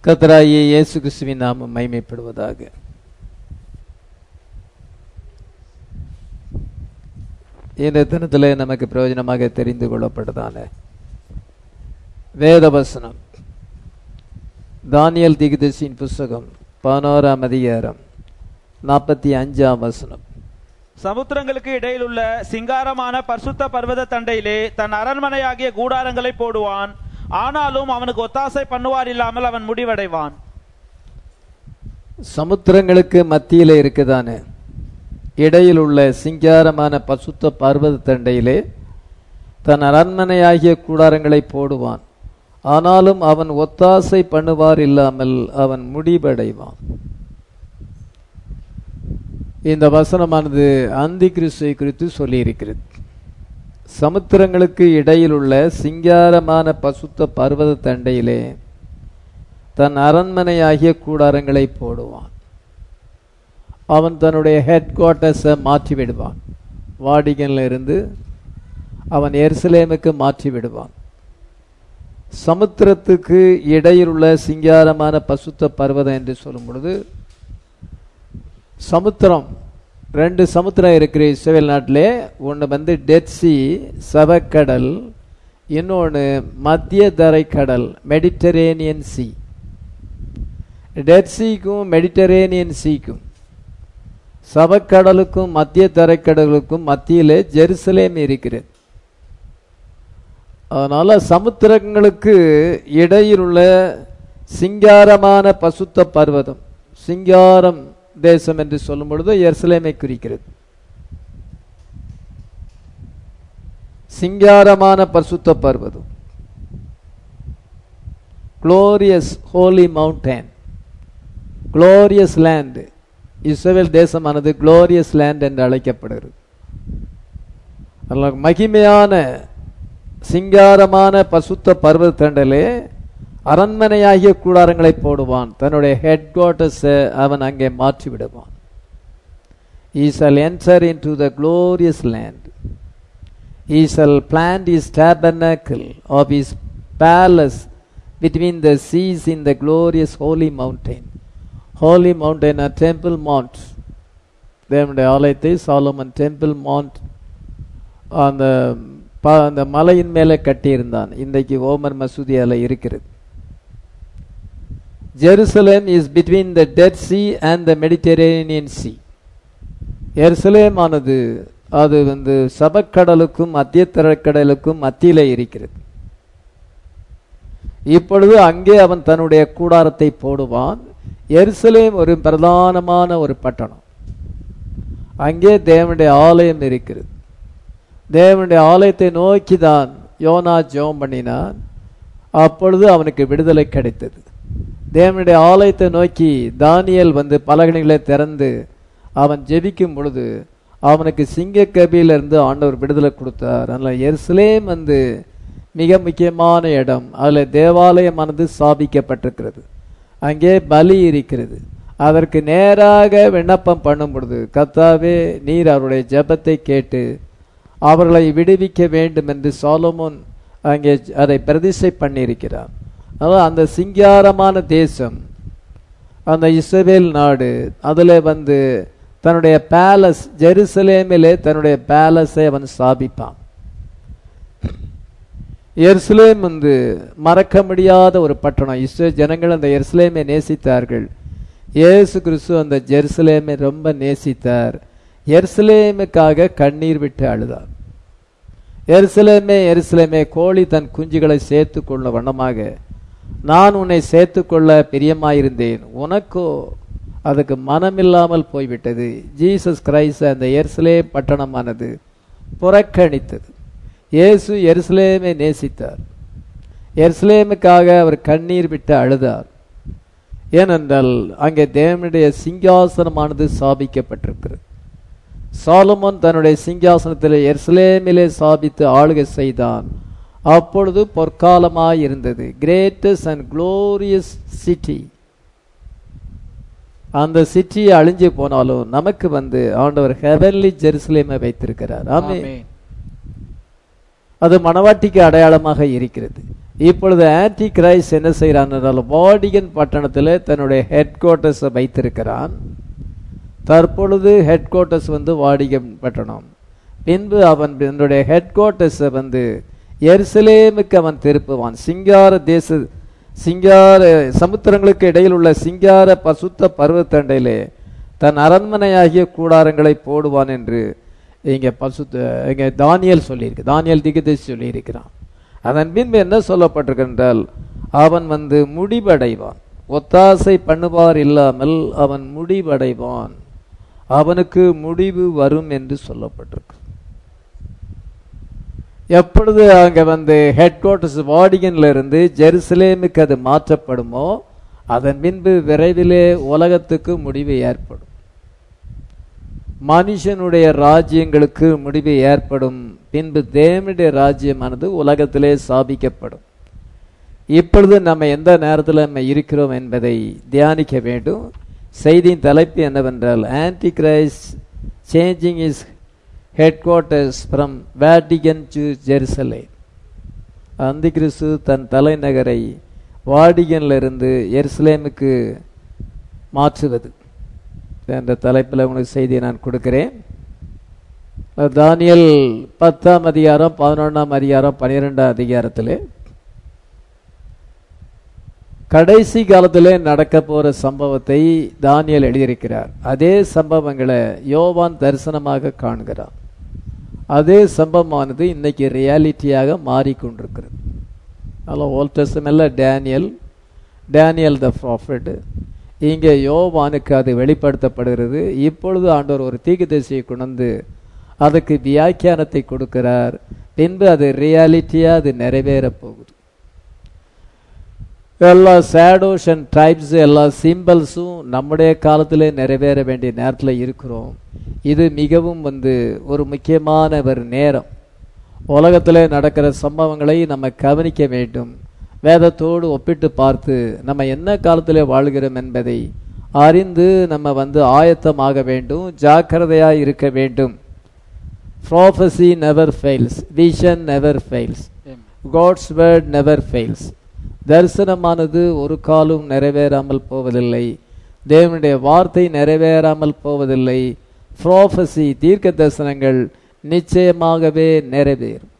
கத்தராகிய இயேசு கிறிஸ்துவின் நாமம் மைமைப்படுவதாக இந்த தினத்தில் நமக்கு பிரயோஜனமாக தெரிந்து கொள்ளப்பட்டதான வேதவசனம் தானியல் திகுதசின் புஸ்தகம் பதினோராம் அதிகாரம் நாற்பத்தி அஞ்சாம் வசனம் சமுத்திரங்களுக்கு இடையில் உள்ள சிங்காரமான பரிசுத்த பர்வத தண்டையிலே தன் அரண்மனையாகிய கூடாரங்களை போடுவான் ஆனாலும் அவனுக்கு ஒத்தாசை பண்ணுவார் இல்லாமல் அவன் முடிவடைவான் சமுத்திரங்களுக்கு மத்தியிலே இருக்குதானே இடையில் உள்ள சிங்காரமான பசுத்த பர்வத தண்டையிலே தன் அரண்மனையாகிய கூடாரங்களை போடுவான் ஆனாலும் அவன் ஒத்தாசை பண்ணுவார் இல்லாமல் அவன் முடிவடைவான் இந்த வசனமானது அந்தி கிறிஸ்துவை குறித்து சொல்லியிருக்கிறது சமுத்திரங்களுக்கு இடையில் உள்ள சிங்காரமான பசுத்த பர்வத தண்டையிலே தன் அரண்மனையாகிய கூடாரங்களை போடுவான் அவன் தன்னுடைய ஹெட் குவார்ட்டர்ஸை மாற்றி விடுவான் வாடிகன்ல இருந்து அவன் எருசலேமுக்கு மாற்றி விடுவான் சமுத்திரத்துக்கு இடையில் உள்ள சிங்காரமான பசுத்த பர்வதம் என்று சொல்லும் பொழுது சமுத்திரம் ரெண்டு சமுத்திரம் இருக்கிற இஸ்ரேல் நாட்டிலே ஒன்று வந்து டெட் சி சவக்கடல் இன்னொன்று மத்திய தரை கடல் மெடிட்டரேனியன் சி டெட் சீக்கும் மெடிட்டரேனியன் சீக்கும் சவக்கடலுக்கும் மத்திய தரைக்கடலுக்கும் மத்தியிலே ஜெருசலேம் இருக்கிறது அதனால சமுத்திரங்களுக்கு இடையில் உள்ள சிங்காரமான பசுத்த பர்வதம் சிங்காரம் தேசம் என்று சொல்லும் பொழுது எருசலேமை குறிக்கிறது சிங்காரமான பரிசுத்த பர்வதம் glorious holy mountain glorious land Israel தேசமானது குளோரியஸ் லேண்ட் என்று அழைக்கப்படுகிறது மகிமையான சிங்காரமான பசுத்த பர்வத தண்டலே அரண்மனையாகிய கூடாரங்களை போடுவான் தன்னுடைய ஹெட் குவார்ட்டர்ஸை அவன் அங்கே மாற்றி விடுவான் he shall enter into the glorious land he shall plant his tabernacle of his palace between the seas in the glorious holy mountain holy mountain a temple mount தேவனுடைய ஆலயத்தை சாலமன் டெம்பிள் மவுண்ட் அந்த அந்த மலையின் மேலே கட்டியிருந்தான் இன்றைக்கு Omar மசூதியால இருக்கிறது Jerusalem is between the dead C and the Mediterranean sea எருசலேம் ஆனது அது வந்து சபக்கடலுக்கும் மத்திய தரக்கடலுக்கும் மத்தியிலே இருக்கிறது இப்பொழுது அங்கே அவன் தன்னுடைய கூடாரத்தை போடுவான் எருசலேம் ஒரு பிரதானமான ஒரு பட்டணம் அங்கே தேவனுடைய ஆலயம் இருக்கிறது தேவனுடைய ஆலயத்தை நோக்கி தான் யோனா ஜெபம் பண்ணினான் அப்பொழுது அவனுக்கு விடுதலை கிடைத்தது தேவனுடைய ஆலயத்தை நோக்கி தானியல் வந்து பலகணிகளை திறந்து அவன் ஜெபிக்கும் பொழுது அவனுக்கு சிங்கக்கபியிலிருந்து ஆண்டவர் விடுதலை கொடுத்தார் அதனால் எருசலேம் வந்து மிக முக்கியமான இடம் அதில் தேவாலயமானது ஸ்தாபிக்கப்பட்டிருக்கிறது அங்கே பலி இருக்கிறது அதற்கு நேராக விண்ணப்பம் பண்ணும் பொழுது கத்தாவே நீர் அவருடைய ஜெபத்தை கேட்டு அவர்களை விடுவிக்க வேண்டும் என்று சாலமோன் அங்கே அதை பிரதிஷ்டை பண்ணியிருக்கிறார் அதாவது அந்த சிங்காரமான தேசம் அந்த இஸ்ரேல் நாடு அதில் வந்து தன்னுடைய பேலஸ் ஜெருசலேமிலே தன்னுடைய பேலஸை அவன் ஸ்தாபிப்பான் எருசலேம் வந்து மறக்க முடியாத ஒரு பட்டணம் இஸ்ரே ஜனங்கள் அந்த எருசலேமை நேசித்தார்கள் இயேசு கிறிஸ்து அந்த ஜெருசலேமை ரொம்ப நேசித்தார் எருசலேமுக்காக கண்ணீர் விட்டு அழுதார் எருசலேமே எருசலேமே கோழி தன் குஞ்சுகளை சேர்த்து கொள்ள வண்ணமாக நான் உன்னை சேர்த்து கொள்ள பிரியமாயிருந்தேன் உனக்கோ அதுக்கு மனமில்லாமல் போய்விட்டது ஜீசஸ் கிரைஸ்ட் அந்த எருசலே பட்டணமானது புறக்கணித்தது இயேசு எருசலேமை நேசித்தார் எருசலேமுக்காக அவர் கண்ணீர் விட்டு அழுதார் ஏனென்றால் அங்கே தேவனுடைய சிங்காசனமானது ஸ்தாபிக்கப்பட்டிருக்கிறது சாலமோன் தன்னுடைய சிங்காசனத்தில் எருசலேமிலே சாபித்து ஆளுகை செய்தான் அப்பொழுது பொற்காலமாய் இருந்தது கிரேட்டஸ்ட் அண்ட் குளோரியஸ் சிட்டி அந்த சிட்டி அழிஞ்சு போனாலும் நமக்கு வந்து ஆண்டவர் ஹெவன்லி ஜெருசலேமை வைத்திருக்கிறார் ஆமே ஆமென். அது மணவாட்டிக்கு அடையாளமாக இருக்கிறது இப்பொழுது ஆன்டி கிரைஸ் என்ன செய்கிறான் என்றால் வாடிகன் பட்டணத்தில் தன்னுடைய ஹெட் குவார்ட்டர்ஸை வைத்திருக்கிறான் தற்பொழுது ஹெட் குவார்ட்டர்ஸ் வந்து வாடிகன் பட்டணம் பின்பு அவன் தன்னுடைய ஹெட் குவார்ட்டர்ஸை வந்து எருசலேமுக்கு அவன் திருப்புவான் சிங்கார தேச சிங்கார சமுத்திரங்களுக்கு இடையில் உள்ள சிங்கார பசுத்த பருவத்தண்டையிலே தன் அரண்மனையாகிய கூடாரங்களை போடுவான் என்று இங்க பசுத்த இங்க தானியல் சொல்லியிருக்கு தானியல் திகதேசி சொல்லியிருக்கிறான் அதன் பின்பு என்ன சொல்லப்பட்டிருக்கு என்றால் அவன் வந்து முடிவடைவான் ஒத்தாசை பண்ணுவார் இல்லாமல் அவன் முடிவடைவான் அவனுக்கு முடிவு வரும் என்று சொல்லப்பட்டிருக்கு எப்பொழுது அங்க வந்து ஹெட் குவார்ட்டர்ஸ் வாடிகன்ல இருந்து ஜெருசலேமுக்கு அது மாற்றப்படுமோ அதன் பின்பு விரைவிலே உலகத்துக்கு முடிவு ஏற்படும் மனுஷனுடைய ராஜ்யங்களுக்கு முடிவு ஏற்படும் பின்பு தேவனுடைய ராஜ்யமானது உலகத்திலே ஸ்தாபிக்கப்படும் இப்பொழுது நம்ம எந்த நேரத்தில் நம்ம இருக்கிறோம் என்பதை தியானிக்க வேண்டும் செய்தியின் தலைப்பு என்னவென்றால் anti Christ changing his headquarters from Vatican to Jerusalem அந்தி கிறிஸ்து தன் தலைநகரை வாடிகன்ல இருந்து எருசலேமுக்கு மாற்றுவது என்ற தலைப்பில் உங்களுக்கு செய்தியை நான் கொடுக்கிறேன் தானியல் பத்தாம் அதிகாரம் பதினொன்றாம் அதிகாரம் பன்னிரெண்டாம் அதிகாரத்தில் கடைசி காலத்திலே நடக்க போற சம்பவத்தை தானியல் எழுதியிருக்கிறார் அதே சம்பவங்களை யோவான் தரிசனமாக காண்கிறார் அதே சம்பவமானது இன்னைக்கு ரியாலிட்டியாக மாறிக்கொண்டிருக்கிறது அதில் ஓல்ட் டெஸ்டமெல்ல டேனியல் டேனியல் த ப்ராஃபிட் இங்கே யோவானுக்கு அது வெளிப்படுத்தப்படுகிறது இப்பொழுது ஆண்டவர் ஒரு தீக்குதரிசியை கொண்டு அதுக்கு வியாக்கியானத்தை கொடுக்கிறார் பின்பு அது ரியாலிட்டியா அது நிறைவேற போகுது எல்லா சேடோஸ் அண்ட் ட்ரைப்ஸ் எல்லா சிம்பிள்ஸும் நம்முடைய காலத்திலே நிறைவேற வேண்டிய நேரத்தில் இருக்கிறோம் இது மிகவும் வந்து ஒரு முக்கியமான ஒரு நேரம் உலகத்தில் நடக்கிற சம்பவங்களை நம்ம கவனிக்க வேண்டும் வேதத்தோடு ஒப்பிட்டு பார்த்து நம்ம என்ன காலத்தில் வாழ்கிறோம் என்பதை அறிந்து நம்ம வந்து ஆயத்தமாக வேண்டும் ஜாக்கிரதையாக இருக்க வேண்டும் prophecy never fails vision never fails God's word never fails தரிசனமானது ஒரு காலும் நிறைவேறாமல் போவதில்லை தேவனுடைய வார்த்தை நிறைவேறாமல் போவதில்லை ப்ராஃபஸி தீர்க்க தரிசனங்கள் நிச்சயமாகவே நிறைவேறும்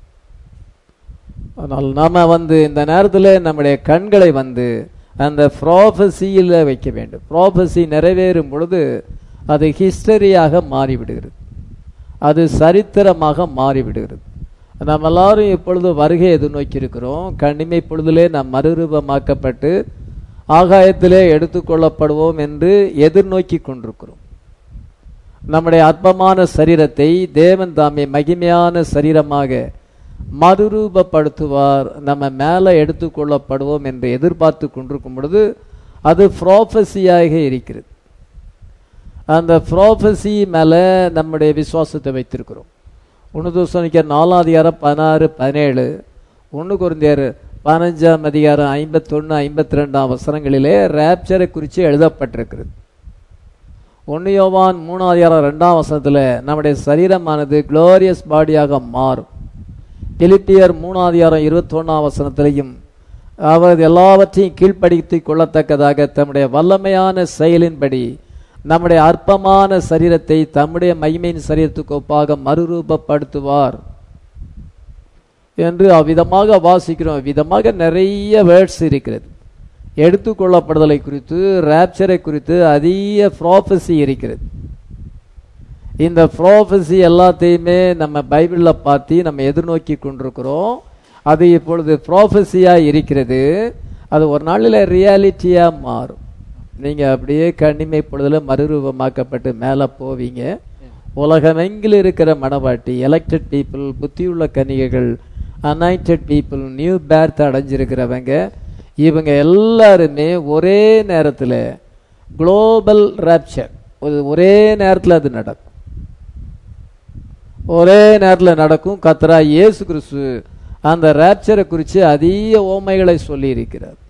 ஆனால் நாம வந்து இந்த நேரத்தில் நம்முடைய கண்களை வந்து அந்த ப்ராஃபஸியில் வைக்க வேண்டும் ப்ராஃபஸி நிறைவேறும் பொழுது அது ஹிஸ்டரியாக மாறிவிடுகிறது அது சரித்திரமாக மாறிவிடுகிறது நாம் எல்லாரும் இப்பொழுது வருகை எதிர்நோக்கி இருக்கிறோம் கண்ணிமை பொழுதிலே நாம் மறுரூபமாக்கப்பட்டு ஆகாயத்திலே எடுத்துக்கொள்ளப்படுவோம் என்று எதிர்நோக்கி கொண்டிருக்கிறோம் நம்முடைய அற்பமான சரீரத்தை தேவன் தாமே மகிமையான சரீரமாக மறுரூபப்படுத்துவார் நம்ம மேலே எடுத்துக்கொள்ளப்படுவோம் என்று எதிர்பார்த்து கொண்டிருக்கும் பொழுது அது ப்ராஃபஸியாக இருக்கிறது அந்த ப்ராஃபஸி மேலே நம்முடைய விசுவாசத்தை வைத்திருக்கிறோம் ஒன்று தோசனிக்க நாலாம் அதிகாரம் பதினாறு பதினேழு ஒன்று குருந்தியர் பதினஞ்சாம் அதிகாரம் ஐம்பத்தொன்று ஐம்பத்தி ரெண்டாம் வசனங்களிலே ரேப்சரை குறித்து எழுதப்பட்டிருக்கிறது ஒன்று யோவான் மூணாம் அதிகாரம் ரெண்டாம் வசனத்தில் நம்முடைய சரீரமானது குளோரியஸ் பாடியாக மாறும் பிலிப்பியர் மூணாம் அதிகாரம் இருபத்தொன்னாம் வசனத்திலையும் அவர் எல்லாவற்றையும் கீழ்ப்படுத்திக் கொள்ளத்தக்கதாக தம்முடைய வல்லமையான செயலின்படி நம்முடைய அற்பமான சரீரத்தை தம்முடைய மகிமையின் சரீரத்துக்கு ஒப்பாக மறுரூபப்படுத்துவார் என்று அவ்விதமாக வாசிக்கிறோம் விதமாக நிறைய வேர்ட்ஸ் இருக்கிறது எடுத்துக்கொள்ளப்படுதலை குறித்து ரேப்சரை குறித்து அதிக ப்ராஃபஸி இருக்கிறது இந்த ப்ராஃபஸி எல்லாத்தையுமே நம்ம பைபிளில் பார்த்து நம்ம எதிர்நோக்கி கொண்டிருக்கிறோம் அது இப்பொழுது ப்ராஃபஸியாக இருக்கிறது அது ஒரு நாளில் ரியாலிட்டியாக மாறும் நீங்கள் அப்படியே கண்ணிமைப்படுதல மறுரூபமாக்கப்பட்டு மேலே போவீங்க உலகமெங்கில் இருக்கிற மனவாட்டி எலெக்டட் பீப்புள் புத்தியுள்ள கன்னிகைகள் அனாயிண்டட் பீப்புள் நியூ பேர்த் அடைஞ்சிருக்கிறவங்க இவங்க எல்லாருமே ஒரே நேரத்தில் குளோபல் ரேப்சர் ஒரே நேரத்தில் அது நடக்கும் ஒரே நேரத்தில் நடக்கும் கத்ரா இயேசு கிறிஸ்து அந்த ரேப்சரை குறித்து அதிக ஓமைகளை சொல்லி இருக்கிறார்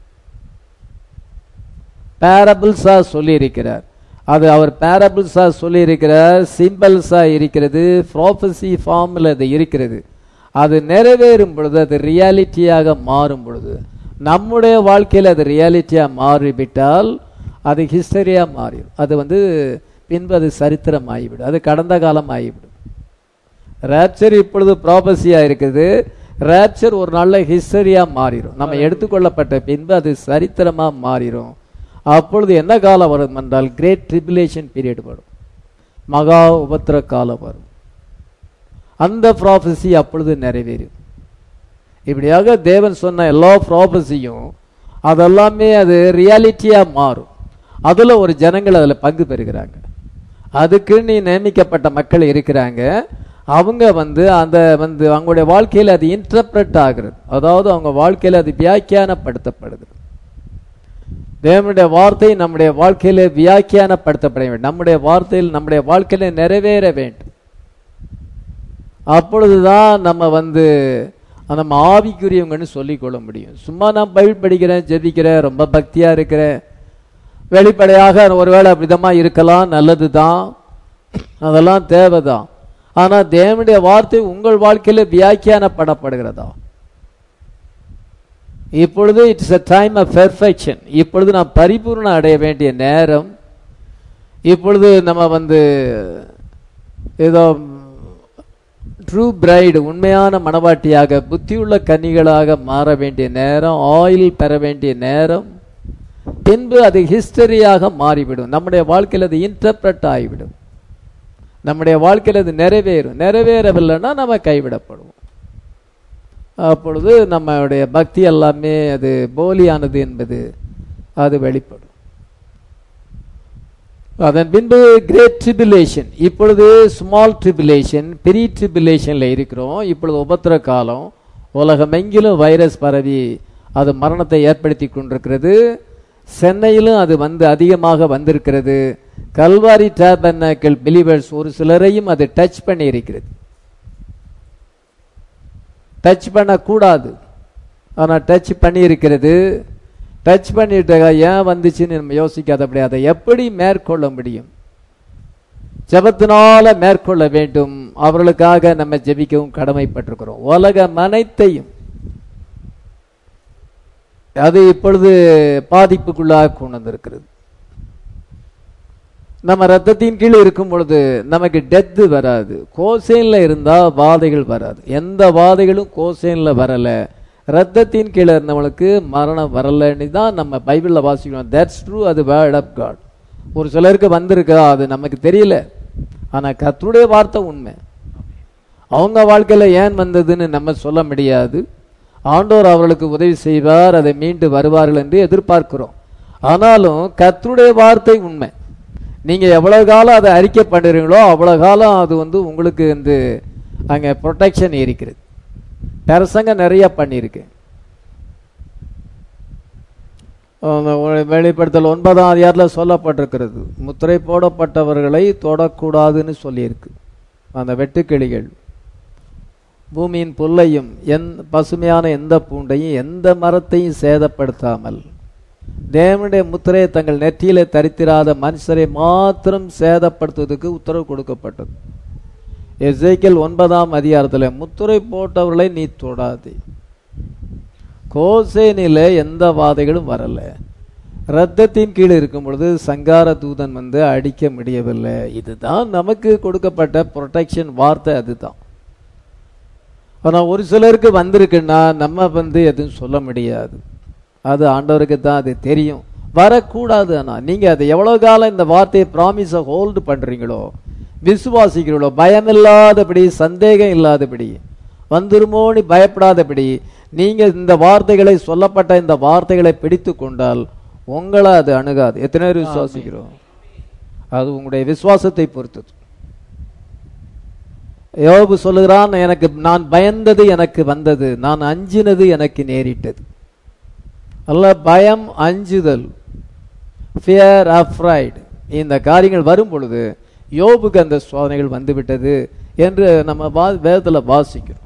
பேரபிள்ஸா சொல்லி இருக்கிறார் அது அவர் பேரபிள்ஸா சொல்லி இருக்கிறார் சிம்பிள்ஸா இருக்கிறது ப்ராஃபஸி ஃபார்மில் அது இருக்கிறது அது நிறைவேறும் பொழுது அது ரியாலிட்டியாக மாறும் பொழுது நம்முடைய வாழ்க்கையில் அது ரியாலிட்டியாக மாறிவிட்டால் அது ஹிஸ்டரியாக மாறிடும் அது வந்து பின்பு அது சரித்திரம் ஆகிவிடும் அது கடந்த காலம் ஆகிவிடும் ரேப்சர் இப்பொழுது ப்ராபஸியாக இருக்குது ரேப்சர் ஒரு நல்ல ஹிஸ்டரியாக மாறிடும் நம்ம எடுத்துக்கொள்ளப்பட்ட பின்பு அது சரித்திரமாக மாறிடும் அப்பொழுது என்ன காலம் வரும் என்றால் கிரேட் ட்ரிபுலேஷன் பீரியட் வரும் மகா உபத்திர காலம் வரும் அந்த ப்ராபஸி அப்பொழுது நிறைவேறும் இப்படியாக தேவன் சொன்ன எல்லா ப்ராபஸியும் அதெல்லாமே அது ரியாலிட்டியாக மாறும் அதில் ஒரு ஜனங்கள் அதில் பங்கு பெறுகிறாங்க அதுக்கு நீ நியமிக்கப்பட்ட மக்கள் இருக்கிறாங்க அவங்க வந்து அந்த வந்து அவங்களுடைய வாழ்க்கையில் அது இன்டர்பிரட் ஆகிறது அதாவது அவங்க வாழ்க்கையில் அது வியாக்கியானப்படுத்தப்படுகிறது தேவனுடைய வார்த்தை நம்முடைய வாழ்க்கையில வியாக்கியானப்படுத்தப்பட வேண்டும் நம்முடைய வார்த்தையில் நம்முடைய வாழ்க்கையில நிறைவேற வேண்டும் அப்பொழுதுதான் நம்ம வந்து நம்ம ஆவிக்குரியவங்கன்னு சொல்லிக்கொள்ள முடியும் சும்மா நான் பைபிள் படிக்கிறேன் ஜெபிக்கிறேன் ரொம்ப பக்தியா இருக்கிறேன் வெளிப்படையாக ஒருவேளை விதமா இருக்கலாம் நல்லது தான் அதெல்லாம் தேவைதான் ஆனா தேவனுடைய வார்த்தை உங்கள் வாழ்க்கையில வியாக்கியானப்படப்படுகிறதா இப்பொழுது it's a time of perfection இப்பொழுது நாம் பரிபூர்ணம் அடைய வேண்டிய நேரம் இப்பொழுது நம்ம வந்து ஏதோ ட்ரூ பிரைடு உண்மையான மணவாட்டியாக புத்தியுள்ள கன்னிகளாக மாற வேண்டிய நேரம் ஆயில் பெற வேண்டிய நேரம் பின்பு அது ஹிஸ்டரியாக மாறிவிடும் நம்முடைய வாழ்க்கையில் அது இன்டர்பிரட் ஆகிவிடும் நம்முடைய வாழ்க்கையில் அது நிறைவேறும் நிறைவேறவில்லைன்னா நம்ம கைவிடப்படுவோம் அப்பொழுது நம்மளுடைய பக்தி எல்லாமே அது போலியானது என்பது அது வெளிப்படும் அதன் பின்பு கிரேட் ட்ரிபிலேஷன் இப்பொழுது ஸ்மால் ட்ரிபிலேஷன் பெரிய ட்ரிபிலேஷன்ல இருக்கிறோம் இப்பொழுது உபத்திர காலம் உலகமெங்கிலும் வைரஸ் பரவி அது மரணத்தை ஏற்படுத்தி கொண்டிருக்கிறது சென்னையிலும் அது வந்து அதிகமாக வந்திருக்கிறது கல்வாரி டேபர்னாக்கல் பிலிவர்ஸ் ஒரு சிலரையும் அது டச் பண்ணி இருக்கிறது டச் பண்ணக்கூடாது ஆனால் டச் பண்ணி இருக்கிறது டச் பண்ணிட்டு ஏன் வந்துச்சுன்னு நம்ம யோசிக்காதபடி அதை எப்படி மேற்கொள்ள முடியும் ஜபத்தினால மேற்கொள்ள வேண்டும் அவர்களுக்காக நம்ம ஜெபிக்கவும் கடமைப்பட்டிருக்கிறோம் உலகம் அனைத்தையும் அது இப்பொழுது பாதிப்புக்குள்ளாக கொண்டு வந்திருக்கிறது நம்ம ரத்தத்தின் கீழ் இருக்கும் பொழுது நமக்கு டெத்து வராது கோசேன்ல இருந்தா வாதைகள் வராது எந்த வாதைகளும் கோசேன்ல வரல ரத்தத்தின் கீழே இருந்தவங்களுக்கு மரணம் வரலன்னு தான் நம்ம பைபிளில் வாசிக்கணும் தட்ஸ் ட்ரூ அது வேர்ட் ஆஃப் காட் ஒரு சிலருக்கு வந்திருக்கா அது நமக்கு தெரியல ஆனா கர்த்தருடைய வார்த்தை உண்மை அவங்க வாழ்க்கையில ஏன் வந்ததுன்னு நம்ம சொல்ல முடியாது ஆண்டோர் அவர்களுக்கு உதவி செய்வார் அதை மீண்டு வருவார்கள் என்று எதிர்பார்க்கிறோம் ஆனாலும் கர்த்தருடைய வார்த்தை உண்மை நீங்க எவ்வளவு காலம் அதை அறிக்கை பண்ணுறீங்களோ அவ்வளவு காலம் அது வந்து உங்களுக்கு வந்து அங்க ப்ரொடெக்ஷன் இருக்கிறது பிரசங்க நிறைய பண்ணியிருக்கு அந்த ஒ- வெளிப்படுத்தல் ஒன்பதாம் அதிகாரத்தில் சொல்லப்பட்டிருக்கிறது முத்திரை போடப்பட்டவர்களை தொடக்கூடாதுன்னு சொல்லியிருக்கு அந்த வெட்டுக்கிளிகள் பூமியின் புல்லையும் எந் பசுமையான எந்த பூண்டையும் எந்த மரத்தையும் சேதப்படுத்தாமல் தேவனுடைய முத்திரையை தங்கள் நெற்றியிலே தரித்திராத மனுஷரை மாத்திரம் சேதப்படுத்துவதற்கு உத்தரவு கொடுக்கப்பட்டது எசேக்கியல் ஒன்பதாம் அதிகாரத்தில் முத்திரை போட்டவர்களை நீ தொடாதே கோசேனில எந்த வாதைகளும் வரல ரத்தத்தின் கீழ் இருக்கும் பொழுது சங்கார தூதன் வந்து அடிக்க முடியவில்லை இதுதான் நமக்கு கொடுக்கப்பட்ட ப்ரொடெக்ஷன் வார்த்தை அதுதான் ஆனா ஒரு சிலருக்கு வந்திருக்குன்னா நம்ம வந்து எதுவும் சொல்ல முடியாது அது ஆண்டவருக்கு தான் அது தெரியும் வரக்கூடாது ஆனா நீங்க அதை எவ்வளவு காலம் இந்த வார்த்தையை ப்ராமிஸை ஹோல்டு பண்றீங்களோ விசுவாசிக்கிறீங்களோ பயமில்லாதபடி சந்தேகம் இல்லாதபடி வந்துருமோன்னு பயப்படாதபடி நீங்க இந்த வார்த்தைகளை சொல்லப்பட்ட இந்த வார்த்தைகளை பிடித்து கொண்டால் உங்களை அது அணுகாது எத்தனை பேர் விசுவாசிக்கிறோம் அது உங்களுடைய விசுவாசத்தை பொறுத்தது யோபு சொல்லுகிறான் எனக்கு நான் பயந்தது எனக்கு வந்தது நான் அஞ்சினது எனக்கு நேரிட்டது அல்ல பயம் அஞ்சுதல் ஃபியர் அஃப்ரைடு இந்த காரியங்கள் வரும் பொழுது யோபுக்கு அந்த சோதனைகள் வந்துவிட்டது என்று நம்ம வா வேதத்தில் வாசிக்கிறோம்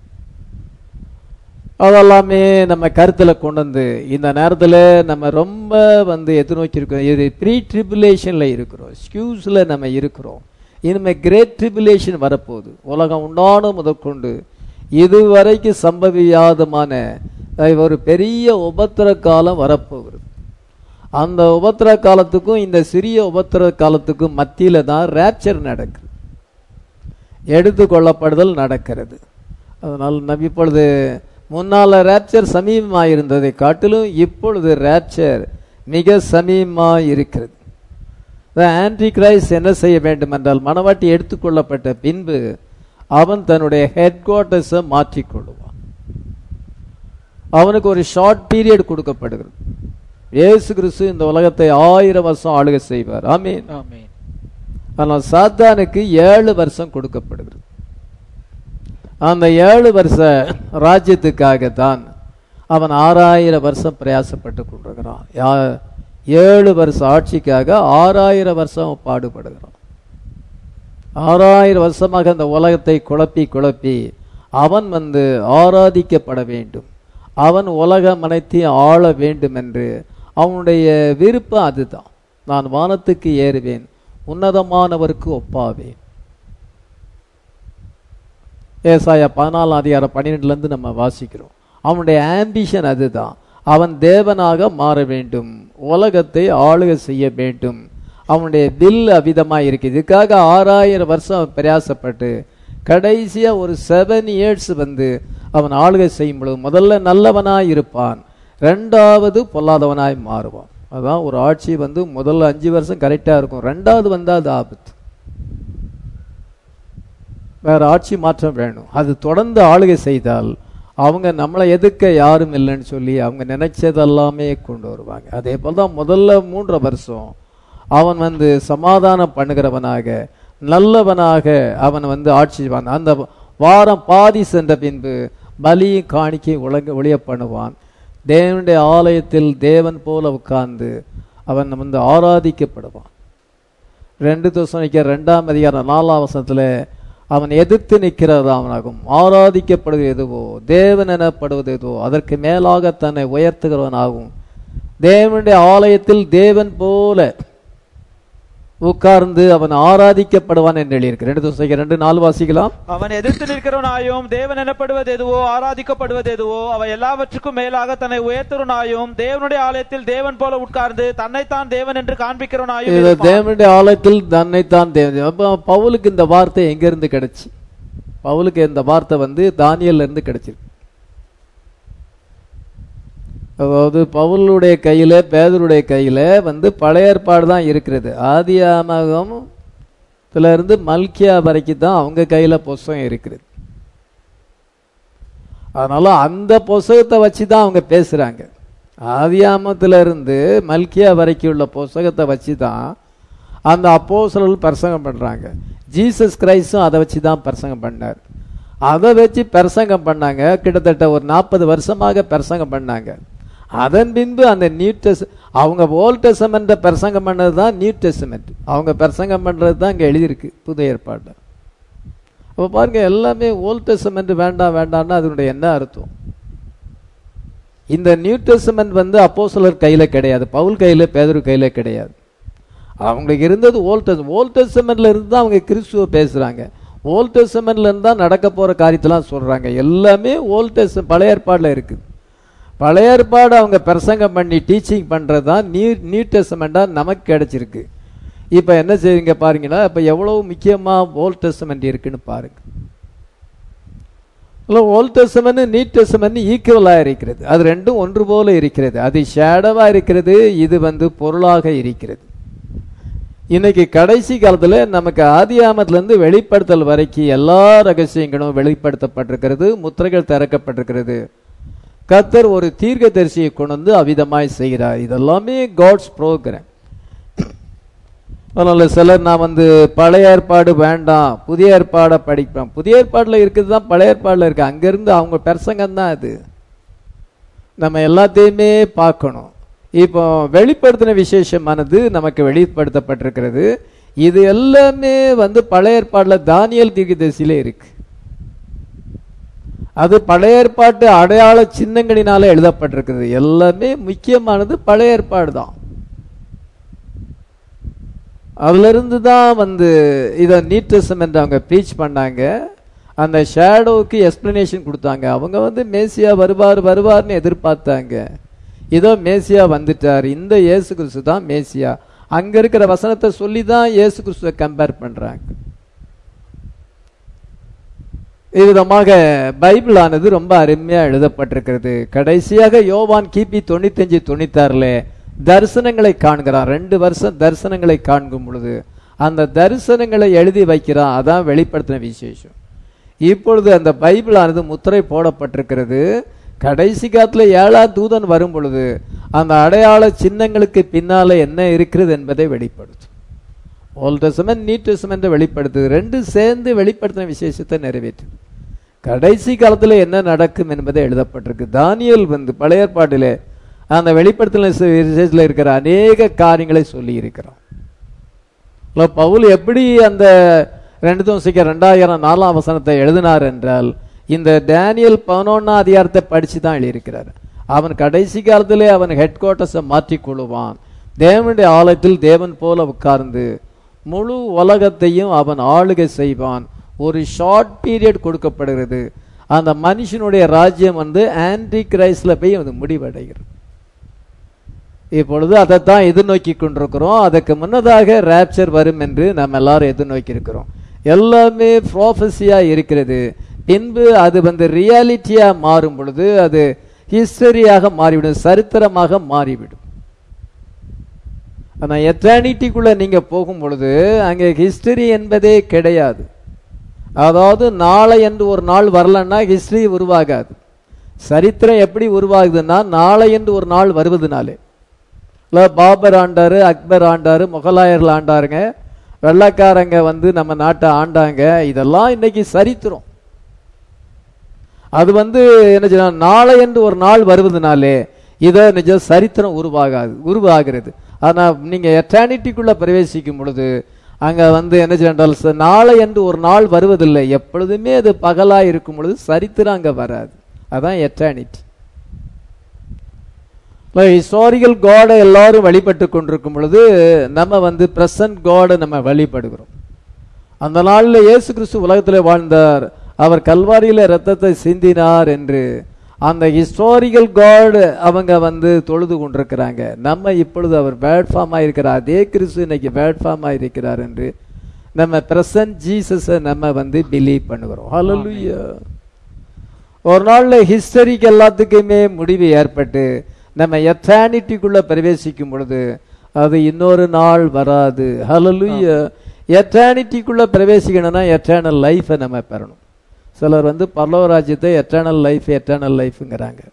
அதெல்லாமே நம்ம கருத்துல கொண்டு வந்து இந்த நேரத்துல நம்ம ரொம்ப வந்து எதிர்நோக்கி இருக்கோம் இது ப்ரீ ட்ரிபுலேஷன்ல இருக்கிறோம் ஸ்கியூஸ்ல நம்ம இருக்கிறோம் இனிமே கிரேட் ட்ரிபுலேஷன் வரப்போகுது உலகம் உண்டான முதற்கொண்டு இதுவரைக்கும் சம்பவியாதமான அஹ், ஒரு பெரிய உபத்திர காலம் வரப்போகிறது அந்த உபத்திர காலத்துக்கும் இந்த சிறிய உபத்திர காலத்துக்கும் மத்தியில தான் ரேப்சர் நடக்குது எடுத்துக்கொள்ளப்படுதல் நடக்கிறது அதனால் நபி இப்பொழுது முன்னால ரேப்சர் சமீபமாக இருந்ததை காட்டிலும் இப்பொழுது ரேப்சர் மிக சமீபமாக இருக்கிறது ஆன்டி கிரைஸ்ட் என்ன செய்ய வேண்டும் என்றால் மனவாட்டி எடுத்துக்கொள்ளப்பட்ட பின்பு அவன் தன்னுடைய ஹெட் குவார்ட்டர்ஸை மாற்றிக்கொள்ளுவான் அவனுக்கு ஒரு ஷார்ட் பீரியட் கொடுக்கப்படுகிறது இயேசு கிறிஸ்து இந்த உலகத்தை ஆயிரம் வருஷம் ஆளுகை செய்வார் ஆமீன் ஆமென் ஆனால் சாத்தானுக்கு ஏழு வருஷம் கொடுக்கப்படுகிறது அந்த ஏழு வருஷ ராஜ்யத்துக்காகத்தான் அவன் ஆறாயிரம் வருஷம் பிரயாசப்பட்டு கொண்டிருக்கிறான் யா- ஏழு வருஷ ஆட்சிக்காக ஆறாயிரம் வருஷம் பாடுபடுகிறான் ஆறாயிரம் வருஷமாக அந்த உலகத்தை குழப்பி குழப்பி அவன் வந்து ஆராதிக்கப்பட வேண்டும் அவன் உலகம் அனைத்தையும் ஆள வேண்டும் என்று அவனுடைய விருப்பம் அதுதான் நான் வானத்துக்கு ஏறுவேன் உன்னதமானவருக்கு ஒப்பாவேன் ஏசாயா பதினாலாம் அதிகாரம் பன்னிரெண்டுல இருந்து நம்ம வாசிக்கிறோம் அவனுடைய ஆம்பிஷன் அதுதான் அவன் தேவனாக மாற வேண்டும் உலகத்தை ஆளுகை செய்ய வேண்டும் அவனுடைய வில் அவிதமாக இருக்கு இதுக்காக ஆறாயிரம் வருஷம் அவன் பிரயாசப்பட்டு கடைசியா ஒரு செவன் இயர்ஸ் வந்து அவன் ஆளுகை செய்யும் பொழுது முதல்ல நல்லவனாய் இருப்பான் ரெண்டாவது பொல்லாதவனாய் மாறுவான் அதான் ஒரு ஆட்சி வந்து முதல்ல அஞ்சு வருஷம் கரெக்டா இருக்கும் ரெண்டாவது வந்தா அது ஆபத்து வேற ஆட்சி மாற்றம் வேணும் அது தொடர்ந்து ஆளுகை செய்தால் அவங்க நம்மளை எதுக்க யாரும் இல்லைன்னு சொல்லி அவங்க நினைச்சதெல்லாமே கொண்டு வருவாங்க அதே போல தான் முதல்ல மூன்று வருஷம் அவன் வந்து சமாதானம் பண்ணுகிறவனாக நல்லவனாக அவன் வந்து ஆட்சி செய்வான் அந்த வாரம் பாதி சென்ற பின்பு பலியும் காணிக்கை ஒழுங்க ஒளிய பண்ணுவான் தேவனுடைய ஆலயத்தில் தேவன் போல உட்கார்ந்து அவன் வந்து ஆராதிக்கப்படுவான் ரெண்டு தோசனிக்க ரெண்டாம் அதிகாரம் நாலாம் வசனத்துல அவன் எதிர்த்து நிற்கிறதாவனாகும் ஆராதிக்கப்படுவது எதுவோ தேவன் எனப்படுவது எதுவோ அதற்கு மேலாக தன்னை உயர்த்துகிறவனாகும் தேவனுடைய ஆலயத்தில் தேவன் போல உட்கார்ந்து அவன் ஆராதிக்கப்படுவான் என்று எழுதியிருக்கு ரெண்டு தோசைக்கு ரெண்டு நாலு வாசிக்கலாம் அவன் எதிர்த்து நிற்கிறவனாயும் தேவன் எனப்படுவது எதுவோ ஆராதிக்கப்படுவது எதுவோ அவ எல்லாவற்றுக்கும் மேலாக தன்னை உயர்த்துவனாயும் தேவனுடைய ஆலயத்தில் தேவன் போல உட்கார்ந்து தன்னைத்தான் தேவன் என்று காண்பிக்கிறவனாயும் இது இருப்பான். தேவனுடைய ஆலயத்தில் தன்னைத்தான் தேவன் அப்ப பவுலுக்கு இந்த வார்த்தை எங்க இருந்து கிடைச்சு பவுலுக்கு இந்த வார்த்தை வந்து தானியல்ல இருந்து கிடைச்சிருக்கு அதாவது பவுலுடைய கையில பேதருடைய கையில வந்து பழைய ஏற்பாடு தான் இருக்கிறது ஆதியாமகத்துல இருந்து மல்கியா வரைக்கும் தான் அவங்க கையில புஸ்தகம் இருக்கிறது அதனால அந்த புஸ்தகத்தை வச்சு தான் அவங்க பேசுறாங்க ஆதியாமத்துல இருந்து மல்கியா வரைக்கும் உள்ள புஸ்தகத்தை வச்சு தான் அந்த அப்போஸ்தலர்கள் பிரசங்கம் பண்றாங்க ஜீசஸ் கிரைஸ்டும் அதை வச்சு தான் பிரசங்கம் பண்ணார் அதை வச்சு பிரசங்கம் பண்ணாங்க கிட்டத்தட்ட ஒரு நாற்பது வருஷமாக பிரசங்கம் பண்ணாங்க அதன் பின்பு அந்த நியூ டெஸ் அவங்க ஓல்ட் டெஸ்டமெண்ட்டை பிரசங்கம் பண்ணது தான் நியூ டெஸ்டமெண்ட் அவங்க பிரசங்கம் பண்றது தான் இங்கே எழுதியிருக்கு புது ஏற்பாடு அப்போ பாருங்க எல்லாமே ஓல்ட் டெஸ்டமெண்ட் வேண்டாம் வேண்டாம்னா அதனுடைய என்ன அர்த்தம் இந்த நியூ டெஸ்டமெண்ட் வந்து அப்போஸ்தலர் கையில கிடையாது பவுல் கையில பேதுரு கையில கிடையாது அவங்களுக்கு இருந்தது ஓல்ட் டெஸ்ட் ஓல்ட் டெஸ்டமெண்ட்ல இருந்து தான் அவங்க கிறிஸ்துவ பேசுறாங்க ஓல்ட் டெஸ்டமெண்ட்ல இருந்து தான் நடக்க போற காரியத்தெல்லாம் சொல்றாங்க எல்லாமே ஓல்ட் டெஸ்ட் பழைய ஏற்பாடுல இருக்கு பழைய ஏற்பாடு அவங்க பிரசங்கம் பண்ணி டீச்சிங் பண்றது தான் நியூ நியூ டெஸ்டமெண்டா நமக்கு கிடைச்சிருக்கு இப்போ என்ன செய்வீங்க பாருங்கன்னா இப்போ எவ்வளவு முக்கியமா ஓல்ட் டெஸ்டமெண்ட் இருக்குன்னு பாருங்க இல்லை ஓல்ட் டெஸ்டமெண்ட் நியூ டெஸ்டமெண்ட் ஈக்குவலாக இருக்கிறது அது ரெண்டும் ஒன்று போல இருக்கிறது அது ஷேடவா இருக்கிறது இது வந்து பொருளாக இருக்கிறது இன்னைக்கு கடைசி காலத்துல நமக்கு ஆதியாமத்துல இருந்து வெளிப்படுத்தல் வரைக்கும் எல்லா ரகசியங்களும் வெளிப்படுத்தப்பட்டிருக்கிறது முத்திரைகள் திறக்கப்பட்டிருக்கிறது கத்தர் ஒரு தீர்க்கதரிசியை கொண்டு வந்து அவிதமாய் செய்கிறார் இதெல்லாமே காட்ஸ் ப்ரோக்ராம் அதனால சிலர் நான் வந்து பழைய ஏற்பாடு வேண்டாம் புதிய ஏற்பாடை படிப்பேன் புதிய ஏற்பாடுல இருக்குது தான் பழைய ஏற்பாடுல இருக்கு அங்கிருந்து அவங்க பிரசங்கம் தான் அது நம்ம எல்லாத்தையுமே பார்க்கணும் இப்போ வெளிப்படுத்தின விசேஷமானது நமக்கு வெளிப்படுத்தப்பட்டிருக்கிறது இது எல்லாமே வந்து பழைய ஏற்பாடுல தானியல் தீர்க்கதரிசியிலே இருக்கு அது பழைய ஏற்பாட்டு அடையாள சின்னங்களினால எழுதப்பட்டிருக்கிறது எல்லாமே முக்கியமானது பழைய ஏற்பாடு தான் அதுல இருந்து தான் வந்து இதை நீட்டசம் என்று அவங்க ப்ரீச் பண்ணாங்க அந்த ஷேடோவுக்கு எக்ஸ்பிளனேஷன் கொடுத்தாங்க அவங்க வந்து மேசியா வருவார் வருவார்னு எதிர்பார்த்தாங்க இதோ மேசியா வந்துட்டார் இந்த இயேசு கிறிஸ்து தான் மேசியா அங்க இருக்கிற வசனத்தை சொல்லி தான் இயேசு கிறிஸ்துவை கம்பேர் பண்றாங்க இவ்விதமாக பைபிள் ஆனது ரொம்ப அருமையா எழுதப்பட்டிருக்கிறது கடைசியாக யோவான் கிபி தொண்ணூத்தஞ்சு தொண்ணூத்தாறுல தரிசனங்களை காண்கிறான் ரெண்டு வருஷம் தரிசனங்களை காண்கும் பொழுது அந்த தரிசனங்களை எழுதி வைக்கிறான் அதான் வெளிப்படுத்தின விசேஷம் இப்பொழுது அந்த பைபிள் ஆனது முத்திரை போடப்பட்டிருக்கிறது கடைசி காலத்துல ஏழாம் தூதன் வரும் பொழுது அந்த அடையாள சின்னங்களுக்கு பின்னால என்ன இருக்கிறது என்பதை வெளிப்படுத்தும் ஓல்ட் டெஸ்டமென்ட் நியூ டெஸ்டமென்ட் வெளிப்படுத்துது ரெண்டு சேர்ந்து வெளிப்படுத்தின விசேஷத்தை நிறைவேற்றுது கடைசி காலத்துல என்ன நடக்கும் என்பதை எழுதப்பட்டிருக்கு தானியல் வந்து பழைய ஏற்பாட்டிலே அந்த வெளிப்படுத்தின விசேஷத்தில் இருக்கிற அநேக காரியங்களை சொல்லி இருக்கிறான் இல்ல, பவுல் எப்படி அந்த ரெண்டு தோசிக்க ரெண்டாயிரம் நாலாம் வசனத்தை எழுதினார் என்றால் இந்த டேனியல் பதினொன்னா அதிகாரத்தை படிச்சு தான் எழுதியிருக்கிறார் அவன் கடைசி காலத்திலே அவன் ஹெட் குவார்ட்டர்ஸை மாற்றிக் கொள்ளுவான் தேவனுடைய ஆலயத்தில் தேவன் போல உட்கார்ந்து முழு உலகத்தையும் அவன் ஆளுகை செய்வான் ஒரு ஷார்ட் பீரியட் கொடுக்கப்படுகிறது அந்த மனுஷனுடைய ராஜ்யம் வந்து ஆன்டி கிரைஸ்ல போய் அது முடிவடைகிறது இப்பொழுது அதைத்தான் எதிர்நோக்கி கொண்டிருக்கிறோம் அதுக்கு முன்னதாக ரேப்சர் வரும் என்று நம்ம எல்லாரும் எதிர்நோக்கி இருக்கிறோம் எல்லாமே ப்ராஃபஸியா இருக்கிறது பின்பு அது வந்து ரியாலிட்டியா மாறும் பொழுது அது ஹிஸ்டரியாக மாறிவிடும் சரித்திரமாக மாறிவிடும் ஆனா எட்டர்னிட்டிக்குள்ள நீங்க போகும் பொழுது அங்கே ஹிஸ்டரி என்பதே கிடையாது அதாவது நாளை என்று ஒரு நாள் வரலன்னா ஹிஸ்டரி உருவாகாது சரித்திரம் எப்படி உருவாகுதுன்னா நாளை என்று ஒரு நாள் வருவதனாலே இல்ல பாபர் ஆண்டாரு அக்பர் ஆண்டாரு முகலாயர்கள் ஆண்டாருங்க வெள்ளக்காரங்க வந்து நம்ம நாட்டை ஆண்டாங்க இதெல்லாம் இன்னைக்கு சரித்திரம் அது வந்து என்ன செய்யணும் நாளை என்று ஒரு நாள் வருவதனாலே இதை நிஜ சரித்திரம் உருவாகாது உருவாகிறது ஆனா நீங்க எட்டர்னிட்டிக்குள்ள பிரவேசிக்கும் பொழுது அங்க வந்து என்ன செய்யறால் நாளை என்று ஒரு நாள் வருவதில்லை எப்பொழுதுமே அது பகலா இருக்கும் பொழுது சரித்திரம் அங்க வராது அதான் எட்டர்னிட்டி ஹிஸ்டாரிக்கல் காடை எல்லாரும் வழிபட்டு கொண்டிருக்கும் பொழுது நம்ம வந்து பிரசன்ட் காடை நம்ம வழிபடுகிறோம் அந்த நாளில் இயேசு கிறிஸ்து உலகத்தில் வாழ்ந்தார் அவர் கல்வாரியில ரத்தத்தை சிந்தினார் என்று அந்த ஹிஸ்டாரிக்கல் காட் அவங்க வந்து தொழுது கொண்டிருக்கிறாங்க நம்ம இப்பொழுது அவர் பிளாட்ஃபார்ம் இருக்கிறார் அதே கிறிஸ்து இன்னைக்கு பிளாட்ஃபார்ம் இருக்கிறார் என்று நம்ம பிரசன்ட் ஜீசஸை நம்ம வந்து பிலீவ் பண்ணுகிறோம் ஹalleluya ஒரு நாள்ல ஹிஸ்டரிக்கு எல்லாத்துக்குமே முடிவு ஏற்பட்டு நம்ம எத்தானிட்டிக்குள்ள பிரவேசிக்கும் பொழுது அது இன்னொரு நாள் வராது ஹalleluya எட்டானிட்டிக்குள்ள பிரவேசிக்கணும்னா எட்டர்னல் லைஃபை நம்ம பெறணும் சிலர் வந்து பரலோக ராஜ்யத்தை எட்டர்னல் லைஃப் எட்டர்னல் லைஃப்ங்கிறாங்க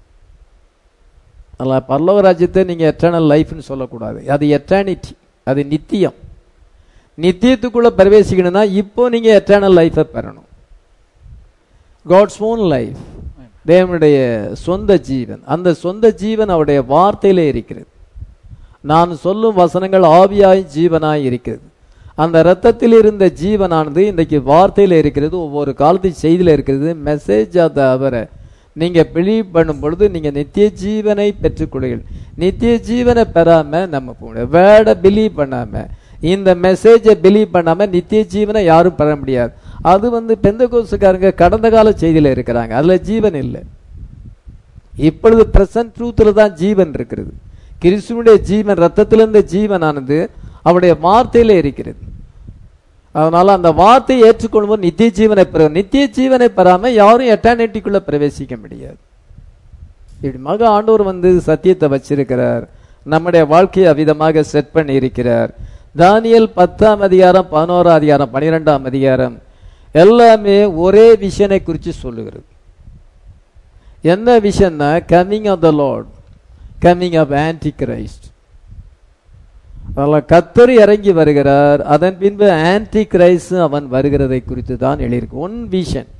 அதில் பரலோக ராஜ்யத்தை நீங்கள் எட்டர்னல் லைஃப்னு சொல்லக்கூடாது அது எட்டர்னிட்டி அது நித்தியம் நித்தியத்துக்குள்ள பிரவேசிக்கணும்னா இப்போ நீங்கள் எட்டர்னல் லைஃபை பெறணும் காட்ஸ் ஓன் லைஃப் தேவனுடைய சொந்த ஜீவன் அந்த சொந்த ஜீவன் அவருடைய வார்த்தையிலே இருக்கிறது நான் சொல்லும் வசனங்கள் ஆவியாய் ஜீவனாய் இருக்கிறது அந்த ரத்தத்தில் இருந்த ஜீவனானது இன்றைக்கு வார்த்தையில் இருக்கிறது ஒவ்வொரு காலத்து செய்தியில் இருக்கிறது மெசேஜ் அதை அவரை நீங்க பிலீவ் பண்ணும் பொழுது நீங்க நித்திய ஜீவனை பெற்றுக்கொள்ளுங்கள் நித்திய ஜீவனை பெறாம நம்ம போக வேர்டை பிலீவ் பண்ணாம இந்த மெசேஜை பிலீவ் பண்ணாம நித்திய ஜீவனை யாரும் பெற முடியாது அது வந்து பெந்த கோசுக்காரங்க கடந்த கால செய்தியில இருக்கிறாங்க அதுல ஜீவன் இல்லை இப்பொழுது பிரசன்ட் ட்ரூத்ல தான் ஜீவன் இருக்கிறது கிறிஸ்துவனுடைய ஜீவன் ரத்தத்திலிருந்த ஜீவனானது அவருடைய வார்த்தையில இருக்கிறது அதனால அந்த வார்த்தையை ஏற்றுக்கொள்ளும்போது நித்திய ஜீவனை பெற நித்திய ஜீவனை பெறாம யாரும் எட்டர்னிட்டிக்குள்ள பிரவேசிக்க முடியாது இப்படி மக ஆண்டவர் வந்து சத்தியத்தை வச்சிருக்கிறார் நம்முடைய வாழ்க்கையை அவ்விதமாக செட் பண்ணி இருக்கிறார் தானியல் பத்தாம் அதிகாரம் பதினோராம் அதிகாரம் பனிரெண்டாம் அதிகாரம் எல்லாமே ஒரே விஷயனை குறித்து சொல்லுகிறது என்ன விஷயம்னா coming of the lord coming of anti Christ அதில் கத்தர் இறங்கி வருகிறார் அதன் பின்பு ஆன்டி கிரைஸ்ட் அவன் வருகிறதை குறித்து தான் எழுதியிருக்கு one vision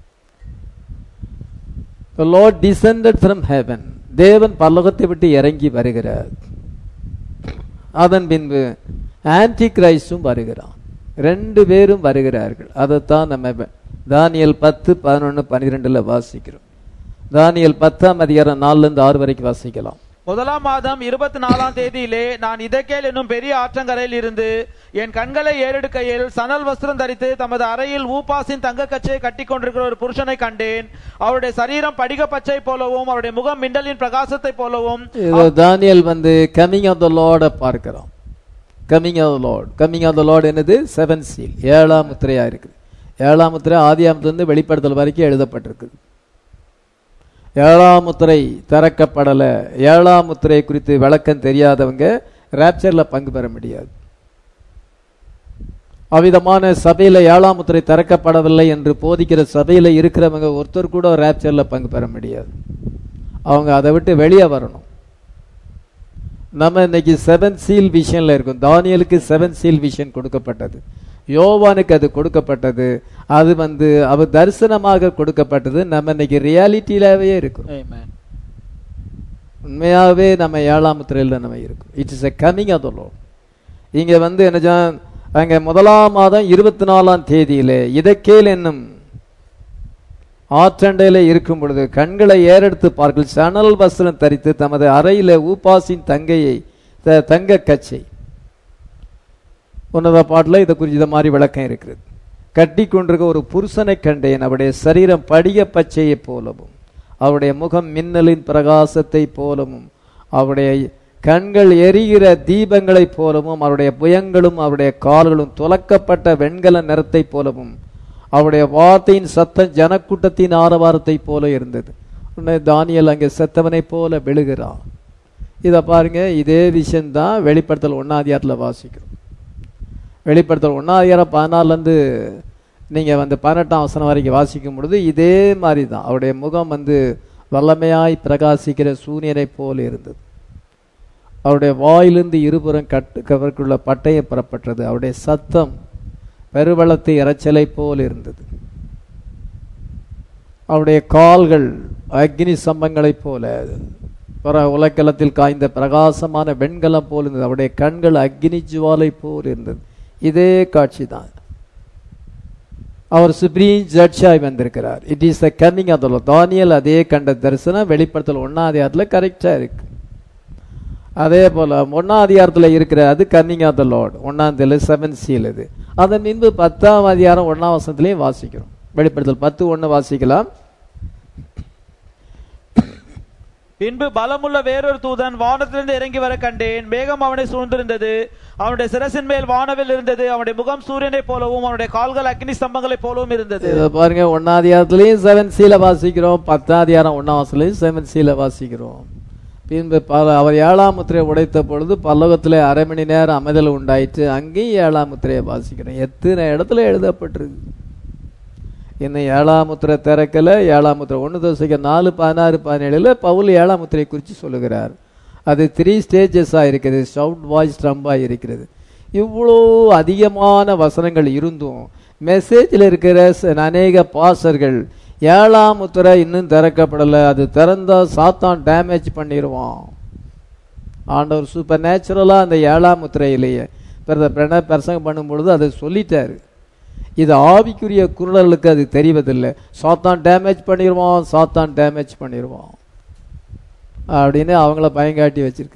lord descended from heaven தேவன் பல்லோகத்தை விட்டு இறங்கி வருகிறார் அதன் பின்பு ஆன்டி கிரைஸ்டும் வருகிறான் ரெண்டு பேரும் வருகிறார்கள் அதைத்தான் நம்ம தானியல் பத்து பதினொன்று பன்னிரெண்டுல வாசிக்கிறோம் தானியல் பத்தாம் அதிகாரம் நாலுல இருந்து ஆறு வரைக்கும் வாசிக்கலாம் முதலாம் மாதம் இருபத்தி நாலாம் தேதியிலே நான் இதக்கேல் என்னும் பெரிய ஆற்றங்கரையில் இருந்து என் கண்களை ஏறெடுக்கையில் சணல் வஸ்திரம் தரித்து தமது அறையில் ஊப்பாசின் தங்க கச்சையை கட்டி கொண்டிருக்கிற ஒரு புருஷனை கண்டேன் அவருடைய சரீரம் படிக பச்சை போலவும் அவருடைய முகம் மிண்டலின் பிரகாசத்தை போலவும் இது தானியல் வந்து கமிங் ஆஃப் த லார்ட பார்க்கிறோம் coming of the lord coming of the lord என்னது செவன் சீல் ஏழாம் முத்திரையா இருக்குது ஏழாம் முத்திரை ஆதியாமத்திலிருந்து வெளிப்படுத்தல் வரைக்கும் எழுதப்பட்டிருக்குது ஏழாம் முத்திரை திறக்கப்படல ஏழாம் முத்திரை குறித்து விளக்கம் தெரியாதவங்க ராப்சர்ல பங்கு பெற முடியாது அவ்விதமான சபையில ஏழாம் முத்திரை திறக்கப்படவில்லை என்று போதிக்கிற சபையில இருக்கிறவங்க ஒருத்தர் கூட ராப்சர்ல பங்கு பெற முடியாது அவங்க அதை விட்டு வெளியே வரணும் நம்ம இன்னைக்கு செவன் சீல் விஷன்ல இருக்கும் தானியலுக்கு செவன் சீல் விஷன் கொடுக்கப்பட்டது யோவானுக்கு அது கொடுக்கப்பட்டது அது வந்து அவர் தரிசனமாக கொடுக்கப்பட்டது நம்ம இன்னைக்கு ரியாலிட்டியிலாவே இருக்கும் உண்மையாகவே நம்ம ஏழாம் முத்திரையில் நம்ம இருக்கும் it is a coming of the lord இங்க வந்து என்ன அங்க முதலாம் மாதம் இருபத்தி நாலாம் தேதியிலே இதக்கேல் என்னும் ஆற்றண்டையில இருக்கும் பொழுது கண்களை ஏறெடுத்து பார்க்கல் சணல் வஸ்திரம் தரித்து தமது அறையில ஊப்பாசின் தங்கையை த- தங்க கச்சை உன்னத பாட்டில் இதை குறித்து இதை மாதிரி விளக்கம் இருக்கிறது கட்டி கொண்டிருக்க ஒரு புருஷனை கண்டேன் அவருடைய சரீரம் படிக பச்சையைப் போலவும் அவருடைய முகம் மின்னலின் பிரகாசத்தை போலவும் அவருடைய கண்கள் எரிகிற தீபங்களைப் போலவும் அவருடைய புயங்களும் அவருடைய கால்களும் துலக்கப்பட்ட வெண்கல நிறத்தைப் போலவும் அவருடைய வார்த்தையின் சத்தம் ஜனக்கூட்டத்தின் ஆரவாரத்தை போல இருந்தது உடனே தானியல் அங்கே செத்தவனைப் போல விழுகிறான் இதை பாருங்க இதே விஷயம்தான் வெளிப்படுத்தல் ஒன்னாதியாரத்தில் வாசிக்கிறோம் வெளிப்படுத்தல் ஒன்னாதிகாரம் பதினாலுலேருந்து நீங்கள் வந்து பதினெட்டாம் வசனம் வரைக்கும் வாசிக்கும் பொழுது இதே மாதிரி தான் அவருடைய முகம் வந்து வல்லமையாய் பிரகாசிக்கிற சூரியனை போல இருந்தது அவருடைய வாயிலிருந்து இருபுறம் கட்டு கவருக்குள்ள பட்டயம் பெறப்பட்டது அவருடைய சத்தம் பெருவெள்ளத்து இரைச்சலை போல் இருந்தது அவருடைய கால்கள் அக்னி சம்பங்களைப் போல பிற உலக்கலத்தில் காய்ந்த பிரகாசமான வெண்கலம் போல் இருந்தது அவருடைய கண்கள் அக்னி ஜுவாலை போல் இருந்தது இதே காட்சி தான் அவர் சுப்ரீம் ஜட்ஜாய் வந்திருக்கிறார் it is the coming of the தானியல் அதே கண்ட தரிசனம் வெளிப்படுத்தல் ஒன்னாம் அதிகாரத்தில் கரெக்டாக இருக்கு அதே போல ஒன்னாம் அதிகாரத்தில் இருக்கிற அது கன்னிங் ஆஃப் த லார்ட் ஒன்னாம் தேதி செவன் சீல் இது அதன் பின்பு பத்தாம் அதிகாரம் ஒன்னாம் வசனத்திலையும் வாசிக்கிறோம் வெளிப்படுத்தல் பத்து ஒன்று வாசிக்கலாம் பின்பு பலமுள்ள வேறொரு தூதன் வானத்திலிருந்து இறங்கி வர கண்டேன் மேகம் அவனை சூழ்ந்திருந்தது அவனுடைய சிரசின் மேல் வானவில் இருந்தது அவனுடைய முகம் சூரியனைப் போலவும் அவனுடைய கால்கள் அக்னி ஸ்தம்பங்களைப் போலவும் இருந்தது இதை பாருங்க ஒன்னாம் அதிகாரத்திலையும் செவன் சீல வாசிக்கிறோம் பத்தாம் அதிகாரம் ஒன்னாம் வசலையும் செவன் சீல வாசிக்கிறோம் பின்பு பல அவர் ஏழாம் முத்திரையை உடைத்த பொழுது பல்லவத்திலே அரை மணி நேரம் அமைதல் உண்டாயிற்று அங்கேயும் ஏழாம் முத்திரையை வாசிக்கிறோம் எத்தனை இடத்துல எழுதப்பட்டிருக்கு இன்னும் ஏழாம் முத்திரை திறக்கல ஏழாம் முத்திரை ஒன்று தோசைக்கு நாலு பதினாறு பதினேழுல பவுல் ஏழாம் முத்திரை குறித்து சொல்லுகிறார் அது த்ரீ ஸ்டேஜஸாக இருக்குது சவுண்ட் வாய்ஸ் ட்ரம்பாக இருக்கிறது இவ்வளோ அதிகமான வசனங்கள் இருந்தும் மெசேஜில் இருக்கிற ச- அநேக பாசர்கள் ஏழாம் முத்திரை இன்னும் திறக்கப்படலை அது திறந்தா சாத்தான் டேமேஜ் பண்ணிடுவான் ஆண்டவர் சூப்பர் நேச்சுரலாக அந்த ஏழாம் முத்திரையிலேயே பிறந்த பிரசங்கம் பண்ணும் பொழுது அதை சொல்லிட்டாரு இது ஆவிக்குரிய குரலுக்கு அது தெரிவதில்லை சாத்தான் டேமேஜ் பண்ணிடுவான் சாத்தான் டேமேஜ் பண்ணிடுவான் அப்படின்னு அவங்கள பயங்காட்டி வச்சிருக்கு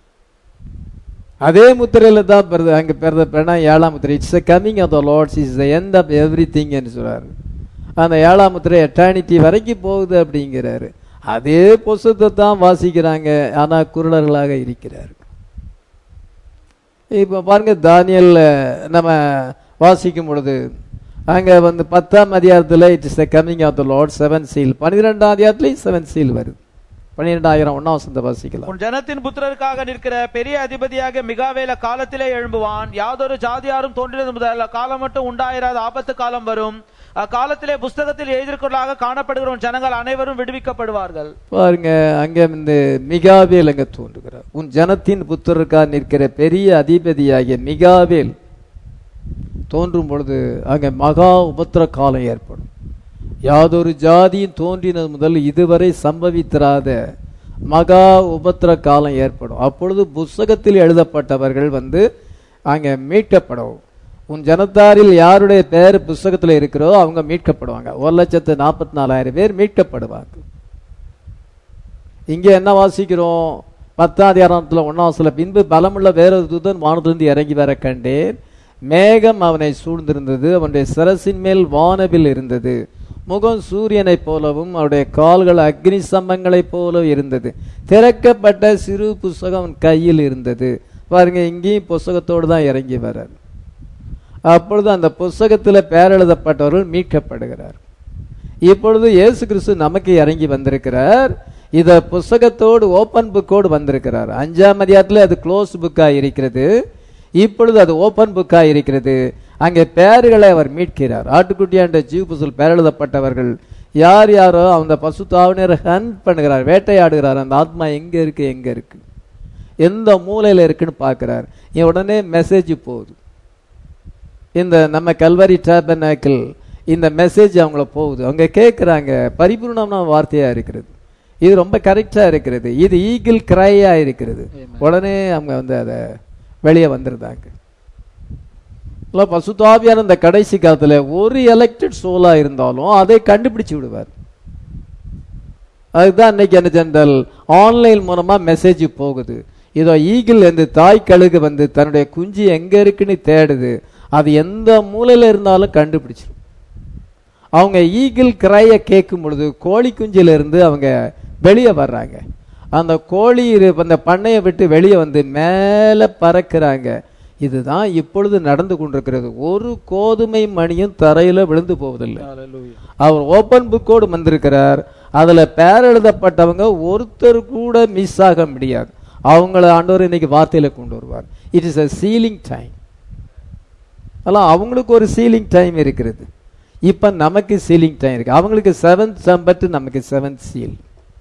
அதே முத்திரையில தான் பிறந்த அங்க பிறந்த பெண்ணா ஏழாம் முத்திரை it's coming of the lord's is the end of every திங்னு சொல்றாரு அந்த ஏழாம் முத்திரை எட்டானிட்டி வரைக்கும் போகுது அப்படிங்கிறாரு அதே புஸ்தத்தை தான் வாசிக்கிறாங்க ஆனா குருடர்களாக இருக்கிறார் இப்போ பாருங்க தானியல்ல நம்ம வாசிக்கும் பொழுது அங்க வந்து பத்தாம் அதிகாரத்துல it is the coming of the lord seven seal பன்னிரெண்டாம் அதிகாரத்துலயும் செவன் சீல் வருது பன்னிரெண்டாயிரம் ஒன்னாம் வசந்த வாசிக்கலாம் உன் ஜனத்தின் புத்திரருக்காக நிற்கிற பெரிய அதிபதியாக மிகாவேல காலத்திலே எழும்புவான் யாதொரு ஜாதியாரும் தோன்றினது முதல் அக்காலம் மட்டும் உண்டாயிராத ஆபத்து காலம் வரும் அக்காலத்திலே புஸ்தகத்தில் எழுதியிருக்கிறதாக காணப்படுகிற உன் ஜனங்கள் அனைவரும் விடுவிக்கப்படுவார்கள் பாருங்க அங்க இந்த மிகாவேல் அங்க தோன்றுகிறார் உன் ஜனத்தின் புத்திரருக்கா நிற்கிற பெரிய அதிபதியாகிய மிகாவேல் தோன்றும் பொழுது அங்க மகா உபத்திர காலம் ஏற்படும் யாதொரு ஜாதியும் தோன்றினது முதல் இதுவரை சம்பவித்திராத மகா உபத்திர காலம் ஏற்படும் அப்பொழுது புஸ்தகத்தில் எழுதப்பட்டவர்கள் வந்து அங்க மீட்கப்படும் உன் ஜனத்தாரில் யாருடைய பெயர் புஸ்தகத்தில் இருக்கிறோ அவங்க மீட்கப்படுவாங்க ஒரு லட்சத்து நாற்பத்தி நாலாயிரம் பேர் மீட்கப்படுவாங்க இங்க என்ன வாசிக்கிறோம் பத்தாம் அதிகாரத்தில் ஒன்னாவதுல பின்பு பலமுள்ள வேறொரு தூதன் வானத்திலிருந்து இறங்கி வர கண்டேன் மேகம் அவனை சூழ்ந்திருந்தது அவனுடைய சிரசின் மேல் வானவில் இருந்தது முகம் சூரியனைப் போலவும் அவருடைய கால்கள் அக்னி சம்பங்களைப் போல இருந்தது திறக்கப்பட்ட சிறு புஸ்தகம் அவன் கையில் இருந்தது பாருங்க இங்கேயும் புஸ்தகத்தோடு தான் இறங்கி வர்றார் அப்பொழுது அந்த புஸ்தகத்தில் பெயர் எழுதப்பட்டவர்கள் மீட்கப்படுகிறார் இப்பொழுது இயேசு கிறிஸ்து நமக்கு இறங்கி வந்திருக்கிறார் இத புஸ்தகத்தோடு ஓபன் புக்கோடு வந்திருக்கிறார் அஞ்சாம் அதிகாரத்தில் அது க்ளோஸ் புக்கா இருக்கிறது இப்பொழுது அது ஓபன் புக்கா இருக்கிறது அங்கே பெயர்களை அவர் மீட்கிறார் ஆட்டுக்குட்டியாண்ட ஜீவ் புசல் பெயர் எழுதப்பட்டவர்கள் யார் யாரோ அந்த பசுத்தாவினர் ஹண்ட் பண்ணுகிறார் வேட்டையாடுகிறார் அந்த ஆத்மா எங்க இருக்கு எங்க இருக்கு எந்த மூலையில இருக்குன்னு பார்க்கிறார் இவன் உடனே மெசேஜ் போகுது இந்த நம்ம கல்வரி டேபனாக்கிள் இந்த மெசேஜ் அவங்கள போகுது அவங்க கேட்குறாங்க பரிபூர்ணமான வார்த்தையா இருக்கிறது இது ரொம்ப கரெக்டா இருக்கிறது இது ஈகிள் கிரையா இருக்கிறது உடனே அவங்க வந்து அதை வெளியே வந்துருந்தாங்க இல்லை பசுதாபியான இந்த கடைசி காலத்துல ஒரு எலெக்டட் சோலா இருந்தாலும் அதை கண்டுபிடிச்சு விடுவார் அதுதான் இன்னைக்கு என்ன ஜென்ரல் ஆன்லைன் மூலமா மெசேஜ் போகுது இதோ ஈகிள் வந்து தாய் கழுகு வந்து தன்னுடைய குஞ்சு எங்க இருக்குன்னு தேடுது அது எந்த மூலையில இருந்தாலும் கண்டுபிடிச்சிடும் அவங்க ஈகிள் கிரைய கேட்கும் பொழுது கோழி குஞ்சில இருந்து அவங்க வெளியே வர்றாங்க அந்த கோழி இரு- அந்த பண்ணையை விட்டு வெளியே வந்து மேலே பறக்கிறாங்க இதுதான் இப்பொழுது நடந்து கொண்டிருக்கிறது ஒரு கோதுமை மணியும் தரையில விழுந்து போவதில்லை அவர் ஓபன் புக்கோடு வந்திருக்கிறார் அதுல பேர் எழுதப்பட்டவங்க ஒருத்தர் கூட மிஸ் ஆக முடியாது அவங்கள ஆண்டவர் இன்னைக்கு வார்த்தையில கொண்டு வருவார் it is a sealing time அதெல்லாம் அவங்களுக்கு ஒரு சீலிங் டைம் இருக்கிறது இப்ப நமக்கு சீலிங் டைம் இருக்கு அவங்களுக்கு செவன்த் சம்பட் நமக்கு செவன்த் சீல்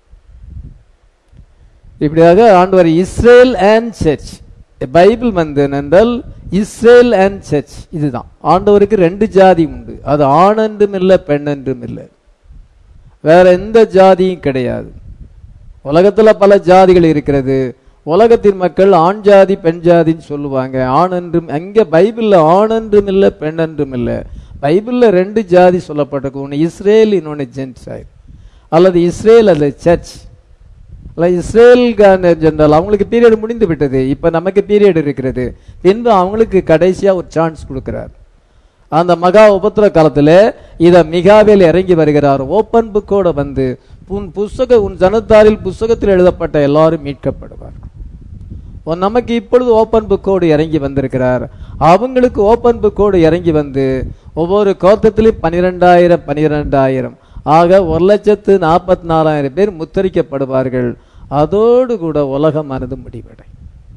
இப்படியாக ஆண்டவர் இஸ்ரேல் அண்ட் சர்ச் பைபிள் வந்து என்னென்றால் இஸ்ரேல் அண்ட் சர்ச் இதுதான் ஆண்டவருக்கு ரெண்டு ஜாதி உண்டு அது ஆண் என்றும் இல்லை பெண் என்றும் இல்லை வேற எந்த ஜாதியும் கிடையாது உலகத்துல பல ஜாதிகள் இருக்கிறது உலகத்தின் மக்கள் ஆண் ஜாதி பெண் ஜாதின்னு சொல்லுவாங்க ஆண் என்றும் அங்க பைபிள்ல ஆண் என்றும் இல்லை பெண் என்றும் இல்லை பைபிள்ல ரெண்டு ஜாதி சொல்லப்பட்டிருக்கு ஒன்று இஸ்ரேல் இன்னொன்று ஜென்சாய் அல்லது இஸ்ரேல் அல்லது சர்ச் அல்ல இஸ்ரேல் ஜென்ரல் அவங்களுக்கு பீரியட் முடிந்து விட்டது இப்ப நமக்கு பீரியட் இருக்கிறது பின்பு அவங்களுக்கு கடைசியா ஒரு சான்ஸ் கொடுக்கிறார் அந்த மகா உபத்திர காலத்துல இத மிகாவேல் இறங்கி வருகிறார் ஓப்பன் புக்கோட வந்து உன் புஸ்தக உன் ஜனத்தாரில் புஸ்தகத்தில் எழுதப்பட்ட எல்லாரும் மீட்கப்படுவார் உன் நமக்கு இப்பொழுது ஓப்பன் புக்கோடு இறங்கி வந்திருக்கிறார் அவங்களுக்கு ஓப்பன் புக்கோடு இறங்கி வந்து ஒவ்வொரு கோத்தத்திலும் பனிரெண்டாயிரம் பனிரெண்டாயிரம் ஆக ஒரு லட்சத்து நாற்பத்தி நாலாயிரம் பேர் முத்தரிக்கப்படுவார்கள் அதோடு கூட உலகமானது முடிவடை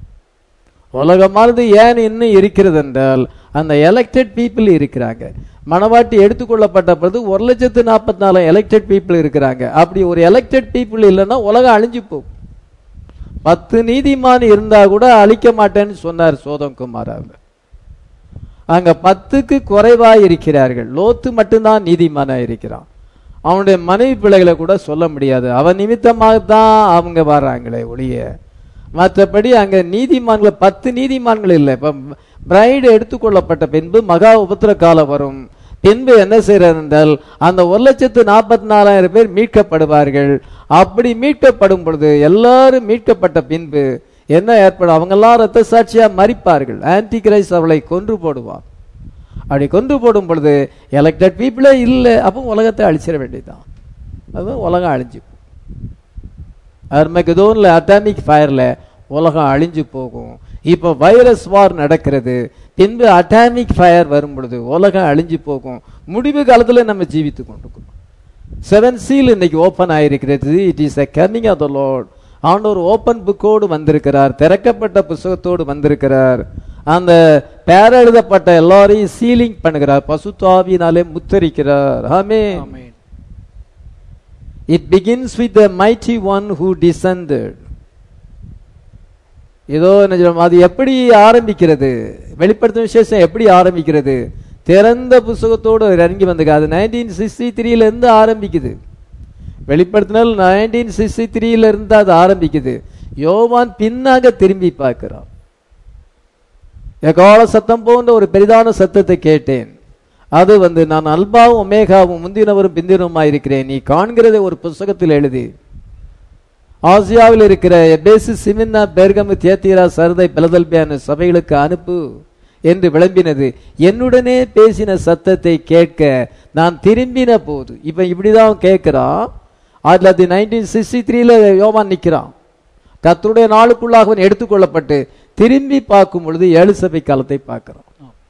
உலகமானது ஏன் இன்னும் இருக்கிறது என்றால் அந்த எலெக்டட் பீப்புள் இருக்கிறாங்க மணவாட்டி எடுத்துக்கொள்ளப்பட்ட பிறகு ஒரு லட்சத்து நாற்பத்தி நாலு எலெக்டட் பீப்புள் இருக்கிறாங்க அப்படி ஒரு எலெக்டட் பீப்புள் இல்லைன்னா உலகம் அழிஞ்சு போகும் பத்து நீதிமான் இருந்தா கூட அழிக்க மாட்டேன்னு சொன்னார் சோதம் குமார் அவங்க அங்க பத்துக்கு குறைவா இருக்கிறார்கள் லோத்து மட்டும்தான் நீதிமானா இருக்கிறான் அவனுடைய மனைவி பிள்ளைகளை கூட சொல்ல முடியாது அவன் நிமித்தமாக தான் அவங்க வர்றாங்களே ஒழிய மற்றபடி அங்க நீதிமான்கள் பத்து நீதிமான்கள் இல்லை இப்ப பிரைடு எடுத்துக்கொள்ளப்பட்ட பின்பு மகா உபத்திர காலம் வரும் பின்பு என்ன செய்யறது என்றால் அந்த ஒரு லட்சத்து நாற்பத்தி நாலாயிரம் பேர் மீட்கப்படுவார்கள் அப்படி மீட்கப்படும் பொழுது எல்லாரும் மீட்கப்பட்ட பின்பு என்ன ஏற்படும் அவங்க எல்லாம் ரத்த சாட்சியா மறிப்பார்கள் ஆன்டி கிரைஸ் அவளை கொன்று போடுவான் அப்படி கொன்று போடும் பொழுது எலெக்டட் பீப்புளே இல்லை அப்போ உலகத்தை அழிச்சிட வேண்டியதுதான் அது உலகம் அழிஞ்சு அர்மகதோன்ல அட்டாமிக் ஃபயர்ல உலகம் அழிஞ்சு போகும் இப்போ வைரஸ் வார் நடக்கிறது பின்பு அட்டாமிக் ஃபயர் வரும் பொழுது உலகம் அழிஞ்சு போகும் முடிவு காலத்துல நம்ம ஜீவித்து கொண்டிருக்கோம் செவன் சீல் இன்னைக்கு ஓபன் ஆயிருக்கிறது it is a coming of the lord ஆண்டவர் ஓபன் புக்கோடு வந்திருக்கிறார் திறக்கப்பட்ட புஸ்தகத்தோடு வந்திருக்கிறார் அந்த பேர எழுதப்பட்ட எல்லாரையும் சீலிங் பண்ணுகிறார் பசுத்தாவினாலே முத்தரிக்கிறார் ஆமே it begins with the mighty one who descended ஏதோ என்ன சொல்றோம், அது எப்படி ஆரம்பிக்கிறது வெளிப்படுத்தும் விசேஷம் எப்படி ஆரம்பிக்கிறது திறந்த புஸ்தகத்தோடு இறங்கி வந்தது அது நைன்டீன் சிக்ஸ்டி த்ரீல இருந்து ஆரம்பிக்குது வெளிப்படுத்தினால் நைன்டீன் சிக்ஸ்டி த்ரீல இருந்து அது ஆரம்பிக்குது யோவான் பின்னாக திரும்பி பார்க்கிறான் எகால சத்தம் போன்ற ஒரு பெரிதான சத்தத்தை கேட்டேன் அது வந்து நான் அல்பாவும் ஒமேகாவும் முந்தினவரும் பிந்தினவுமாய் இருக்கிறேன் நீ காண்கிறதை ஒரு புஸ்தகத்தில் எழுதி ஆசியாவில் இருக்கிற எபேசு சிமின்னா பெர்கமு தியத்தீரா சரதை பிலதல்பியான சபைகளுக்கு அனுப்பு என்று விளம்பினது என்னுடனே பேசின சத்தத்தை கேட்க நான் திரும்பின போது இப்ப இப்படிதான் கேட்கிறான் ஆயிரத்தி தொள்ளாயிரத்தி நைன்டீன் சிக்ஸ்டி த்ரீல யோவான் நிக்கிறான் கர்த்தருடைய நாளுக்குள்ளாக அவன் எடுத்துக்கொள்ளப்பட்டு திரும்பி பார்க்கும் பொழுது ஏழு சபை காலத்தை பார்க்கிறான்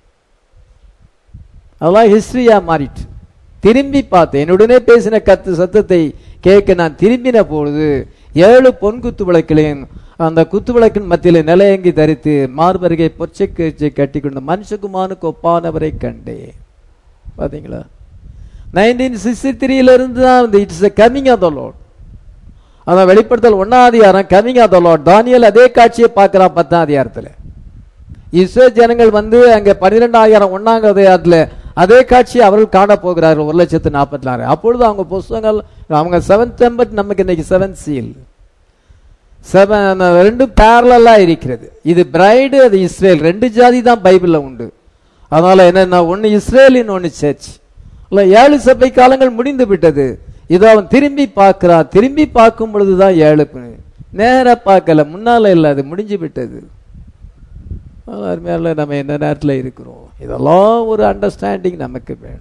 அதெல்லாம் ஹிஸ்டரியா மாறிட்டு திரும்பி பார்த்தேன் என்னுடனே பேசின கத்து சத்தத்தை கேட்க நான் திரும்பின பொழுது ஏழு பொன் குத்து விளக்கிலையும் அந்த குத்து விளக்கின் மத்தியில நிலையங்கி தரித்து மார்பருகை பொச்சை கீழ்ச்சி கட்டி கொண்ட மனுஷகுமானுக்கு ஒப்பானவரை கண்டேன் பாத்தீங்களா நைன்டீன் சிக்ஸ்டி த்ரீல இருந்து தான் it's coming of the lord அதான் வெளிப்படுத்தல் ஒன்னாம் அதிகாரம் கமிங் ஆஃப் த லார்ட் தானியல் அதே காட்சியை பார்க்கிறான் பத்தாம் அதிகாரத்துல இஸ்ரேல் ஜனங்கள் வந்து அங்க பன்னிரெண்டாயிரம் ஒன்னாம் அதிகாரத்துல அதே காட்சியை அவர்கள் காண போகிறார்கள் ஒரு லட்சத்து நாற்பத்தி நாலு அப்பொழுது அவங்க புஸ்தகங்கள் அவங்க செவன்த் டெம்பட் நமக்கு இன்னைக்கு செவன்த் சீல் செவன் ரெண்டும் பேரலா இருக்கிறது இது பிரைடு அது இஸ்ரேல் ரெண்டு ஜாதி தான் பைபிள்ல உண்டு அதனால என்னன்னா ஒன்னு இஸ்ரேலின் ஒன்னு சர்ச் இல்ல ஏழு சபை காலங்கள் முடிந்து விட்டது இதோ அவன் திரும்பி பார்க்கிறான் திரும்பி பார்க்கும் பொழுதுதான் ஏழு நேரா பார்க்கல முன்னால இல்ல அது முடிஞ்சு விட்டது அருமையால நம்ம என்ன நேரத்தில் இருக்கிறோம் இதெல்லாம் ஒரு அண்டர்ஸ்டாண்டிங் நமக்கு வேணும்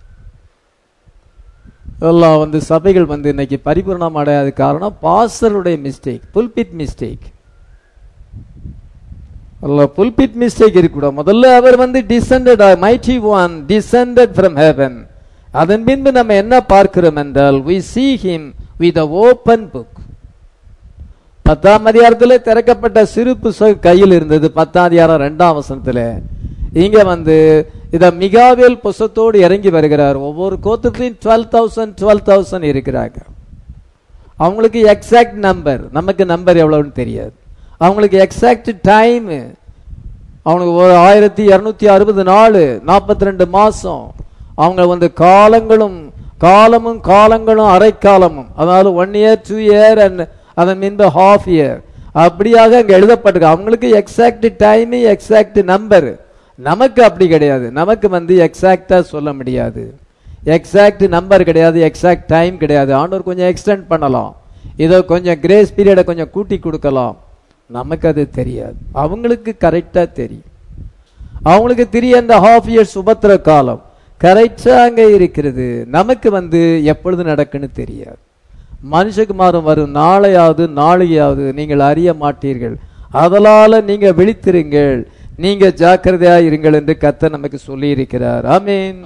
இதெல்லாம் வந்து சபைகள் வந்து இன்னைக்கு பரிபூர்ணம் அடையாத காரணம் பாஸ்டருடைய mistake pulpit mistake pulpit mistake இருக்கக்கூடாது முதல்ல அவர் வந்து descended mighty one descended from heaven அதன் பின்பு நம்ம என்ன பார்க்கிறோம் என்றால் we see him with a open book பத்தாம் அதிகாரத்தில் திறக்கப்பட்ட சிறு புஸ்தகம் கையில் இருந்தது பத்தாம் அதிகாரம் ரெண்டாம் வசனத்துல இங்க வந்து இத மிகாவேல் புஸ்தத்தோடு இறங்கி வருகிறார் ஒவ்வொரு கோத்திரத்திலையும் டுவெல் தௌசண்ட் டுவெல் தௌசண்ட் இருக்கிறாங்க அவங்களுக்கு எக்ஸாக்ட் நம்பர் நமக்கு நம்பர் எவ்வளவுன்னு தெரியாது அவங்களுக்கு எக்ஸாக்ட் டைம் அவனுக்கு ஒரு ஆயிரத்தி இருநூத்தி அறுபது நாள் நாற்பத்தி ரெண்டு மாசம் அவங்க வந்து காலங்களும் காலமும் காலங்களும் அரைக்காலமும் அதாவது one year two year and அதன் மீன்பு ஹாஃப் இயர் அப்படியாக அங்க எழுதப்பட்டிருக்கு அவங்களுக்கு எக்ஸாக்ட் டைம் எக்ஸாக்ட் நம்பர் நமக்கு அப்படி கிடையாது நமக்கு வந்து எக்ஸாக்டா சொல்ல முடியாது எக்ஸாக்ட் நம்பர் கிடையாது எக்ஸாக்ட் டைம் கிடையாது ஆண்டவர் கொஞ்சம் எக்ஸ்டெண்ட் பண்ணலாம் இதோ கொஞ்சம் கிரேஸ் பீரியடை கொஞ்சம் கூட்டி கொடுக்கலாம் நமக்கு அது தெரியாது அவங்களுக்கு கரெக்டா தெரியும் அவங்களுக்கு தெரிய அந்த ஹாஃப் இயர் சுபத்திர காலம் கரெக்டா அங்க இருக்கிறது நமக்கு வந்து எப்பொழுது நடக்குன்னு தெரியாது மனுஷகுமாரம் வரும் நாளையாவது நாளையாவது நீங்கள் அறிய மாட்டீர்கள் அதனால நீங்க விழித்திருங்கள் நீங்க ஜாக்கிரதையா இருங்கள் என்று கத்த நமக்கு சொல்லி இருக்கிறார் ஆமீன்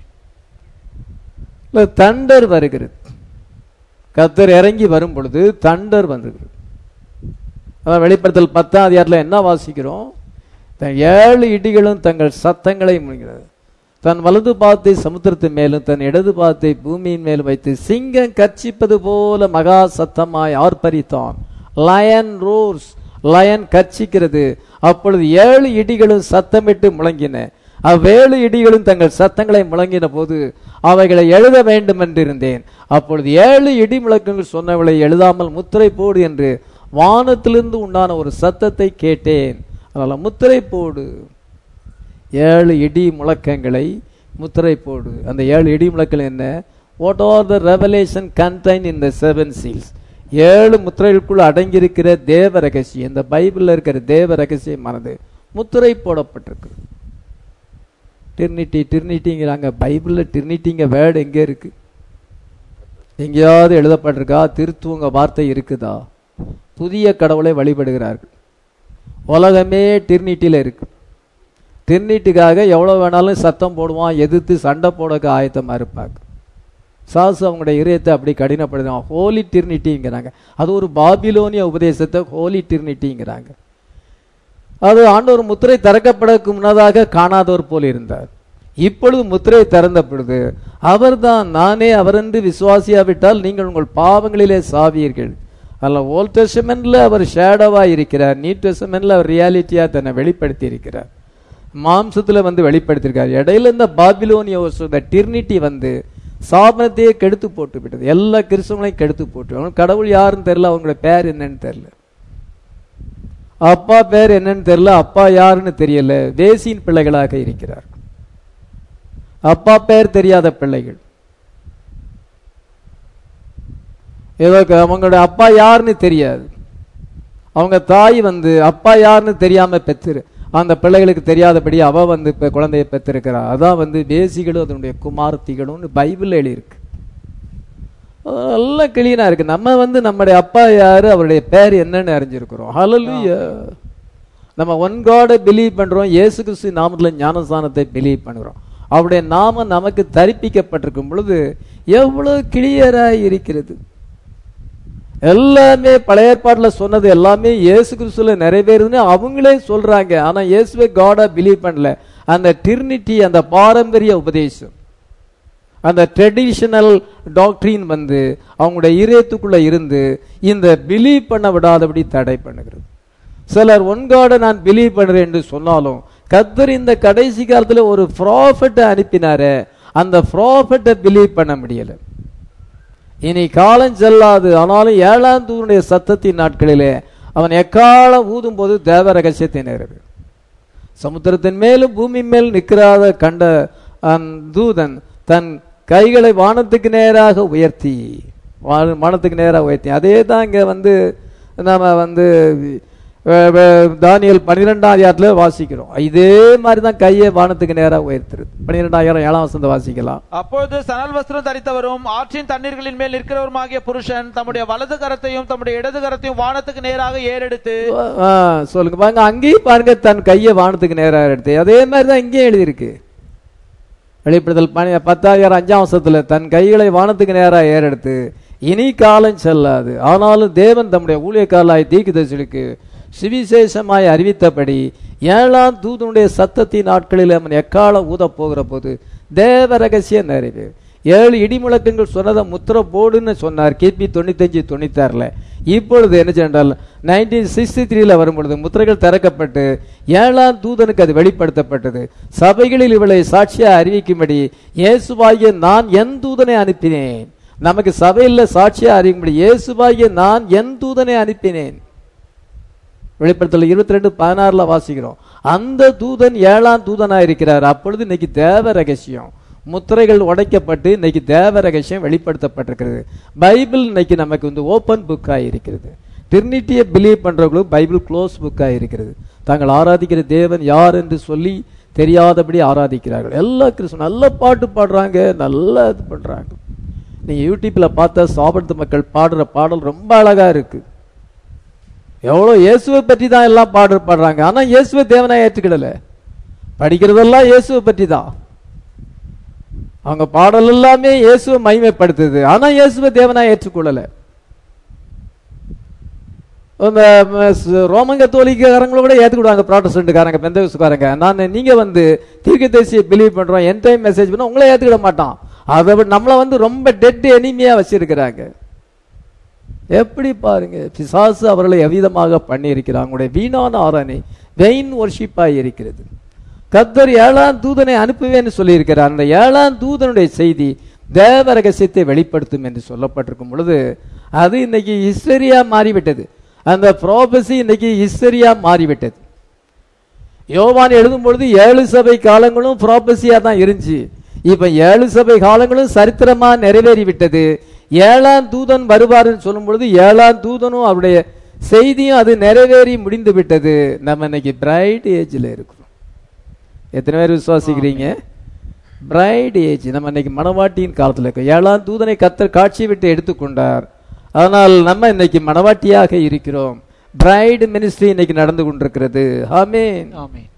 தண்டர் வருகிறது கத்தர் இறங்கி வரும் பொழுது தண்டர் வந்துகிறது அதான் வெளிப்படுத்தல் பத்தாம் அதிகாரத்தில் என்ன வாசிக்கிறோம் தன் ஏழு இடிகளும் தங்கள் சத்தங்களை முழுகிறது தன் வலது பாதத்தை சமுத்திரத்தின் மேலும் தன் இடது பாதத்தை பூமியின் மேலும் வைத்து சிங்கம் கர்ச்சிப்பது போல மகா சத்தமாய் ஆர்ப்பரித்தான் லயன் ரோர்ஸ் லயன் கர்ச்சிக்கிறது அப்பொழுது ஏழு இடிகளும் சத்தமிட்டு முழங்கின அவ்வேழு இடிகளும் தங்கள் சத்தங்களை முழங்கின போது அவைகளை எழுத வேண்டும் என்று இருந்தேன் அப்பொழுது ஏழு இடி முழக்கங்கள் சொன்னவளை எழுதாமல் முத்திரை போடு என்று வானத்திலிருந்து உண்டான ஒரு சத்தத்தை கேட்டேன் அதனால முத்திரை போடு ஏழு இடி முழக்கங்களை முத்திரை போடு அந்த ஏழு இடி முழக்கம் என்ன what are the revelation contained in the seven seals ஏழு முத்திரைகளுக்குள் அடங்கியிருக்கிற தேவ ரகசியம் இந்த பைபிள்ல இருக்கிற தேவ ரகசியமானது முத்திரை போடப்பட்டிருக்கு டிர்னிட்டி டிர்னிட்டிங்கிறாங்க பைபிள்ல டிர்னிட்டிங்க வேர்டு எங்க இருக்கு எங்கேயாவது எழுதப்பட்டிருக்கா திருத்துவங்க வார்த்தை இருக்குதா புதிய கடவுளை வழிபடுகிறார்கள் உலகமே டிர்னிட்டியில இருக்கு டிர்னிட்டுக்காக எவ்வளவு வேணாலும் சத்தம் போடுவான் எதிர்த்து சண்டை போடக்க ஆயத்தமா இருப்பாங்க சாசு அவங்களுடைய இதயத்தை அப்படி கடினப்படுத்துவான் ஹோலி டிர்னிட்டிங்கிறாங்க அது ஒரு பாபிலோனிய உபதேசத்தை ஹோலி டிர்னிட்டிங்கிறாங்க அது ஆண்டவர் முத்திரை திறக்கப்படக்கு முன்னதாக காணாதவர் போல் இருந்தார் இப்பொழுது முத்திரை திறந்த பொழுது அவர்தான் நானே அவரென்று விசுவாசியாவிட்டால் நீங்கள் உங்கள் பாவங்களிலே சாவீர்கள் அல்ல ஓல்ட் டெஸ்டமெண்ட்ல அவர் ஷேடோவா இருக்கிறார் நியூ டெஸ்டமெண்ட்ல அவர் ரியாலிட்டியா தன்னை வெளிப்படுத்தி இருக்கிறார் மாம்சத்துல வந்து வெளிப்படுத்தியிருக்கார் இடையில இந்த பாபிலோனிய இந்த டிர்னிட்டி வந்து சாபனத்தையே கெடுத்து போட்டு விட்டது எல்லா கிறிஸ்தவங்களையும் கெடுத்து போட்டு அவங்களுக்கு கடவுள் யாருன்னு தெரியல அவங்களோட பேர் என்னன்னு தெரியல அப்பா பேர் என்னன்னு தெரியல அப்பா யாருன்னு தெரியல தேசியின் பிள்ளைகளாக இருக்கிறார் அப்பா பேர் தெரியாத பிள்ளைகள் ஏதோ க- அவங்களுடைய அப்பா யாருன்னு தெரியாது அவங்க தாய் வந்து அப்பா யாருன்னு தெரியாம பெற்று அந்த பிள்ளைகளுக்கு தெரியாதபடி அவ வந்து இப்ப குழந்தைய பெற்றிருக்கிறா அதான் வந்து தேசிகளும் அதனுடைய குமார்த்திகளும் பைபிள் எழுதியிருக்கு எல்லாம் கிளீனா இருக்கு நம்ம வந்து நம்முடைய அப்பா யாரு அவருடைய பேர் என்னன்னு அறிஞ்சிருக்கிறோம் ஹalleluya நம்ம ஒன் காடை பிலீவ் பண்றோம் இயேசு கிறிஸ்து நாமத்துல ஞானஸ்தானத்தை பிலீவ் பண்ணுறோம் அவருடைய நாமம் நமக்கு தரிப்பிக்கப்பட்டிருக்கும் பொழுது எவ்வளவு கிளியரா இருக்கிறது எல்லாமே பழைய ஏற்பாட்டுல சொன்னது எல்லாமே இயேசு கிறிஸ்துல நிறைவேறுதுன்னு அவங்களே சொல்றாங்க ஆனா இயேசுவே காடா பிலீவ் பண்ணல அந்த டிரினிட்டி அந்த பாரம்பரிய உபதேசம் அந்த ட்ரெடிஷனல் டாக்டரின் வந்து அவங்களுடைய இதயத்துக்குள்ள இருந்து இந்த பிலீவ் பண்ண விடாதபடி தடை பண்ணுகிறது சிலர் ஒன்காட நான் பிலீவ் பண்றேன் என்று சொன்னாலும் கத்தர் இந்த கடைசி காலத்துல ஒரு ப்ராஃபட்டை அனுப்பினாரே அந்த ப்ராஃபட்டை பிலீவ் பண்ண முடியல இனி காலம் செல்லாது ஆனாலும் ஏழாம் தூதனுடைய சத்தத்தின் நாட்களிலே அவன் எக்காலம் ஊதும் போது தேவ ரகசியத்தை நேரது சமுத்திரத்தின் மேலும் பூமி மேல் நிற்கிறாத கண்ட அந்த தூதன் தன் கைகளை வானத்துக்கு நேராக உயர்த்தி வா- வானத்துக்கு நேராக உயர்த்தி அதே தான் இங்க வந்து நாம வந்து அஹ், அஹ், தானியேல் பன்னிரெண்டாம் அதிகாரத்துல வாசிக்கிறோம் இதே மாதிரி தான் கையை வானத்துக்கு நேராக உயர்த்துறது பன்னிரெண்டாயிரம் ஏழாம் வசந்த வாசிக்கலாம் அப்பொழுது சணல் வஸ்திரம் தரித்தவரும் ஆற்றின் தண்ணீர்களின் மேல் நிற்கிறவருமாகிய புருஷன் தம்முடைய வலது கரத்தையும் தம்முடைய இடது கரத்தையும் வானத்துக்கு நேராக ஏறெடுத்து ஆ, சொல்லுங்க பாருங்க அங்கேயும் பாருங்க தன் கையை வானத்துக்கு நேராக எடுத்து அதே மாதிரி தான் இங்கேயும் எழுதியிருக்கு வெளிப்படுதல் பனி பத்தாயிரம் அஞ்சாம் வருஷத்துல தன் கைகளை வானத்துக்கு நேராக ஏறெடுத்து இனி காலம் செல்லாது ஆனாலும் தேவன் தம்முடைய ஊழியக்காரலாய் தீர்க்கதரிசிகளுக்கு சுவிசேஷமாய் அறிவித்தபடி ஏழாம் தூதனுடைய சத்தத்தின் நாட்களில் அவன் எக்காலம் ஊதப் போகிற போது தேவ ரகசிய நிறைவு ஏழு இடிமுழக்கங்கள் சொன்னதை முத்திர போடுன்னு சொன்னார் கிபி தொண்ணூத்தஞ்சு தொண்ணூத்தாறுல இப்பொழுது என்ன சென்றால் நைன்டீன் சிக்ஸ்டி த்ரீல வரும்பொழுது முத்திரைகள் திறக்கப்பட்டு ஏழாம் தூதனுக்கு அது வெளிப்படுத்தப்பட்டது சபைகளில் இவளை சாட்சியா அறிவிக்கும்படி இயேசுவாகிய நான் என் தூதனை அனுப்பினேன் நமக்கு சபையில் சாட்சியா அறிவிக்கும்படி இயேசுவாகிய நான் என் தூதனை அனுப்பினேன் வெளிப்படுத்தல இருபத்தி ரெண்டு பதினாறுல வாசிக்கிறோம் அந்த தூதன் ஏழாம் தூதனா இருக்கிறார் அப்பொழுது இன்னைக்கு தேவ ரகசியம் முத்திரைகள் உடைக்கப்பட்டு இன்னைக்கு தேவ ரகசியம் வெளிப்படுத்தப்பட்டிருக்கிறது பைபிள் இன்னைக்கு நமக்கு வந்து ஓப்பன் புக்காக இருக்கிறது டிரினிட்டியை பிலீவ் பண்றவங்களுக்கு பைபிள் க்ளோஸ் புக்காக இருக்கிறது தாங்கள் ஆராதிக்கிற தேவன் யார் என்று சொல்லி தெரியாதபடி ஆராதிக்கிறார்கள் எல்லா கிறிஸ்துவ நல்ல பாட்டு பாடுறாங்க நல்லா இது பண்றாங்க நீங்க யூடியூப்ல பார்த்தா சாப்பிடுறது மக்கள் பாடுற பாடல் ரொம்ப அழகா இருக்கு எவ்வளோ இயேசுவை பற்றி தான் எல்லாம் பாடு பாடுறாங்க ஆனா இயேசுவை தேவனா ஏற்றுக்கிடல படிக்கிறதெல்லாம் இயேசுவை பற்றி தான் அவங்க பாடல் எல்லாமே இயேசுவை மகிமைப்படுத்துது ஆனா இயேசுவை தேவனா ஏற்றுக்கொள்ளல இந்த ம, ஸ்- ரோமன் கத்தோலிக்காரங்கள கூட ஏற்றுக்கிடுவாங்க ப்ராட்டஸ்டன்ட்காரங்க பெந்தவிசுக்காரங்க நான் நீங்க வந்து தீர்க்கதரிசியை பிலீவ் பண்றோம் என் டைம் மெசேஜ் பண்ண உங்களை ஏற்றுக்கிட மாட்டான் அதை விட நம்மளை வந்து ரொம்ப டெட் எனிமையா வச்சிருக்கிறாங்க எப்படி பாருங்க பிசாசு அவர்களை எவ்விதமாக பண்ணி இருக்கிறாங்க உங்களுடைய வீணான ஆராணை வெயின் ஒர்ஷிப்பாய் இருக்கிறது கத்தர் ஏழாம் தூதனை அனுப்புவேன்னு சொல்லியிருக்கிறார் அந்த ஏழாம் தூதனுடைய செய்தி தேவ ரகசியத்தை வெளிப்படுத்தும் என்று சொல்லப்பட்டிருக்கும் பொழுது அது இன்னைக்கு ஹிஸ்டரியா மாறிவிட்டது அந்த ப்ராபசி இன்னைக்கு ஹிஸ்டரியா மாறிவிட்டது யோவான் எழுதும் பொழுது ஏழு சபை காலங்களும் ப்ராபஸியா தான் இருந்துச்சு இப்ப ஏழு சபை காலங்களும் சரித்திரமா நிறைவேறி விட்டது ஏழாம் தூதன் வருவாருன்னு சொல்லும் பொழுது ஏழாம் தூதனும் அவருடைய செய்தியும் அது நிறைவேறி முடிந்து விட்டது நம்ம இன்னைக்கு பிரைட் ஏஜ்ல இருக்கிறோம் எத்தனை பேர் விசுவாசிக்கிறீங்க பிரைட் ஏஜ் நம்ம இன்னைக்கு மணவாட்டியின் காலத்துல இருக்கோம் ஏழாம் தூதனை கத்தர் காட்சி விட்டு எடுத்துக்கொண்டார் அதனால் நம்ம இன்னைக்கு மணவாட்டியாக இருக்கிறோம் பிரைட் மினிஸ்ட்ரி இன்னைக்கு நடந்து கொண்டிருக்கிறது ஆமென் ஆமென்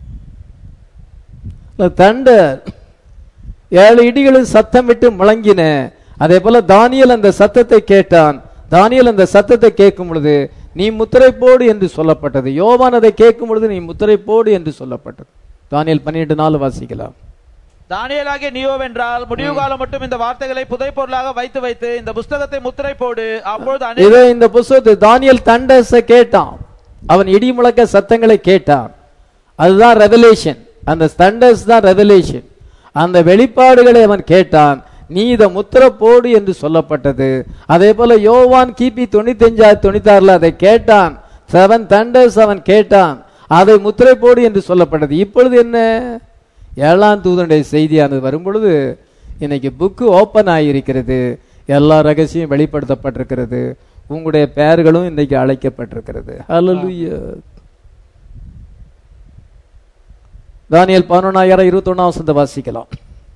தண்டர் ஏழு இடிகளும் சத்தம் விட்டு முழங்கின அதே போல தானியல் அந்த சத்தத்தை கேட்டான் தானியல் அந்த சத்தத்தை கேட்கும் பொழுது நீ முத்திரை போடு என்று சொல்லப்பட்டது யோவான் அதை கேட்கும் பொழுது நீ முத்திரை போடு என்று சொல்லப்பட்டது தானியல் பன்னிரண்டு நாள் வாசிக்கலாம் தானியலாகிய நியோவென்றால் முடிவு காலம் மட்டும் இந்த வார்த்தைகளை புதைப்பொருளாக வைத்து வைத்து இந்த புஸ்தகத்தை முத்திரை போடு அப்பொழுது அநேக இதை இந்த புஸ்தகத்தை தானியல் தண்டஸ கேட்டான் அவன் இடி முழக்க சத்தங்களை கேட்டான் அதுதான் ரெவலேஷன் அந்த தண்டஸ் தான் ரெவலேஷன் அந்த வெளிப்பாடுகளை அவன் கேட்டான் நீ இதை முத்திர போடு என்று சொல்லப்பட்டது அதே போல யோவான் கிபி தொண்ணூத்தஞ்சா தொண்ணூத்தாறுல அதை கேட்டான் செவன் தண்டர்ஸ் அவன் கேட்டான் அதை முத்திரை போடு என்று சொல்லப்பட்டது இப்பொழுது என்ன ஏழாம் தூதனுடைய செய்தியானது வரும்பொழுது இன்னைக்கு புக்கு ஓப்பன் ஆகியிருக்கிறது எல்லா ரகசியம் வெளிப்படுத்தப்பட்டிருக்கிறது உங்களுடைய பெயர்களும் இன்னைக்கு அழைக்கப்பட்டிருக்கிறது ஹalleluya தானியல் பதினொன்னாயிரம் இருபத்தி ஒன்னாம் வசந்த வாசிக்கலாம்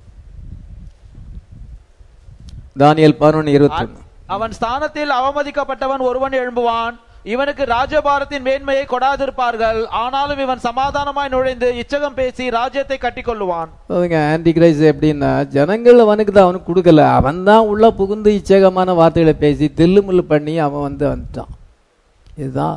தானியல் பதினொன்னு இருபத்தி ஒன்னு அவன் ஸ்தானத்தில் அவமதிக்கப்பட்டவன் ஒருவன் எழும்புவான் இவனுக்கு ராஜபாரத்தின் மேன்மையை கொடாதிருப்பார்கள் ஆனாலும் இவன் சமாதானமாய் நுழைந்து இச்சகம் பேசி ராஜ்யத்தை கட்டிக்கொள்ளுவான் அதுங்க ஆன்டி கிரைஸ் எப்படின்னா ஜனங்கள் அவனுக்கு தான் அவனுக்கு கொடுக்கல அவன் தான் உள்ள புகுந்து இச்சகமான வார்த்தைகளை பேசி தில்லுமுள்ளு பண்ணி அவன் வந்து வந்துட்டான் இதுதான்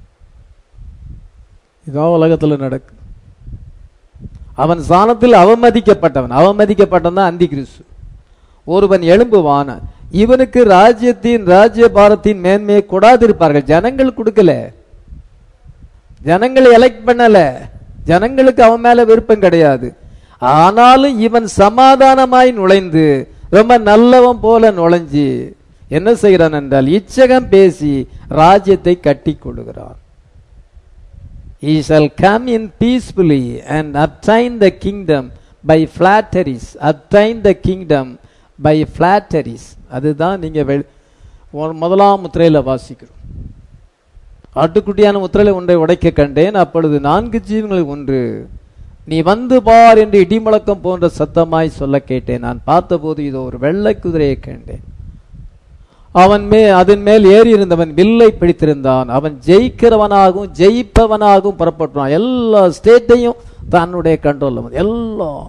இதான் உலகத்துல நடக்கு அவன் சாணத்தில் அவமதிக்கப்பட்டவன் அவமதிக்கப்பட்டவன் தான் அந்தி கிறிஸ்து ஒருவன் எழும்புவான் இவனுக்கு ராஜ்யத்தின் ராஜ்ய பாரத்தின் மேன்மையை கொடாதிருப்பார்கள் ஜனங்கள் கொடுக்கல ஜனங்களை எலெக்ட் பண்ணல ஜனங்களுக்கு அவன் மேல விருப்பம் கிடையாது ஆனாலும் இவன் சமாதானமாய் நுழைந்து ரொம்ப நல்லவன் போல நுழைஞ்சு என்ன செய்கிறான் என்றால் இச்சகம் பேசி ராஜ்யத்தை கட்டி கொள்ளுகிறான் He shall come in peacefully and obtain the kingdom by flatteries. Obtain the kingdom by flatteries. அதுதான் நீங்க வெ- ஒரு முதலாம் முத்திரையில வாசிக்கிறோம் ஆட்டுக்குட்டியான முத்திரையில ஒன்றை உடைக்க கண்டேன் அப்பொழுது நான்கு ஜீவங்களில் ஒன்று நீ வந்து பார் என்று இடிமுழக்கம் போன்ற சத்தமாய் சொல்ல கேட்டேன் நான் பார்த்தபோது இதோ ஒரு வெள்ளை குதிரையை கண்டேன் அவன் மே அதன் மேல் ஏறி இருந்தவன் வில்லை பிடித்திருந்தான் அவன் ஜெயிக்கிறவனாகவும் ஜெயிப்பவனாகவும் புறப்பட்டான் எல்லா ஸ்டேட்டையும் தன்னுடைய கண்ட்ரோல் எல்லாம்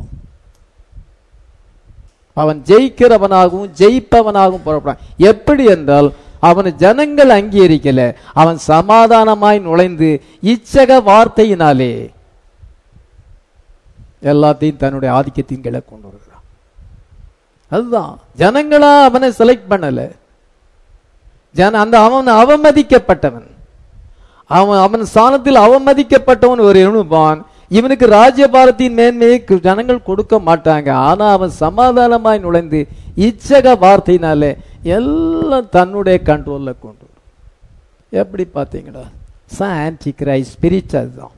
அவன் ஜெயிக்கிறவனாகவும் ஜெயிப்பவனாகவும் புறப்படான் எப்படி என்றால் அவன் ஜனங்கள் அங்கீகரிக்கல அவன் சமாதானமாய் நுழைந்து இச்சக வார்த்தையினாலே எல்லாத்தையும் தன்னுடைய ஆதிக்கத்தின் கீழே கொண்டு வருகிறான் அதுதான் ஜனங்களா அவனை செலக்ட் பண்ணல ஜன அந்த அவன் அவமதிக்கப்பட்டவன் அவன் அவன் ஸ்தானத்தில் அவமதிக்கப்பட்டவன் ஒரு எழுப்பான் இவனுக்கு ராஜ்யபாரத்தின் மேன்மையை கு- ஜனங்கள் கொடுக்க மாட்டாங்க ஆனா அவன் சமாதானமாய் நுழைந்து இச்சக வார்த்தையினாலே எல்லாம் தன்னுடைய கண்ட்ரோல்ல கொண்டு வரும். எப்படி பாத்தீங்களா ஆன்டி கிரைஸ்ட் ஸ்பிரிட் அதுதான்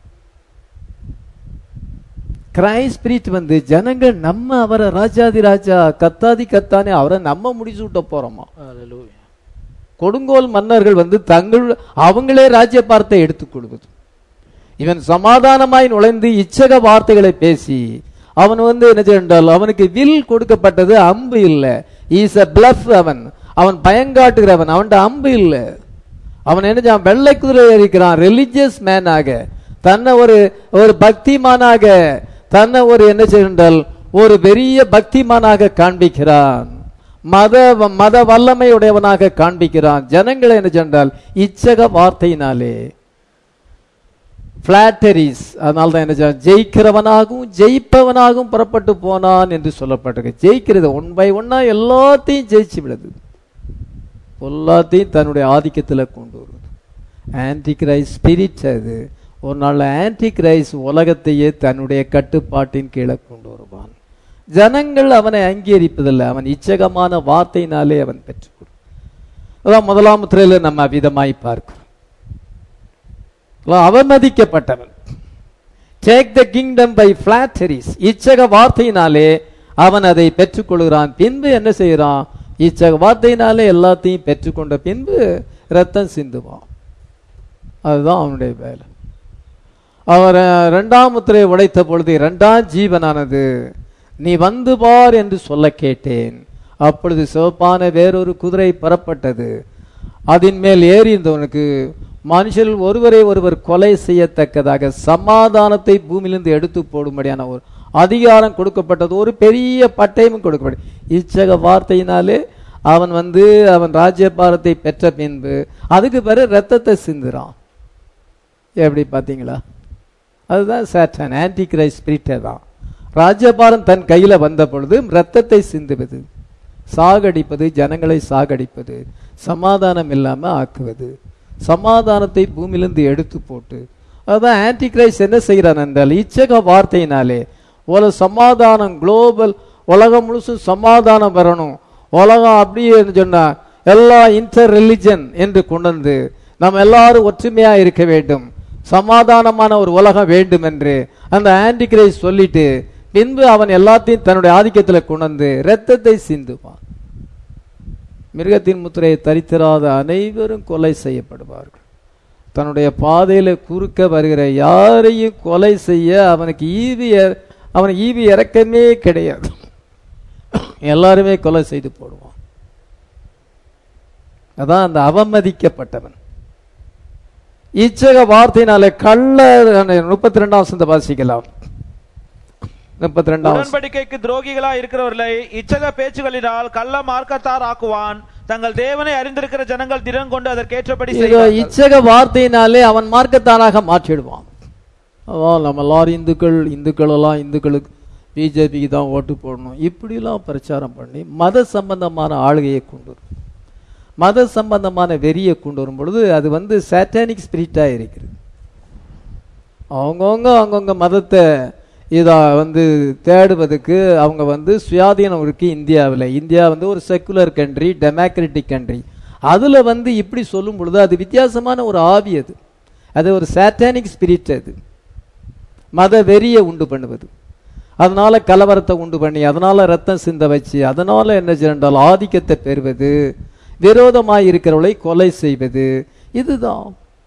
கிரைஸ்ட் ஸ்பிரிட் வந்து ஜனங்கள் நம்ம அவரை ராஜாதி ராஜா கத்தாதி கத்தானே அவரை நம்ம முடிச்சு விட்ட போறோமா கொடுங்கோல் மன்னர்கள் வந்து தங்கள் அவங்களே ராஜ்ய பார்த்தை எடுத்துக் கொள்வது இவன் சமாதானமாய் நுழைந்து இச்சக வார்த்தைகளை பேசி அவன் வந்து என்ன செய்தால் அவனுக்கு வில் கொடுக்கப்பட்டது அம்பு இல்ல இஸ் a bluff அவன் அவன் பயங்காட்டுகிறவன் அவன்கிட்ட அம்பு இல்ல அவன் என்ன செய்வான்? வெள்ளை குதிரை இருக்கிறான் ரிலிஜியஸ் மேனாக தன்னை ஒரு ஒரு பக்திமானாக தன்னை ஒரு என்ன செய்கின்றால் ஒரு பெரிய பக்திமானாக காண்பிக்கிறான் மத மத வல்லமை உடையவனாக காண்பிக்கிறான் ஜனங்களை என்ன சென்றால் இச்சக வார்த்தையினாலே பிளாட்டரிஸ் அதனால தான் என்ன செய்றான்? ஜெயிக்கிறவனாகவும் ஜெயிப்பவனாகவும் புறப்பட்டு போனான் என்று சொல்லப்பட்டிருக்கு ஜெயிக்கிறது ஒன் பை ஒன்னா எல்லாத்தையும் ஜெயிச்சு விடுது எல்லாத்தையும் தன்னுடைய ஆதிக்கத்துல கொண்டு வருது ஆன்டி கிரைஸ் ஸ்பிரிட் அது ஒரு நாள் ஆன்டி கிரைஸ் உலகத்தையே தன்னுடைய கட்டுப்பாட்டின் கீழே கொண்டு வருவான் ஜனங்கள் அவனை அங்கீகரிப்பதில்லை அவன் இச்சகமான வார்த்தையினாலே அவன் பெற்றுக்கொடும் அதான் முதலாம் முத்திரையில நம்ம அவ்விதமாய் பார்க்கிறோம் அதான் அவமதிக்கப்பட்டவன் take the kingdom by flatteries இச்சக வார்த்தையினாலே அவன் அதை பெற்றுக்கொள்கிறான் பின்பு என்ன செய்கிறான் இச்சக வார்த்தையினாலே எல்லாத்தையும் பெற்றுக்கொண்ட பின்பு ரத்தம் சிந்துவான் அதுதான் அவனுடைய வேலை அவர் அஹ், இரண்டாம் முத்திரையை உடைத்த பொழுது இரண்டாம் ஜீவனானது நீ வந்து பார் என்று சொல்ல கேட்டேன் அப்பொழுது சிவப்பான வேறொரு குதிரை புறப்பட்டது அதன் மேல் ஏறி இருந்தவனுக்கு மனுஷர்கள் ஒருவரை ஒருவர் கொலை செய்யத்தக்கதாக சமாதானத்தை பூமியிலிருந்து எடுத்து போடும்படியான ஒரு அதிகாரம் கொடுக்கப்பட்டது ஒரு பெரிய பட்டயமும் கொடுக்கப்பட்டது இச்சக வார்த்தையினாலே அவன் வந்து அவன் ராஜ்யபாரத்தை பெற்ற பின்பு அதுக்கு பிறகு ரத்தத்தை சிந்துறான் எப்படி பார்த்தீங்களா அதுதான் சாட்டன் ஆன்டி கிரைஸ்ட் ஸ்பிரிட்டே தான் ராஜ்யபாரம் தன் கையில வந்த பொழுது ரத்தத்தை சிந்துவது சாகடிப்பது ஜனங்களை சாகடிப்பது சமாதானம் இல்லாம ஆக்குவது சமாதானத்தை பூமியிலிருந்து எடுத்து போட்டு அதுதான் ஆன்டி கிரைஸ்ட் என்ன செய்கிறான் என்றால் இச்சக வார்த்தையினாலே ஒரு சமாதானம் குளோபல் உலகம் முழுசும் சமாதானம் வரணும் உலகம் அப்படியே சொன்னா எல்லா இன்டர் ரிலிஜன் என்று கொண்டு வந்து நம்ம எல்லாரும் ஒற்றுமையா இருக்க வேண்டும் சமாதானமான ஒரு உலகம் வேண்டும் என்று அந்த ஆன்டி கிரைஸ்ட் சொல்லிட்டு பின்பு அவன் எல்லாத்தையும் தன்னுடைய ஆதிக்கத்தில் கொண்டு வந்து ரத்தத்தை சிந்துவான் மிருகத்தின் முத்திரையை தரித்திராத அனைவரும் கொலை செய்யப்படுவார்கள் தன்னுடைய பாதையில குறுக்க வருகிற யாரையும் கொலை செய்ய அவனுக்கு ஈவி இற- அவனுக்கு ஈவி இறக்கமே கிடையாது எல்லாருமே கொலை செய்து போடுவான் அதான் அந்த அவமதிக்கப்பட்டவன் இச்சக வார்த்தையினாலே கள்ள முப்பத்தி ரெண்டாம் வசந்த வாசிக்கலாம் முப்பத்தி ரெண்டாம் உடன்படிக்கைக்கு துரோகிகளா இருக்கிறவர்களை இச்சக பேச்சுகளினால் கள்ள மார்க்கத்தார் ஆக்குவான் தங்கள் தேவனை அறிந்திருக்கிற ஜனங்கள் திறம் கொண்டு அதற்கேற்றபடி இதோ செய்வார்கள். இச்சக வார்த்தையினாலே அவன் மார்க்கத்தானாக மாற்றிடுவான் அதான் நம்ம எல்லாரும் இந்துக்கள் இந்துக்கள் எல்லாம் இந்துக்களுக்கு பிஜேபிக்கு தான் ஓட்டு போடணும் இப்படிலாம் பிரச்சாரம் பண்ணி மத சம்பந்தமான ஆளுகையை கொண்டு வரும் மத சம்பந்தமான வெறியை கொண்டு வரும் பொழுது அது வந்து சாட்டானிக் ஸ்பிரிட்டா இருக்கிறது அவங்கவுங்க அவங்கவுங்க மதத்தை இதை வந்து தேடுவதற்கு அவங்க வந்து சுயாதீனம் இருக்கு இந்தியாவில் இந்தியா வந்து ஒரு செக்குலர் கண்ட்ரி டெமோக்ராட்டிக் கண்ட்ரி அதில் வந்து இப்படி சொல்லும் பொழுது அது வித்தியாசமான ஒரு ஆவி அது அது ஒரு சாட்டானிக் ஸ்பிரிட் அது மத வெறியை உண்டு பண்ணுவது அதனால கலவரத்தை உண்டு பண்ணி அதனால ரத்தம் சிந்த வச்சு அதனால என்ன செய்யறால் ஆதிக்கத்தை பெறுவது விரோதமாய் இருக்கிறவளை கொலை செய்வது இதுதான்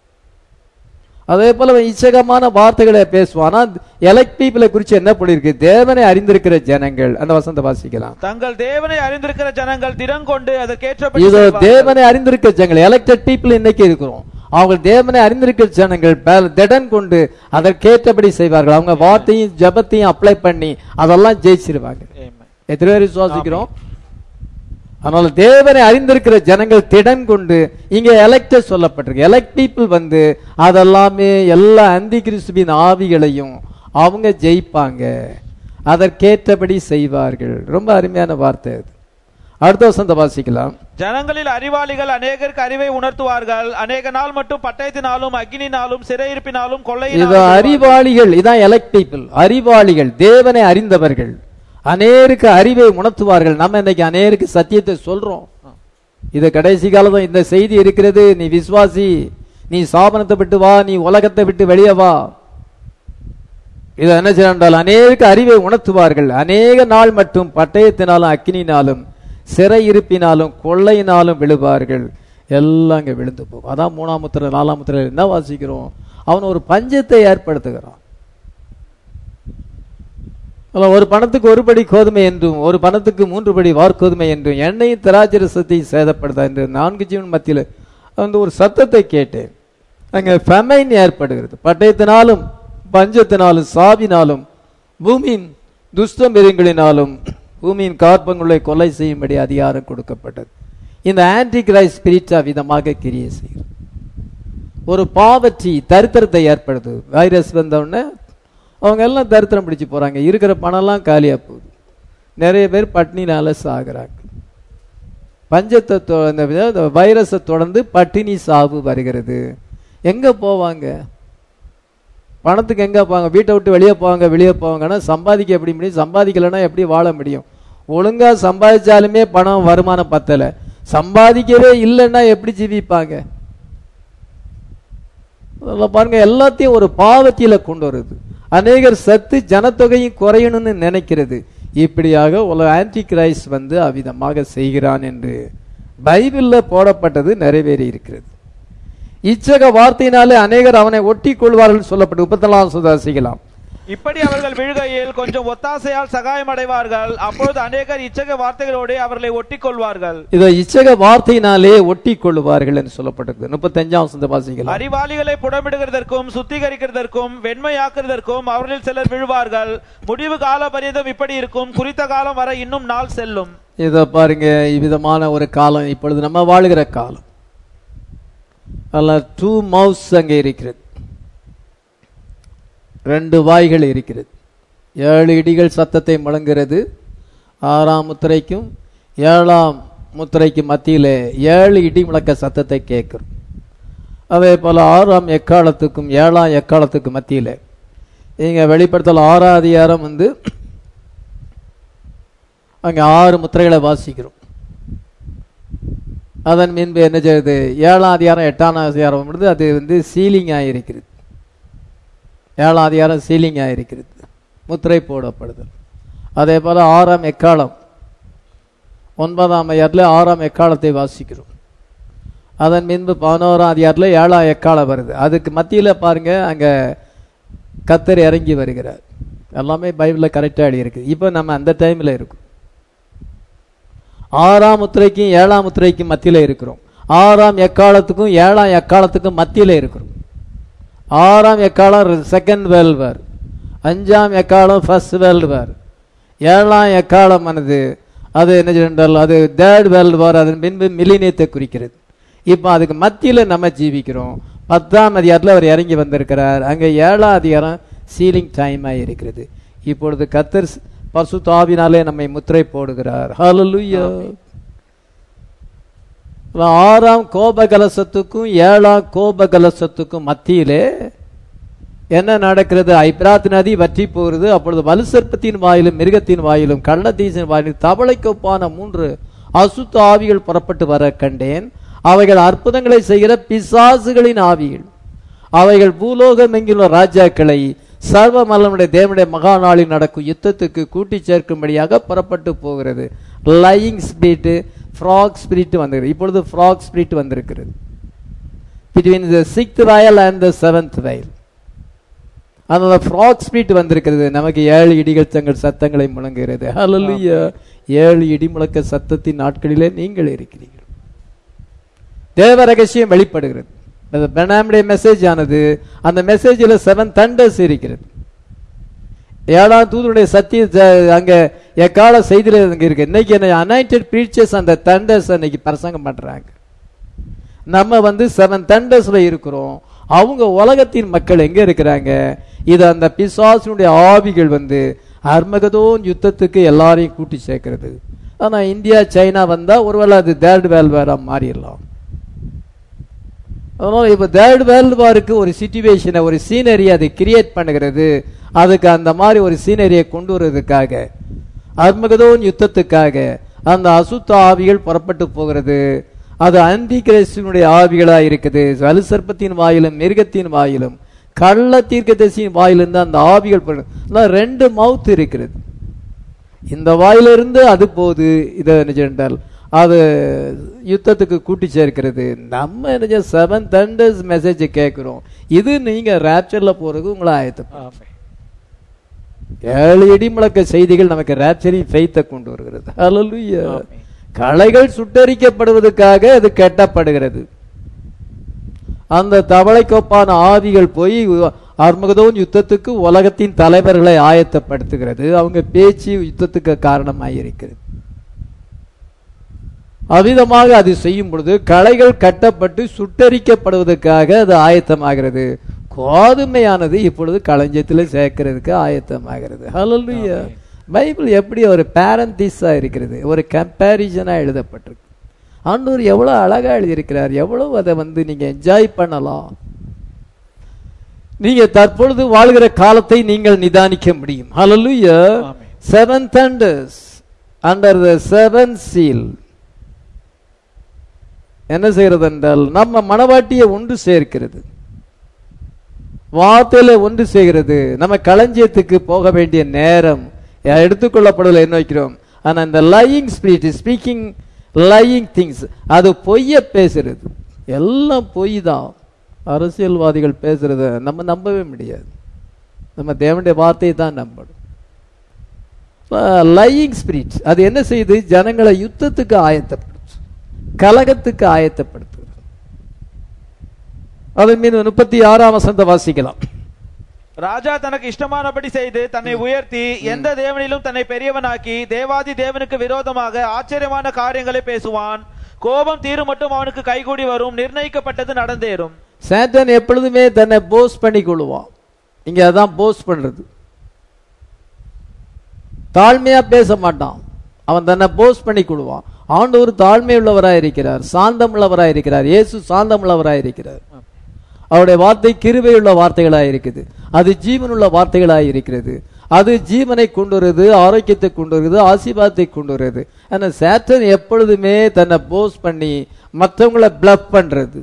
அதே போல அவன் இச்சகமான வார்த்தைகளை பேசுவான் ஆனா எலக்ட் பீப்புளை குறித்து என்ன பண்ணிருக்கு தேவனை அறிந்திருக்கிற ஜனங்கள் அந்த வசந்த வாசிக்கலாம் தங்கள் தேவனை அறிந்திருக்கிற ஜனங்கள் திறம் கொண்டு அதற்கேற்றபடி இதோ செய்வார்கள். தேவனை அறிந்திருக்க ஜனங்கள் எலெக்டட் பீப்புள் இன்னைக்கு இருக்கிறோம் அவங்க தேவனை அறிந்திருக்கிற ஜனங்கள் பல- திடன் கொண்டு அதற்கேற்றபடி செய்வார்கள் அவங்க வார்த்தையும் ஜெபத்தையும் அப்ளை பண்ணி அதெல்லாம் ஜெயிச்சிருவாங்க Amen. எத்தனை பேர் விசுவாசிக்கிறோம் அதனால தேவனை அறிந்திருக்கிற ஜனங்கள் திடன் கொண்டு இங்க எலெக்ட சொல்லப்பட்டிருக்கு எலெக்ட் பீப்புள் வந்து அதெல்லாமே எல்லா அந்தி கிறிஸ்துவின் ஆவிகளையும் அவங்க ஜெயிப்பாங்க அதற்கேற்றபடி செய்வார்கள் ரொம்ப அருமையான வார்த்தை அது அடுத்த வசந்த வாசிக்கலாம் ஜனங்களில் அறிவாளிகள் அநேகருக்கு அறிவை உணர்த்துவார்கள் அநேக நாள் மட்டும் பட்டயத்தினாலும் அக்னினாலும் சிறையிருப்பினாலும் இது கொள்ளையினாலும் அறிவாளிகள் இதான் எலெக்ட் பீப்புள் அறிவாளிகள் தேவனை அறிந்தவர்கள் அநேருக்கு அறிவை உணர்த்துவார்கள் நம்ம இன்னைக்கு அநேருக்கு சத்தியத்தை சொல்றோம் இது கடைசி காலம் இந்த செய்தி இருக்கிறது நீ விசுவாசி நீ சாபனத்தை விட்டு வா நீ உலகத்தை விட்டு வெளியே வா இது என்ன செய்யறால் அநேருக்கு அறிவை உணர்த்துவார்கள் அநேக நாள் மட்டும் பட்டயத்தினாலும் அக்கினினாலும் சிறை இருப்பினாலும் கொள்ளையினாலும் விழுவார்கள் எல்லாம் இங்க விழுந்து போகும் அதான் மூணாம் முத்திரை நாலாம் முத்திரை என்ன வாசிக்கிறோம் அவன் ஒரு பஞ்சத்தை ஏற்படுத்துகிறான் அதுல ஒரு பணத்துக்கு ஒரு படி கோதுமை என்றும் ஒரு பணத்துக்கு மூன்று படி வார்கோதுமை என்றும் எண்ணெயும் திராட்சரசத்தையும் சேதப்படுதா என்று நான்கு ஜீவன் மத்தியில் வந்து ஒரு சத்தத்தை கேட்டேன் அங்க ஃபெமைன் ஏற்படுகிறது பட்டயத்தினாலும் பஞ்சத்தினாலும் சாவினாலும் பூமியின் துஷ்ட மிருகங்களினாலும் பூமியின் கார்பங்களை கொலை செய்யும்படி அதிகாரம் கொடுக்கப்பட்டது இந்த ஆன்டி கிரைஸ்ட் ஸ்பிரிட்டா விதமாக கிரியை செய்கிறது ஒரு பாவற்றி தரித்திரத்தை ஏற்படுது வைரஸ் வந்த உடனே அவங்க எல்லாம் தரித்திரம் பிடிச்சு போறாங்க இருக்கிற பணம்லாம் காலியா போகுது நிறைய பேர் பட்னினால சாகுறாங்க பஞ்சத்தை தொ- இந்த வித- இந்த வைரஸை தொடர்ந்து பட்டினி சாவு வருகிறது எங்க போவாங்க பணத்துக்கு எங்க போவாங்க வீட்டை விட்டு வெளியே போவாங்க வெளியே போவாங்கன்னா சம்பாதிக்க எப்படி முடியும் சம்பாதிக்கலைன்னா எப்படி வாழ முடியும் ஒழுங்கா சம்பாதிச்சாலுமே பணம் வருமானம் பத்தல சம்பாதிக்கவே இல்லைன்னா எப்படி ஜீவிப்பாங்க அதெல்லாம் பாருங்க எல்லாத்தையும் ஒரு பாவத்தில கொண்டு வருது அநேகர் சத்து ஜனத்தொகையும் குறையணும்னு நினைக்கிறது இப்படியாக உலக ஆன்டி கிரைஸ்ட் வந்து அவ்விதமாக செய்கிறான் என்று பைபிள்ல போடப்பட்டது நிறைவேறி இருக்கிறது இச்சக வார்த்தையினாலே அநேகர் அவனை ஒட்டி கொள்வார்கள் சொல்லப்பட்டு முப்பத்தெல்லாம் சுதாசிக்கலாம் இப்படி அவர்கள் விழுகையில் கொஞ்சம் ஒத்தாசையால் சகாயம் அடைவார்கள் அப்பொழுது அநேகர் இச்சக வார்த்தைகளோடு அவர்களை ஒட்டிக் கொள்வார்கள் இதோ இச்சக வார்த்தையினாலே ஒட்டி கொள்வார்கள் என்று சொல்லப்பட்டது முப்பத்தஞ்சாம் சுந்த வாசிக்கலாம் அறிவாளிகளை புடமிடுகிறதற்கும் சுத்திகரிக்கிறதற்கும் வெண்மையாக்குறதற்கும் அவர்களில் சிலர் விழுவார்கள் முடிவு கால பரியந்தம் இப்படி இருக்கும் குறித்த காலம் வரை இன்னும் நாள் செல்லும் இத பாருங்க இவ்விதமான ஒரு காலம் இப்பொழுது நம்ம வாழுகிற காலம் அல்ல டூ மவுஸ் அங்கே இருக்கிறது ரெண்டு வாய்கள் இருக்கிறது ஏழு இடிகள் சத்தத்தை முழங்குகிறது ஆறாம் முத்திரைக்கும் ஏழாம் முத்திரைக்கு மத்தியிலே ஏழு இடி முழக்க சத்தத்தை கேட்கிறோம் அதே போல ஆறாம் எக்காலத்துக்கும் ஏழாம் எக்காலத்துக்கு மத்தியிலே இங்க வெளிப்படுத்தல் ஆறாம் அதிகாரம் வந்து அங்க ஆறு முத்திரைகளை வாசிக்கிறோம் அதன் பின்பு என்ன செய்யுது ஏழாம் அதிகாரம் எட்டாம் அதிகாரம் வந்து அது வந்து சீலிங் ஆகிருக்கிறது ஏழாம் அதிகாரம் சீலிங் ஆகிருக்கிறது முத்திரை போடப்படுதல் அதே போல ஆறாம் எக்காலம் ஒன்பதாம் அதிகாரத்தில் ஆறாம் எக்காலத்தை வாசிக்கிறோம் அதன் பின்பு பதினோராம் அதிகாரத்தில் ஏழாம் எக்காலம் வருது அதுக்கு மத்தியில் பாருங்க அங்க கத்தர் இறங்கி வருகிறார் எல்லாமே பைபிளில் கரெக்டாக எழுதியிருக்கு இப்போ நம்ம அந்த டைமில் இருக்கும் ஆறாம் முத்திரைக்கும் ஏழாம் முத்திரைக்கும் மத்தியில் இருக்கிறோம் ஆறாம் எக்காலத்துக்கும் ஏழாம் எக்காலத்துக்கும் மத்தியில் இருக்கிறோம் ஆறாம் எக்காலம் செகண்ட் வேர்ல்டு வார் அஞ்சாம் எக்காலம் ஃபர்ஸ்ட் வேர்ல்டு வார் ஏழாம் எக்காலம் ஆனது அது என்ன சொன்னால் அது தேர்ட் வேர்ல்டு வார் அதன் பின்பு மில்லினியத்தை குறிக்கிறது இப்போ அதுக்கு மத்தியில் நம்ம ஜீவிக்கிறோம் பத்தாம் அதிகாரத்தில் அவர் இறங்கி வந்திருக்கிறார் அங்கே ஏழாம் அதிகாரம் சீலிங் டைமாக இருக்கிறது இப்பொழுது கத்தர் பசு தாவினாலே நம்மை முத்திரை போடுகிறார் ஹalleluya ஆறாம் கோபகலசத்துக்கும் ஏழாம் கோபகலசத்துக்கும் மத்தியிலே என்ன நடக்கிறது ஐப்ராத் நதி வற்றி போகிறது அப்பொழுது வலுசற்பத்தின் வாயிலும் மிருகத்தின் வாயிலும் கள்ளத்தீசின் வாயிலும் தவளைக்கொப்பான மூன்று அசுத்த ஆவிகள் புறப்பட்டு வர கண்டேன் அவைகள் அற்புதங்களை செய்கிற பிசாசுகளின் ஆவிகள் அவைகள் பூலோகம் எங்கிலுள்ள ராஜாக்களை சர்வ மல்லனுடைய தேவனுடைய மகா நாளில் நடக்கும் யுத்தத்துக்கு கூட்டி சேர்க்கும்படியாக புறப்பட்டு போகிறது லையிங் ஸ்பிரிட் ஃப்ராக் ஸ்பிரிட் வந்திருக்கு இப்பொழுது ஃப்ராக் ஸ்பிரிட் வந்திருக்கிறது between the sixth vial and the seventh vial அந்த ஃப்ராக் ஸ்பிரிட் வந்திருக்கிறது நமக்கு ஏழு இடிகள் தங்கள் சத்தங்களை முழங்குகிறது ஹalleluya ஏழு இடி முழக்க சத்தத்தின் நாட்களிலே நீங்கள் இருக்கிறீர்கள் தேவ ரகசியம் வெளிப்படுகிறது அந்த பெனாமுடைய மெசேஜ் ஆனது அந்த மெசேஜில் செவன் தண்டர்ஸ் இருக்கிறது ஏழாம் தூதனுடைய சத்திய ஜ- அங்க எக்கால செய்தியில அங்க இருக்கு இன்னைக்கு என்ன அனாயிண்டட் பிரீச்சர்ஸ் அந்த தண்டர்ஸ் அன்னைக்கு பிரசங்கம் பண்றாங்க நம்ம வந்து செவன் தண்டர்ஸ்ல இருக்கிறோம் அவங்க உலகத்தின் மக்கள் எங்க இருக்கிறாங்க இது அந்த பிசாசினுடைய ஆவிகள் வந்து அர்மகதோன் யுத்தத்துக்கு எல்லாரையும் கூட்டி சேர்க்கிறது ஆனா இந்தியா சைனா வந்தா ஒருவேளை அது தேர்ட் வேல் வேற மாறிடலாம் அதனால இப்ப தேர்ட் வேர்ல்டு வாருக்கு ஒரு சுச்சுவேஷனை ஒரு சீனரி அதை கிரியேட் பண்ணுகிறது அதுக்கு அந்த மாதிரி ஒரு சீனரியை கொண்டு வருவதற்காக அர்மகதோன் யுத்தத்துக்காக அந்த அசுத்த ஆவிகள் புறப்பட்டு போகிறது அது அந்தி கிறிஸ்துவனுடைய ஆவிகளா இருக்குது வலுசர்ப்பத்தின் வாயிலும் மிருகத்தின் வாயிலும் கள்ள தீர்க்கதரிசியின் வாயிலிருந்து அந்த ஆவிகள் புற- அதான் ரெண்டு மவுத் இருக்கிறது இந்த வாயிலிருந்து அது போகுது இதை என்ன செய்தால் அது யுத்தத்துக்கு கூட்டி சேர்க்கிறது நம்ம என்ன செவன் தண்டர்ஸ் மெசேஜ் கேட்கிறோம் இது நீங்க ரேப்சர்ல போறதுக்கு உங்களை ஆயத்தம் ஏழு இடி முழக்க செய்திகள் நமக்கு ரேப்சரின் ஃபெய்த்தை கொண்டு வருகிறது ஹalleluya ஆமென். களைகள் சுட்டரிக்கப்படுவதற்காக அது கட்டப்படுகிறது அந்த தவளைக்கொப்பான ஆவிகள் போய் அர்மகதோன் யுத்தத்துக்கு உலகத்தின் தலைவர்களை ஆயத்தப்படுத்துகிறது அவங்க பேச்சு யுத்தத்துக்கு காரணமாயிருக்கிறது அவ்விதமாக அது செய்யும் பொழுது களைகள் கட்டப்பட்டு சுட்டரிக்கப்படுவதற்காக அது ஆயத்தமாகிறது கோதுமையானது இப்பொழுது களஞ்சியத்தில் சேர்க்கிறதுக்கு ஆயத்தமாகிறது ஹalleluya பைபிள் எப்படி ஒரு பேரந்திஸா இருக்கிறது ஒரு கம்பேரிசனா எழுதப்பட்டிருக்கு ஆண்டவர் எவ்வளவு அழகா எழுதியிருக்கிறார் எவ்வளவு அதை வந்து நீங்க என்ஜாய் பண்ணலாம் நீங்க தற்பொழுது வாழ்கிற காலத்தை நீங்கள் நிதானிக்க முடியும் ஹalleluya ஆமென். seven thunders under the seven seal என்ன செய்கிறது என்றால் நம்ம மனவாட்டியை ஒன்று சேர்க்கிறது வார்த்தையில ஒன்று செய்கிறது நம்ம களஞ்சியத்துக்கு போக வேண்டிய நேரம் எடுத்துக்கொள்ளப்படல என்ன வைக்கிறோம் ஆனா இந்த lying spirit speaking lying things அது பொய்ய பேசுறது எல்லாம் பொய் தான் அரசியல்வாதிகள் பேசுறத நம்ம நம்பவே முடியாது நம்ம தேவனுடைய வார்த்தையை தான் நம்பணும் லையிங் ஸ்பிரிட் அது என்ன செய்யுது ஜனங்களை யுத்தத்துக்கு ஆயத்தப்படுத்து கலகத்துக்கு ஆயத்தப்படுத்துகிறது அதன் மீது முப்பத்தி ஆறாம் வசந்த வாசிக்கலாம் ராஜா தனக்கு இஷ்டமானபடி செய்து தன்னை உயர்த்தி எந்த தேவனிலும் தன்னை பெரியவனாக்கி தேவாதி தேவனுக்கு விரோதமாக ஆச்சரியமான காரியங்களை பேசுவான் கோபம் தீரும் மட்டும் அவனுக்கு கைகூடி வரும் நிர்ணயிக்கப்பட்டது நடந்தேறும் சேட்டன் எப்பொழுதுமே தன்னை போஸ் பண்ணி கொள்வான் இங்க அதான் போஸ் பண்றது தாழ்மையா பேச மாட்டான் அவன் தன்னை போஸ் பண்ணி கொள்வான் ஆண்டவர் தாழ்மை உள்ளவராய் இருக்கிறார் சாந்தம் உள்ளவராய் இருக்கிறார் இயேசு சாந்தம் உள்ளவராய் இருக்கிறார் அவருடைய வார்த்தை கிருபையுள்ள வார்த்தைகளாய் இருக்குது அது ஜீவனுள்ள வார்த்தைகளாய் இருக்கிறது அது ஜீவனை கொண்டு வருது ஆரோக்கியத்தை கொண்டு வருது ஆசீர்வாதத்தை கொண்டு வருது ஆனா சேட்டன் எப்பொழுதுமே தன்னை போஸ் பண்ணி மற்றவங்கள பிளப் பண்றது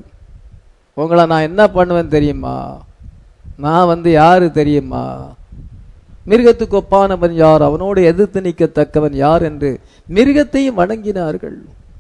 உங்களை நான் என்ன பண்ணுவேன் தெரியுமா நான் வந்து யாரு தெரியுமா மிருகத்துக்கு ஒப்பானவன் யார் அவனோடு எதிர்த்து நிற்கத்தக்கவன் யார் என்று மிருகத்தையும் வணங்கினார்கள்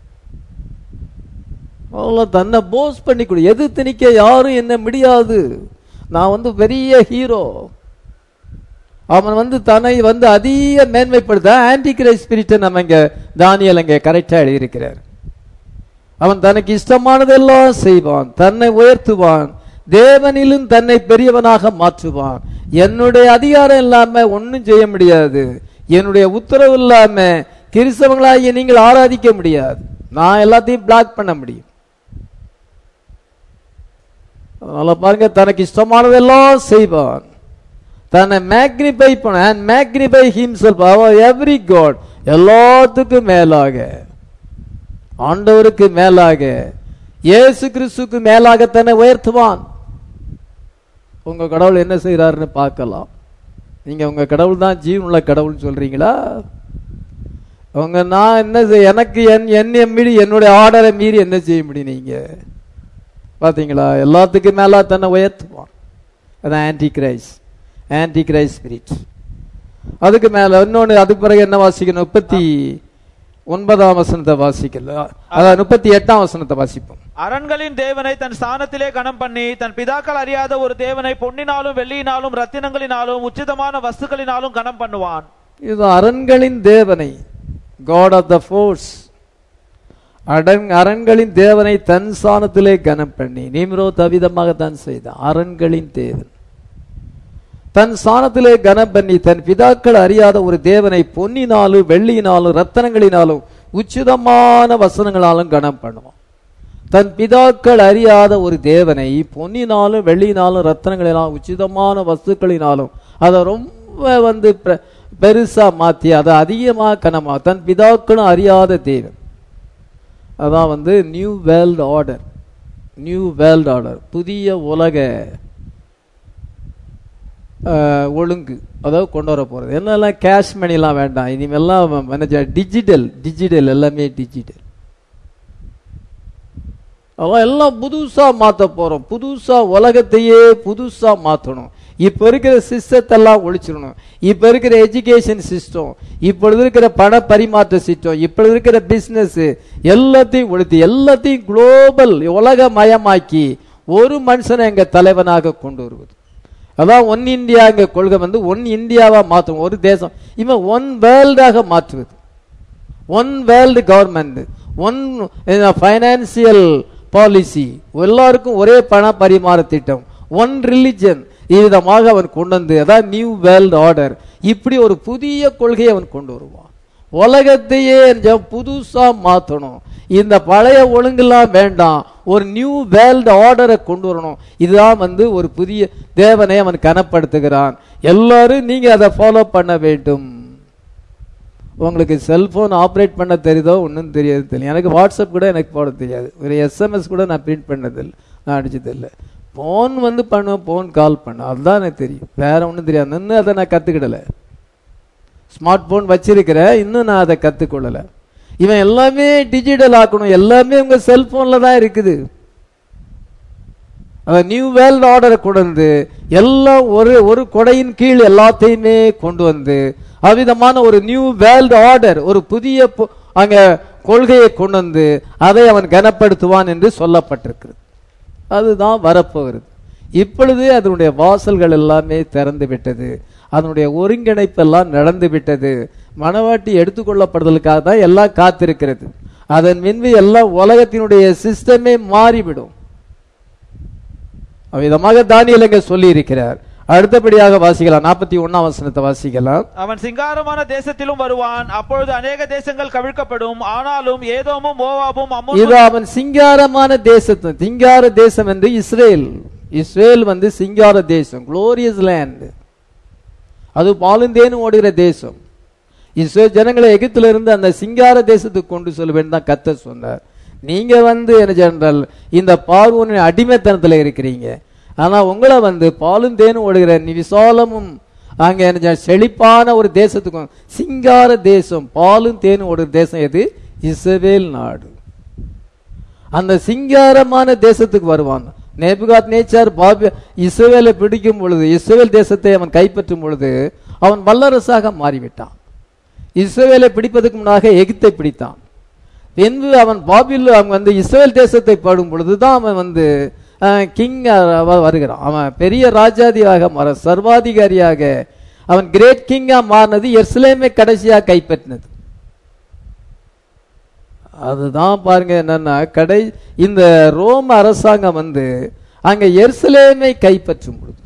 அவ்வளோ தன்னை போஸ் பண்ணி கொடு எதிர்த்து நிற்க யாரும் என்ன முடியாது நான் வந்து பெரிய ஹீரோ அவன் வந்து தன்னை வந்து அதிக மேன்மைப்படுத்த ஆன்டி கிரைஸ்ட் ஸ்பிரிட்டை நம்ம இங்க தானியல் அங்க கரெக்டா எழுதியிருக்கிறார் அவன் தனக்கு இஷ்டமானதெல்லாம் செய்வான் தன்னை உயர்த்துவான் தேவனிலும் தன்னை பெரியவனாக மாற்றுவான் என்னுடைய அதிகாரம் இல்லாம ஒன்றும் செய்ய முடியாது என்னுடைய உத்தரவு இல்லாம கிறிஸ்தவங்களாகிய நீங்கள் ஆராதிக்க முடியாது நான் எல்லாத்தையும் பிளாக் பண்ண முடியும் அதனால பாருங்க தனக்கு இஷ்டமானதெல்லாம் செய்வான் தன்னை மேக்னிஃபை பண்ண அண்ட் மேக்னிஃபை ஹிம்செல்ஃப் அவர் எவ்ரி காட் எல்லாத்துக்கும் மேலாக ஆண்டவருக்கு மேலாக இயேசு கிறிஸ்துக்கு மேலாக தன்னை உயர்த்துவான் உங்க கடவுள் என்ன செய்யறாருன்னு பார்க்கலாம் நீங்க உங்க கடவுள் தான் ஜீவனுள்ள கடவுள்னு சொல்றீங்களா உங்க நான் என்ன செய்ய எனக்கு என் என்னை மீறி என்னுடைய ஆர்டரை மீறி என்ன செய்ய முடியும் நீங்க பாத்தீங்களா எல்லாத்துக்கும் மேல தன்னை உயர்த்துவான் அதான் antichrist antichrist spirit அதுக்கு மேல இன்னொன்னு அதுக்கு பிறகு என்ன வாசிக்கணும் முப்பத்தி ஒன்பதாம் வசனத்தை வாசிக்கல அதான் முப்பத்தி எட்டாம் வசனத்தை வாசிப்போம் அரண்களின் தேவனை தன் ஸ்தானத்திலே கனம் பண்ணி தன் பிதாக்கள் அறியாத ஒரு தேவனை பொன்னினாலும் வெள்ளியினாலும் ரத்தினங்களினாலும் உச்சிதமான வஸ்துக்களினாலும் கனம் பண்ணுவான் இது அரண்களின் தேவனை காட் ஆஃப் த ஃபோர்ஸ் அடன் அரண்களின் தேவனை தன் சாணத்திலே கனம் பண்ணி நீம்ரோ தவிதமாக தான் செய்தான் அரண்களின் தேவன் தன் சாணத்திலே கனம் பண்ணி தன் பிதாக்கள் அறியாத ஒரு தேவனை பொன்னினாலும் வெள்ளியினாலும் ரத்தனங்களினாலும் உச்சிதமான வசனங்களாலும் கனம் பண்ணுவான் தன் பிதாக்கள் அறியாத ஒரு தேவனை பொன்னினாலும் வெள்ளியினாலும் ரத்தனங்களினாலும் உச்சிதமான வஸ்துக்களினாலும் அதை ரொம்ப வந்து பெ- பெருசா மாத்தி அதை அதிகமாக கனமா தன் பிதாக்களும் அறியாத தேவன் அதான் வந்து new world order new world order புதிய உலக அஹ், ஒழுங்கு அதாவது கொண்டு வர போறது என்னெல்லாம் கேஷ் மணிலாம் வேண்டாம் இனிமேல்லாம் டிஜிட்டல் டிஜிட்டல் எல்லாமே டிஜிட்டல் அவன் எல்லாம் புதுசா மாத்த போறோம் புதுசா உலகத்தையே புதுசா மாத்தணும் இப்ப இருக்கிற சிஸ்டத்தை எல்லாம் ஒழிச்சிடணும் இப்ப இருக்கிற எஜுகேஷன் சிஸ்டம் இப்பொழுது இருக்கிற பண பரிமாற்ற சிஸ்டம் இப்பொழுது இருக்கிற பிசினஸ் எல்லாத்தையும் ஒழித்து எல்லாத்தையும் குளோபல் உலக மயமாக்கி ஒரு மனுஷனை எங்க தலைவனாக கொண்டு வருவது அதான் ஒன் இந்தியா எங்க கொள்கை வந்து ஒன் இந்தியாவா மாற்றும் ஒரு தேசம் இவன் ஒன் வேர்ல்டாக மாற்றுவது one world government one financial policy எல்லாருக்கும் ஒரே பண பரிமாற திட்டம் ஒன் ரிலிஜன் விதமாக அவன் கொண்டு வந்து அதான் நியூ வேர்ல்டு ஆர்டர் இப்படி ஒரு புதிய கொள்கையை அவன் கொண்டு வருவான் உலகத்தையே கொஞ்சம் புதுசா மாத்தணும் இந்த பழைய ஒழுங்கெல்லாம் வேண்டாம் ஒரு நியூ வேர்ல்டு ஆர்டரை கொண்டு வரணும் இதுதான் வந்து ஒரு புதிய தேவனை அவன் கனப்படுத்துகிறான் எல்லாரும் நீங்க அதை ஃபாலோ பண்ண வேண்டும் உங்களுக்கு செல்போன் ஆப்ரேட் பண்ண தெரியுதோ ஒன்றும் தெரியாது தெரியும் எனக்கு வாட்ஸ்அப் கூட எனக்கு போட தெரியாது ஒரு எஸ்எம்எஸ் கூட நான் பிரிண்ட் பண்ணதில்லை நான் அடிச்சதில்லை ஃபோன் வந்து பண்ணுவேன் ஃபோன் கால் பண்ண அதுதான் எனக்கு தெரியும் வேற ஒன்றும் தெரியாது இன்னும் அதை நான் கற்றுக்கிடலை ஸ்மார்ட் ஃபோன் வச்சிருக்கிறேன் இன்னும் நான் அதை கற்றுக்கொள்ளலை இவன் எல்லாமே டிஜிட்டல் ஆக்கணும் எல்லாமே உங்க செல்போன்ல தான் இருக்குது அந்த நியூ வேர்ல்ட் ஆர்டரை கொண்டு வந்து எல்லாம் ஒரு ஒரு கொடையின் கீழ் எல்லாத்தையுமே கொண்டு வந்து அவ்விதமான ஒரு நியூ வேர்ல்ட் ஆர்டர் ஒரு புதிய பொ- அங்க கொள்கையை கொண்டு வந்து அதை அவன் கனப்படுத்துவான் என்று சொல்லப்பட்டிருக்கிறது அதுதான் வரப்போகிறது இப்பொழுது அதனுடைய வாசல்கள் எல்லாமே திறந்து விட்டது அதனுடைய ஒருங்கிணைப்பெல்லாம் நடந்து விட்டது மனவாட்டி எடுத்துக்கொள்ளப்படுதலுக்காக தான் எல்லாம் காத்திருக்கிறது அதன் மின்பு எல்லாம் உலகத்தினுடைய சிஸ்டமே மாறிவிடும் அவ்விதமாக தானியல் இங்க சொல்லி இருக்கிறார் அடுத்தபடியாக வாசிக்கலாம் நாற்பத்தி ஒன்னாம் வசனத்தை வாசிக்கலாம் அவன் சிங்காரமான தேசத்திலும் வருவான் அப்பொழுது அநேக தேசங்கள் கவிழ்க்கப்படும் ஆனாலும் ஏதோமும் மோவாபும் இது அம்மோனும் அவன் சிங்காரமான தேசத்து சிங்கார தேசம் என்று இஸ்ரேல் இஸ்ரேல் வந்து சிங்கார தேசம் குளோரியஸ் லேண்ட் அது பாலுந்தேன்னு ஓடுகிற தேசம் இஸ்ரேல் ஜனங்களை எகிப்துல இருந்து அந்த சிங்கார தேசத்துக்கு கொண்டு செல்வேன் தான் கத்த சொன்னார் நீங்க வந்து என்ன ஜெனரல் இந்த பார்வோனின் அடிமைத்தனத்துல இருக்கிறீங்க ஆனா உங்களை வந்து பாலும் தேனும் ஓடுகிற நீ விசாலமும் அங்க என்ன ஜெ- செழிப்பான ஒரு தேசத்துக்கும் சிங்கார தேசம் பாலும் தேனும் ஓடுகிற தேசம் எது இஸ்ரவேல் நாடு அந்த சிங்காரமான தேசத்துக்கு வருவான் நேபுகாத் நேச்சார் பாபி இஸ்ரவேலை பிடிக்கும் பொழுது இஸ்ரவேல் தேசத்தை அவன் கைப்பற்றும் பொழுது அவன் வல்லரசாக மாறிவிட்டான் இஸ்ரவேலை பிடிப்பதற்கு முன்னாக எகிப்தை பிடித்தான் பின்பு அவன் பாபில் அவன் வந்து இஸ்ரேல் தேசத்தை பாடும் பொழுதுதான் அவன் வந்து கிங் வருகிறான் அவன் பெரிய ராஜாதியாக மாற சர்வாதிகாரியாக அவன் கிரேட் கிங்கா மாறினது எர்ஸ்லேமே கடைசியாக கைப்பற்றினது அதுதான் பாருங்க என்னன்னா கடை இந்த ரோம அரசாங்கம் வந்து அங்க எருசலேமை கைப்பற்றும் பொழுது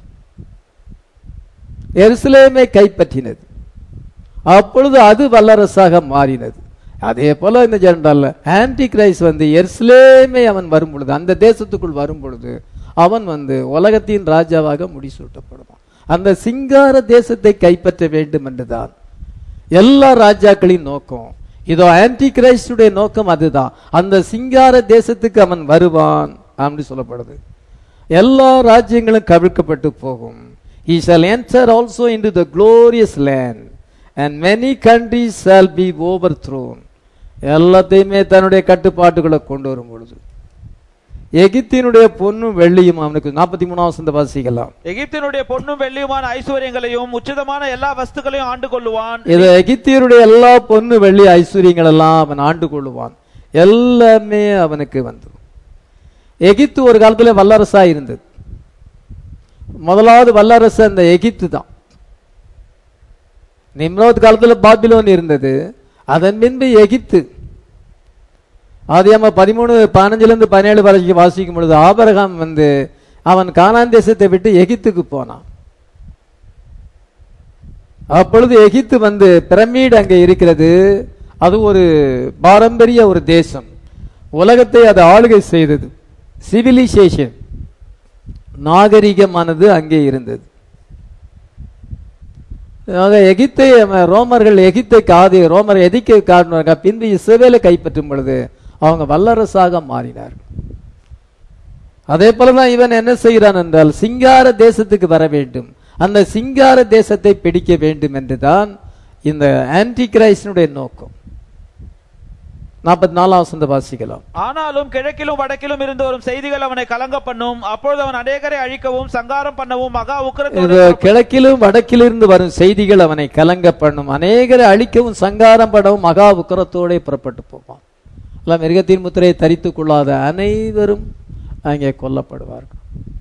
எருசலேமை கைப்பற்றினது அப்பொழுது அது வல்லரசாக மாறினது அதே போல இந்த ஜெனரல் ஆன்டி கிரைஸ் வந்து எருசலேமை அவன் வரும் பொழுது அந்த தேசத்துக்குள் வரும் பொழுது அவன் வந்து உலகத்தின் ராஜாவாக முடிசூட்டப்படுவான் அந்த சிங்கார தேசத்தை கைப்பற்ற வேண்டும் என்றுதான் எல்லா ராஜாக்களின் நோக்கம் இதோ ஆன்டி கிரைஸ்டுடைய நோக்கம் அதுதான் அந்த சிங்கார தேசத்துக்கு அவன் வருவான் அப்படி சொல்லப்படுது எல்லா ராஜ்யங்களும் கவிழ்க்கப்பட்டு போகும் he shall enter also into the glorious land and many countries shall be overthrown எல்லாத்தையுமே தன்னுடைய கட்டுப்பாட்டுகளை கொண்டு வரும் பொழுது எகிப்தினுடைய பொன்னும் வெள்ளியும் அவனுக்கு நாற்பத்தி மூணாம் வசந்த வாசிக்கலாம் எகிப்தினுடைய பொன்னும் வெள்ளியுமான ஐஸ்வர்யங்களையும் உச்சிதமான எல்லா வஸ்துக்களையும் ஆண்டு கொள்ளுவான் இது எகிப்தியருடைய எல்லா பொண்ணு வெள்ளி ஐஸ்வர்யங்கள் எல்லாம் அவன் ஆண்டு கொள்ளுவான் எல்லாமே அவனுக்கு வந்துடும் எகிப்து ஒரு காலத்துல வல்லரசா இருந்தது முதலாவது வல்லரசு அந்த எகிப்து தான் நிம்ரோத் காலத்துல பாபிலோன் இருந்தது அதன் பின்பு எகிப்து ஆதியாம பதிமூணு பதினஞ்சுல இருந்து பதினேழு வரைக்கும் வாசிக்கும் பொழுது ஆபரகாம் வந்து அவன் கானான் தேசத்தை விட்டு எகிப்துக்கு போனான் அப்பொழுது எகிப்து வந்து பிரமிட் அங்கே இருக்கிறது அது ஒரு பாரம்பரிய ஒரு தேசம் உலகத்தை அது ஆளுகை செய்தது சிவிலைசேஷன் நாகரிகமானது அங்கே இருந்தது ஆக எகிப்தை அவன் ரோமர்கள் எகிப்தை காதி ரோமர் எதிக்க காரணமாக பின்பு இஸ்ரவேலை கைப்பற்றும் பொழுது அவங்க வல்லரசாக மாறினார்கள் அதே போலதான் இவன் என்ன செய்கிறான் என்றால் சிங்கார தேசத்துக்கு வர வேண்டும் அந்த சிங்கார தேசத்தை பிடிக்க வேண்டும் என்றுதான் இந்த ஆன்டி கிரைஸ்டனுடைய நோக்கம் நாற்பத்தி நாலாம் வசந்த வாசிக்கலாம் ஆனாலும் கிழக்கிலும் வடக்கிலும் இருந்து வரும் செய்திகள் அவனை கலங்க பண்ணும் அப்பொழுது அவன் அநேகரை அழிக்கவும் சங்காரம் பண்ணவும் மகா இது உக்கிரத்தோடு கிழக்கிலும் வடக்கிலிருந்து வரும் செய்திகள் அவனை கலங்க பண்ணும் அநேகரை அழிக்கவும் சங்காரம் பண்ணவும் மகா உக்கரத்தோடே புறப்பட்டு போவான் எல்லாம் மிருகத்தின் முத்திரையை தரித்துக் கொள்ளாத அனைவரும் அங்கே கொல்லப்படுவார்கள்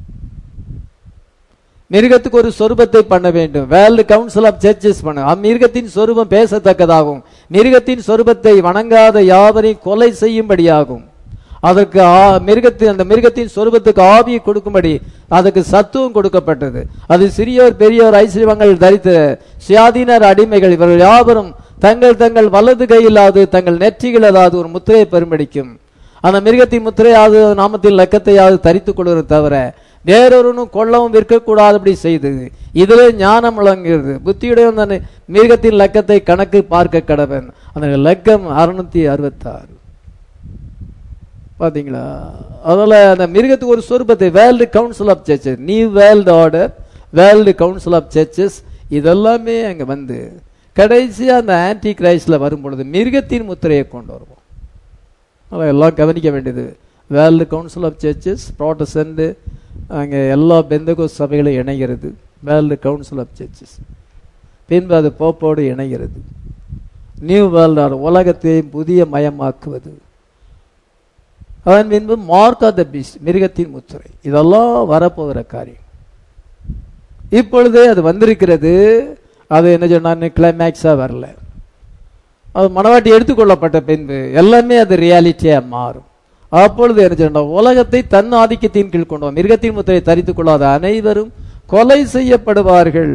மிருகத்துக்கு ஒரு சொரூபத்தை பண்ண வேண்டும் வேர்ல்டு கவுன்சில் ஆஃப் சர்ச்சஸ் பண்ண அம்மிருகத்தின் சொரூபம் பேசத்தக்கதாகும் மிருகத்தின் சொரூபத்தை வணங்காத யாவரையும் கொலை செய்யும்படியாகும் அதற்கு ஆ- மிருகத்தின் அந்த மிருகத்தின் சொரூபத்துக்கு ஆவியை கொடுக்கும்படி அதுக்கு சத்துவம் கொடுக்கப்பட்டது அது சிறியோர் பெரியோர் ஐஸ்வர்யங்கள் தரித்த சுயாதீனர் அடிமைகள் இவர்கள் யாவரும் தங்கள் தங்கள் வலது கையிலாது தங்கள் நெற்றிகளதாவது ஒரு முத்திரையை பெரும்படிக்கும் அந்த மிருகத்தின் முத்திரையாவது நாமத்தின் லக்கத்தையாவது தரித்துக் கொள்வது தவிர வேறொருவனும் கொள்ளவும் விற்கக்கூடாதபடி செய்தது இதிலே ஞானம் விளங்குகிறது புத்தியுடைய அந்த மிருகத்தின் லக்கத்தை கணக்கு பார்க்க கடவன் அந்த லக்கம் அறுநூத்தி அறுபத்தாறு பாத்தீங்களா அதனால அந்த மிருகத்துக்கு ஒரு சொரூபத்தை World Council of Churches new world order World Council of Churches இதெல்லாமே அங்க வந்து கடைசியா அந்த ஆன்டி கிரைஸ்ட்ல வரும் பொழுது மிருகத்தின் முத்திரையை கொண்டு வருவோம் அதெல்லாம் எல்லாம் கவனிக்க வேண்டியது World Council of Churches Protestant அங்கே எல்லா பெந்தகோ சபைகளும் இணைகிறது வேர்ல்டு கவுன்சில் ஆஃப் சர்ச்சஸ் பின்பு அது போப்போடு இணைகிறது நியூ வேர்ல்டு ஆர்டர் உலகத்தை புதிய மயமாக்குவது அதன் பின்பு மார்க் ஆஃப் த பீஸ்ட் மிருகத்தின் முத்திரை இதெல்லாம் வரப்போகிற காரியம் இப்பொழுதே அது வந்திருக்கிறது அது என்ன சொன்னா கிளைமேக்ஸா வரல அது மனவாட்டி எடுத்துக்கொள்ளப்பட்ட பின்பு எல்லாமே அது ரியாலிட்டியா மாறும் அப்பொழுது என்ன சொன்னா உலகத்தை தன் ஆதிக்கத்தின் கீழ் கொண்டு வா. மிருகத்தின் முத்திரை தரித்துக் கொள்ளாத அனைவரும் கொலை செய்யப்படுவார்கள்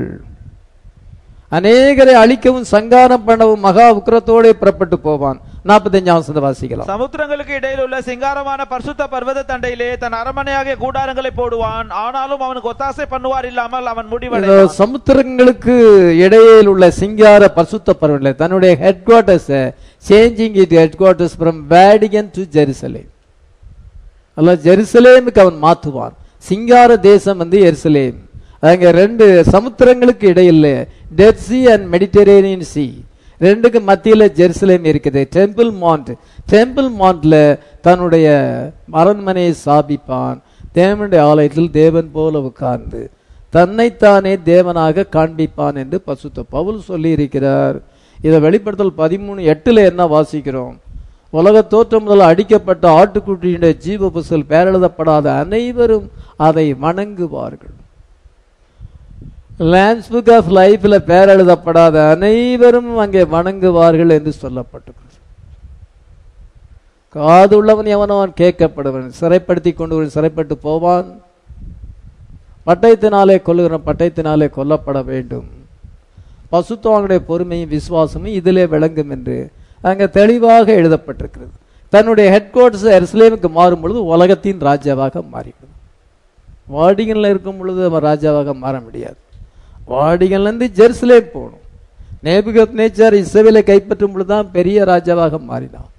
அநேகரை அழிக்கவும் சங்காரம் பண்ணவும் மகா உக்கிரத்தோடே புறப்பட்டு போவான் நாற்பத்தஞ்சாம் வசந்த வாசிக்கலாம் சமுத்திரங்களுக்கு இடையில் உள்ள சிங்காரமான பரிசுத்த பர்வத தண்டையிலே தன் அரமனையாகிய கூடாரங்களை போடுவான் ஆனாலும் அவனுக்கு ஒத்தாசை பண்ணுவார் இல்லாமல் அவன் இந்த முடிவடைவான் சமுத்திரங்களுக்கு இடையில் உள்ள சிங்கார பரிசுத்த பருவநிலை தன்னுடைய headquarters changing it headquarters from Vatican to Jerusalem அல்ல ஜெருசலேமுக்கு அவன் மாற்றுவான் சிங்கார தேசம் வந்து எருசலேம் அங்க ரெண்டு சமுத்திரங்களுக்கு இடையில் Dead C and Mediterranean Sea ரெண்டுக்கு மத்தியில ஜெருசலேம் இருக்குது டெம்பிள் மாண்ட் டெம்பிள் மாண்ட்ல தன்னுடைய அரண்மனையை ஸ்தாபிப்பான் தேவனுடைய ஆலயத்தில் தேவன் போல உட்கார்ந்து தன்னைத்தானே தேவனாக காண்பிப்பான் என்று பசுத்த பவுல் சொல்லி இருக்கிறார் இதை வெளிப்படுத்தல் பதிமூணு எட்டுல என்ன வாசிக்கிறோம் உலக தோற்றம் முதல் அடிக்கப்பட்ட ஆட்டுக்குட்டியுடைய ஜீவ புசல் பேரெழுதப்படாத அனைவரும் அதை வணங்குவார்கள் லேண்ட்ஸ் புக் ஆஃப் லைஃப்ல பேரெழுதப்படாத அனைவரும் அங்கே வணங்குவார்கள் என்று சொல்லப்பட்டிருக்கிறது காது உள்ளவன் எவனோ அவன் கேட்கப்படுவன் சிறைப்படுத்தி கொண்டு சிறைப்பட்டு போவான் பட்டயத்தினாலே கொல்லுகிறவன் பட்டயத்தினாலே கொல்லப்பட வேண்டும் பசுத்தவங்களுடைய பொறுமையும் விசுவாசமும் இதிலே விளங்கும் என்று அங்க தெளிவாக எழுதப்பட்டிருக்கிறது தன்னுடைய ஹெட் குவார்டர்ஸ் எருசலேமுக்கு மாறும் பொழுது உலகத்தின் ராஜாவாக மாறிவிடும் வாடிகன்ல இருக்கும் பொழுது அவன் ராஜாவாக மாற முடியாது வாடிகன்ல இருந்து ஜெருசலேம் போகணும் நேபுகத் நேச்சார் இஸ்ரவேலை கைப்பற்றும் பொழுதுதான் பெரிய ராஜாவாக மாறினான்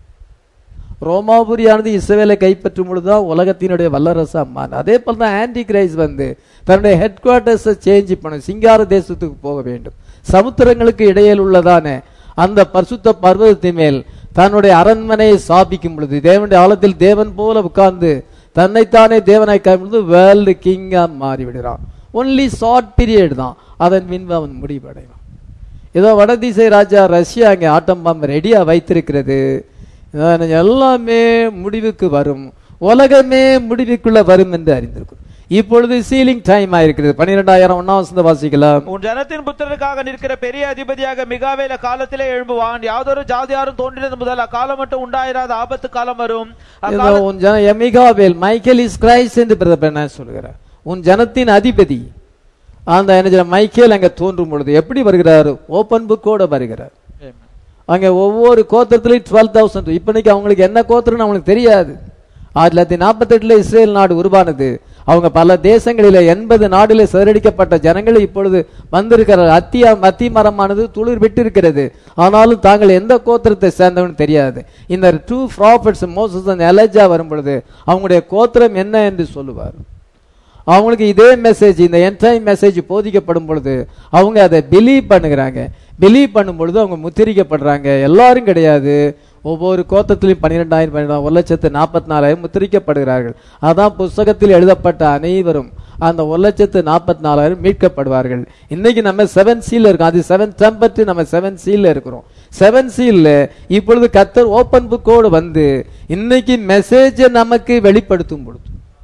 ரோமாபுரியானது இஸ்ரவேலை கைப்பற்றும் பொழுதுதான் உலகத்தினுடைய வல்லரசா மாறின அதே போல தான் ஆன்டி கிரைஸ் வந்து தன்னுடைய ஹெட் குவார்டர்ஸை சேஞ்ச் பண்ணும் சிங்கார தேசத்துக்கு போக வேண்டும் சமுத்திரங்களுக்கு இடையில் உள்ளதான அந்த பரிசுத்த பர்வதத்தின் மேல் தன்னுடைய அரண்மனையை ஸ்தாபிக்கும் பொழுது தேவனுடைய ஆழத்தில் தேவன் போல உட்கார்ந்து தன்னைத்தானே தேவனாய் காண்பது வேர்ல்டு கிங்கா மாறி விடுறான் ஒன்லி ஷார்ட் பீரியட் தான் அதன் பின்பு அவன் முடிவடைவான் ஏதோ வடதிசை ராஜா ரஷ்யா அங்கே ஆட்டம் பாம்பு ரெடியா வைத்திருக்கிறது இதான் எல்லாமே முடிவுக்கு வரும் உலகமே முடிவுக்குள்ள வரும் என்று அறிந்திருக்கும் இப்பொழுது சீலிங் டைம் ஆயிருக்கிறது பன்னிரெண்டாயிரம் ஒன்னாம் வசந்த வாசிக்கலாம் உன் ஜனத்தின் புத்திரருக்காக நிற்கிற பெரிய அதிபதியாக மிகாவேல காலத்திலே எழும்புவான் யாதொரு ஜாதியாரும் தோன்றினது முதல் அக்காலம் மட்டும் உண்டாயிராத ஆபத்து காலம் வரும் ஏதோ அக்கால- உன் ஜன எமிகாவேல் மைக்கேல் இஸ் கிரைஸ்ட் என்று பிரதமர் என்ன சொல்கிறார் உன் ஜனத்தின் அதிபதி அந்த என்ன சொல்ல, மைக்கேல் அங்க தோன்றும் பொழுது எப்படி வருகிறார் ஓபன் புக்கோட வருகிறார் அங்க ஒவ்வொரு கோத்திரத்திலையும் டுவெல் தௌசண்ட் இப்போதைக்கு அவங்களுக்கு என்ன கோத்திரம்னு அவங்களுக்கு தெரியாது ஆயிரத்தி தொள்ளாயிரத்தி நாற்பத்தெட்டுல இஸ்ரேல் நாடு உருவானது அவங்க பல தேசங்களில எண்பது நாடுல சிதறடிக்கப்பட்ட ஜனங்கள் இப்பொழுது வந்திருக்கிறார் அத்தியா அத்தி மரமானது துளிர் விட்டு இருக்கிறது ஆனாலும் தாங்கள் எந்த கோத்திரத்தை சேர்ந்தவன்னு தெரியாது இந்த டூ ப்ராஃபிட்ஸ் மோசஸ் எலஜா வரும் பொழுது அவங்களுடைய கோத்திரம் என்ன என்று சொல்லுவார் அவங்களுக்கு இதே மெசேஜ் இந்த என்டைம் மெசேஜ் போதிக்கப்படும் பொழுது அவங்க அதை பிலீவ் பண்ணுகிறாங்க பிலீவ் பண்ணும் பொழுது அவங்க முத்திரிக்கப்படுறாங்க எல்லாரும் கிடையாது ஒவ்வொரு கோத்தத்திலையும் பன்னிரெண்டாயிரம் பன்னிரெண்டாயிரம் ஒரு லட்சத்து நாற்பத்தி நாலாயிரம் முத்திரிக்கப்படுகிறார்கள் அதான் புஸ்தகத்தில் எழுதப்பட்ட அனைவரும் அந்த ஒரு லட்சத்து நாற்பத்தி நாலாயிரம் மீட்கப்படுவார்கள் இன்னைக்கு நம்ம செவன் சீல் இருக்கோம் அது செவன் டெம்பர்ட் நம்ம செவன் சீல்ல இருக்கிறோம் செவன் சீல்ல இப்பொழுது கத்தர் ஓப்பன் புக்கோடு வந்து இன்னைக்கு மெசேஜை நமக்கு வெளிப்படுத்தும் பொழுது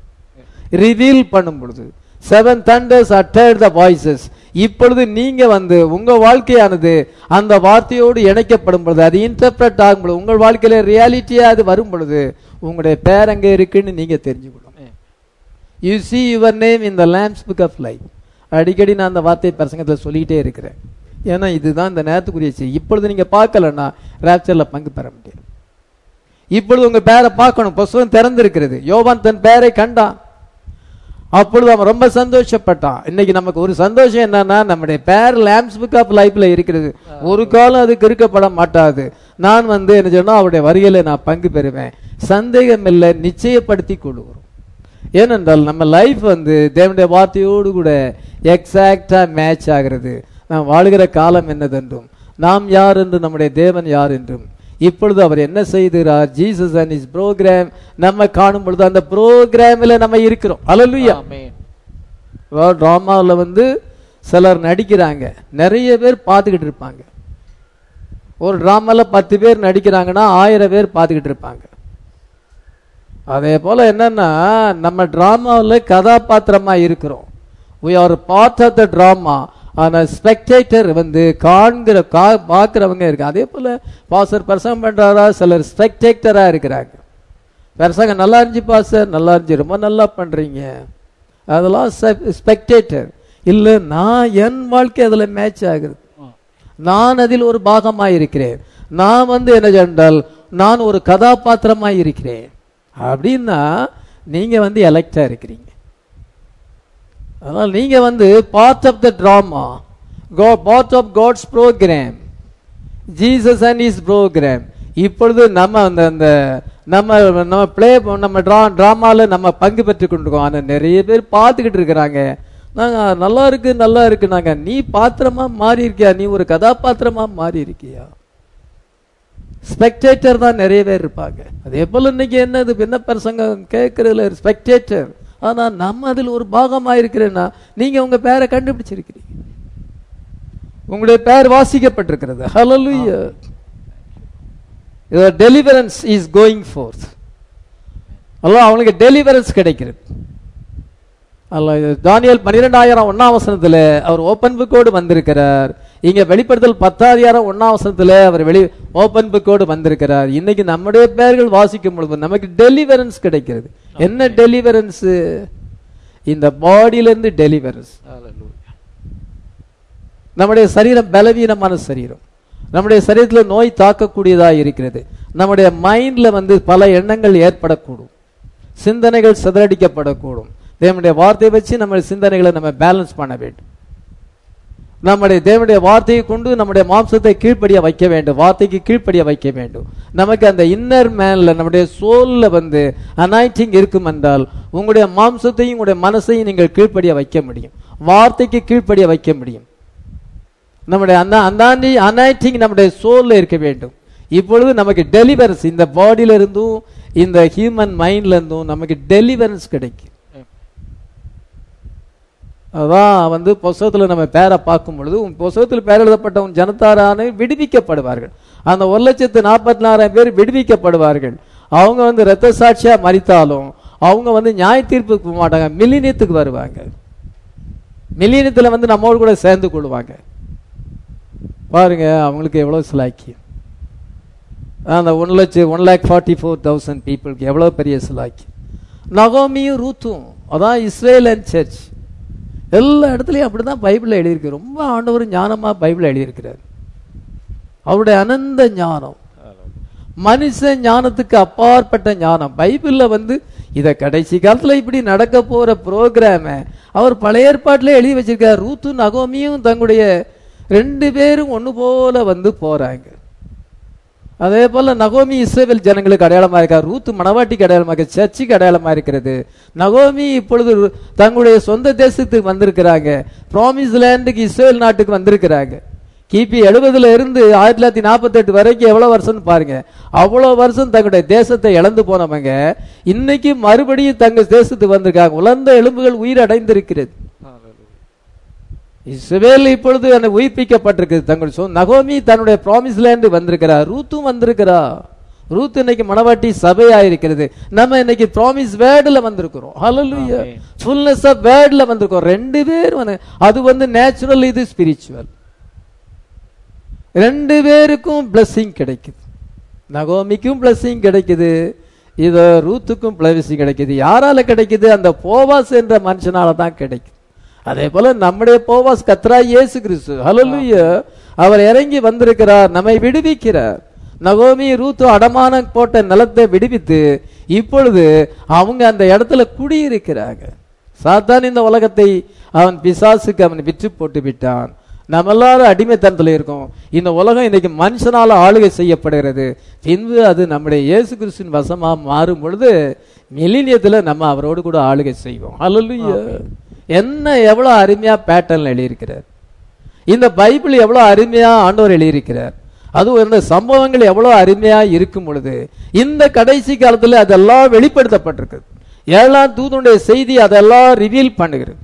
ரிவீல் பண்ணும் பொழுது seven thunders uttered the voices இப்பொழுது நீங்க வந்து உங்க வாழ்க்கையானது அந்த வார்த்தையோடு இணைக்கப்படும் பொழுது அது இன்டர்பிரட் ஆகும் பொழுது உங்கள் வாழ்க்கையில ரியாலிட்டியா அது வரும் பொழுது உங்களுடைய பேர் அங்க இருக்குன்னு நீங்க தெரிஞ்சுக்கணும் you see your name in the lamb's book of life அடிக்கடி நான் அந்த வார்த்தை பிரசங்கத்தில் சொல்லிக்கிட்டே இருக்கிறேன் ஏன்னா இதுதான் இந்த நேரத்துக்குரிய செய்தி இப்பொழுது நீங்க பார்க்கலன்னா ராப்சர்ல பங்கு பெற முடியாது இப்பொழுது உங்க பேரை பார்க்கணும் புஸ்தகம் திறந்திருக்கிறது யோவான் தன் பேரை கண்டான் அப்பொழுது அவன் ரொம்ப சந்தோஷப்பட்டான் இன்னைக்கு நமக்கு ஒரு சந்தோஷம் என்னன்னா நம்முடைய பேர் லேம்ஸ் புக் ஆஃப் லைஃப்ல இருக்கிறது ஒரு காலம் அது கிறுக்கப்பட மாட்டாது நான் வந்து என்ன சொன்னா அவருடைய வருகையில நான் பங்கு பெறுவேன் சந்தேகம் இல்லை நிச்சயப்படுத்தி கொள்கிறோம் ஏனென்றால் நம்ம லைஃப் வந்து தேவனுடைய வார்த்தையோடு கூட எக்ஸாக்டா மேட்ச் ஆகிறது நாம் வாழுகிற காலம் என்னதென்றும் நாம் யார் என்று நம்முடைய தேவன் யார் என்றும் இப்பொழுது அவர் என்ன செய்கிறார் ஜீசஸ் அண்ட் இஸ் ப்ரோக்ராம் நம்ம காணும் பொழுது அந்த ப்ரோக்ராமில் நம்ம இருக்கிறோம் அலலுயா ஆமென். டிராமாவில் வந்து சிலர் நடிக்கிறாங்க நிறைய பேர் பார்த்துக்கிட்டு இருப்பாங்க ஒரு டிராமாவில் பத்து பேர் நடிக்கிறாங்கன்னா ஆயிரம் பேர் பார்த்துக்கிட்டு இருப்பாங்க அதே போல என்னன்னா நம்ம டிராமாவில் கதாபாத்திரமா இருக்கிறோம் we are part of the drama ஆனா ஸ்பெக்டேட்டர் வந்து காண்கிற கா பார்க்கிறவங்க இருக்கு அதே போல பாசர் பிரசங்கம் பண்றாரா சிலர் ஸ்பெக்டேட்டரா இருக்கிறாங்க பிரசங்கம் நல்லா இருந்துச்சு பாசர் நல்லா இருந்துச்சு ரொம்ப நல்லா பண்றீங்க அதெல்லாம் ஸ்பெக்டேட்டர் இல்ல நான் என் வாழ்க்கை அதுல மேட்ச் ஆகுது நான் அதில் ஒரு பாகமாய் இருக்கிறேன் நான் வந்து என்ன சென்றால் நான் ஒரு கதாபாத்திரமாய் இருக்கிறேன் அப்படின்னா நீங்க வந்து எலெக்டா இருக்கிறீங்க அதனால் நீங்க வந்து part of the drama part of God's program Jesus and is program இப்பொழுது நம்ம அந்த அந்த நம்ம நம்ம ப்ளே நம்ம ட்ரா ட்ராமாவில் நம்ம பங்கு பெற்று கொண்டிருக்கோம் ஆனால் நிறைய பேர் பார்த்துக்கிட்டு இருக்கிறாங்க நாங்கள் நல்லா இருக்கு நல்லா இருக்கு நாங்கள் நீ பாத்திரமா மாறி இருக்கியா நீ ஒரு கதாபாத்திரமா மாறி இருக்கியா ஸ்பெக்டேட்டர் தான் நிறைய பேர் இருப்பாங்க அதே போல இன்னைக்கு என்னது என்ன பிரசங்கம் கேட்கறதுல ஸ்பெக்டேட்டர் ஆனா நம்ம அதில் ஒரு பாகமா இருக்கிறேன்னா நீங்க உங்க பேரை கண்டுபிடிச்சிருக்கிறீங்க உங்களுடைய பெயர் வாசிக்கப்பட்டிருக்கிறது ஹalleluya your deliverance is going forth அல்ல அவனுக்கு டெலிவரன்ஸ் கிடைக்கிறது அல்ல இது தானியல் பன்னிரெண்டாயிரம் ஒன்னாம் வசனத்துல அவர் ஓப்பன் புக்கோடு வந்திருக்கிறார் இங்க வெளிப்படுத்தல் பத்தாயிரம் ஒன்னாம் வசனத்துல அவர் வெளி ஓப்பன் புக்கோடு வந்திருக்கிறார் இன்னைக்கு நம்முடைய பெயர்கள் வாசிக்கும் பொழுது நமக்கு டெலிவரன்ஸ் கிடைக்கிறது என்ன டெலிவரன்ஸ் இந்த பாடியில இருந்து டெலிவரன்ஸ் நம்முடைய சரீரம் பலவீனமான சரீரம் நம்முடைய சரீரத்தில் நோய் தாக்கக்கூடியதா இருக்கிறது நம்முடைய மைண்ட்ல வந்து பல எண்ணங்கள் ஏற்படக்கூடும் சிந்தனைகள் சிதறடிக்கப்படக்கூடும் தேவனுடைய வார்த்தையை வச்சு நம்ம சிந்தனைகளை நம்ம பேலன்ஸ் பண்ண வேண்டும் நம்முடைய தேவனுடைய வார்த்தையை கொண்டு நம்முடைய மாம்சத்தை கீழ்ப்படிய வைக்க வேண்டும் வார்த்தைக்கு கீழ்ப்படிய வைக்க வேண்டும் நமக்கு அந்த இன்னர் மேன்ல நம்முடைய சோல்ல வந்து அனாய்டிங் இருக்கும் என்றால் உங்களுடைய மாம்சத்தையும் உங்களுடைய மனசையும் நீங்கள் கீழ்ப்படிய வைக்க முடியும் வார்த்தைக்கு கீழ்ப்படிய வைக்க முடியும் நம்முடைய அந்த அந்தாண்டி அனாய்டிங் நம்முடைய சோல்ல இருக்க வேண்டும் இப்பொழுது நமக்கு டெலிவரன்ஸ் இந்த பாடியில இருந்தும் இந்த ஹியூமன் மைண்ட்ல இருந்தும் நமக்கு டெலிவரன்ஸ் கிடைக்கும் அதான் வந்து புஸ்தகத்தில் நம்ம பேரை பார்க்கும் பொழுது உன் புஸ்தகத்தில் பேர் எழுதப்பட்ட உன் ஜனத்தாரான விடுவிக்கப்படுவார்கள் அந்த ஒரு லட்சத்து நாற்பத்தி நாலாயிரம் பேர் விடுவிக்கப்படுவார்கள் அவங்க வந்து இரத்த சாட்சியா மறித்தாலும் அவங்க வந்து நியாய தீர்ப்புக்கு போக மாட்டாங்க மில்லினியத்துக்கு வருவாங்க மில்லினியத்தில் வந்து நம்மோடு கூட சேர்ந்து கொள்வாங்க பாருங்க அவங்களுக்கு எவ்வளவு சிலாக்கியம் அந்த ஒன் லட்சம் one lakh forty four thousand பீப்புளுக்கு எவ்வளோ பெரிய சிலாக்கி நகோமியும் ரூத்தும் அதான் இஸ்ரேல் அண்ட் சர்ச் எல்லா இடத்துலையும் அப்படிதான் பைபிளில் எழுதியிருக்கு ரொம்ப ஆண்டவர் ஞானமா பைபிள் எழுதியிருக்கிறார் அவருடைய அனந்த ஞானம் மனுஷ ஞானத்துக்கு அப்பாற்பட்ட ஞானம் பைபிள்ல வந்து இத கடைசி காலத்துல இப்படி நடக்க போற ப்ரோக்ராம அவர் பழைய ஏற்பாட்டிலே எழுதி வச்சிருக்கார் ரூத்து நகோமியும் தங்களுடைய ரெண்டு பேரும் ஒண்ணு போல வந்து போறாங்க அதே போல நகோமி இஸ்ரேல் ஜனங்களுக்கு அடையாளமா இருக்கா ரூத்து மணவாட்டிக்கு அடையாளமா இருக்கு சர்ச்சுக்கு அடையாளமா இருக்கிறது நகோமி இப்பொழுது தங்களுடைய சொந்த தேசத்துக்கு வந்திருக்கிறாங்க ப்ராமிஸ் லேண்டுக்கு இஸ்ரேல் நாட்டுக்கு வந்திருக்கிறாங்க கிபி எழுபதுல இருந்து ஆயிரத்தி தொள்ளாயிரத்தி நாற்பத்தி எட்டு வரைக்கும் எவ்வளவு வருஷம் பாருங்க அவ்வளவு வருஷம் தங்களுடைய தேசத்தை இழந்து போனவங்க இன்னைக்கு மறுபடியும் தங்க தேசத்துக்கு வந்திருக்காங்க உலர்ந்த எலும்புகள் உயிர் அடைந்திருக்கிறது இஸ்ரவேல் இப்பொழுது அந்த உயிர்ப்பிக்கப்பட்டிருக்கு தங்கள் சொந்த நகோமி தன்னுடைய ப்ராமிஸ் லேண்டு வந்திருக்கிறார் ரூத்தும் வந்திருக்கிறா ரூத் இன்னைக்கு மணவாட்டி சபையா இருக்கிறது நம்ம இன்னைக்கு ப்ராமிஸ் வேர்டுல வந்திருக்கிறோம் ஹalleluya ஃபுல்னஸ் ஆஃப் வேர்ட்ல வந்திருக்கோம் ரெண்டு பேரும் வந்து அது வந்து நேச்சுரல் இது ஸ்பிரிச்சுவல் ரெண்டு பேருக்கும் blessing கிடைக்குது நகோமிக்கும் blessing கிடைக்குது இது ரூத்துக்கும் blessing கிடைக்குது யாரால கிடைக்குது அந்த போவாஸ் என்ற மனுஷனால தான் கிடைக்குது அதே போல நம்முடைய போவாஸ் கத்ரா இயேசு கிறிஸ்து ஹalleluya அவர் இறங்கி வந்திருக்கிறார் நம்மை விடுவிக்கிறார் நகோமி ரூத்து அடமானம் போட்ட நிலத்தை விடுவித்து இப்பொழுது அவங்க அந்த இடத்துல குடியிருக்கிறாங்க சாத்தான் இந்த உலகத்தை அவன் பிசாசுக்கு அவன் விற்று போட்டு விட்டான் நம்ம எல்லாரும் அடிமைத்தனத்தில் இருக்கோம் இந்த உலகம் இன்னைக்கு மனுஷனால ஆளுகை செய்யப்படுகிறது பின்பு அது நம்முடைய இயேசு கிறிஸ்துவின் வசமா மாறும் பொழுது மில்லினியத்துல நம்ம அவரோடு கூட ஆளுகை செய்வோம் அல்லலுயா என்ன எவ்வளவு அருமையா பேட்டர்ன் எழுதியிருக்கிறார் இந்த பைபிள் எவ்வளவு அருமையா ஆண்டவர் எழுதியிருக்கிறார் அதுவும் இந்த சம்பவங்கள் எவ்வளவு அருமையா இருக்கும் பொழுது இந்த கடைசி காலத்துல அதெல்லாம் வெளிப்படுத்தப்பட்டிருக்கு ஏழாம் தூதனுடைய செய்தி அதெல்லாம் ரிவீல் பண்ணுகிறது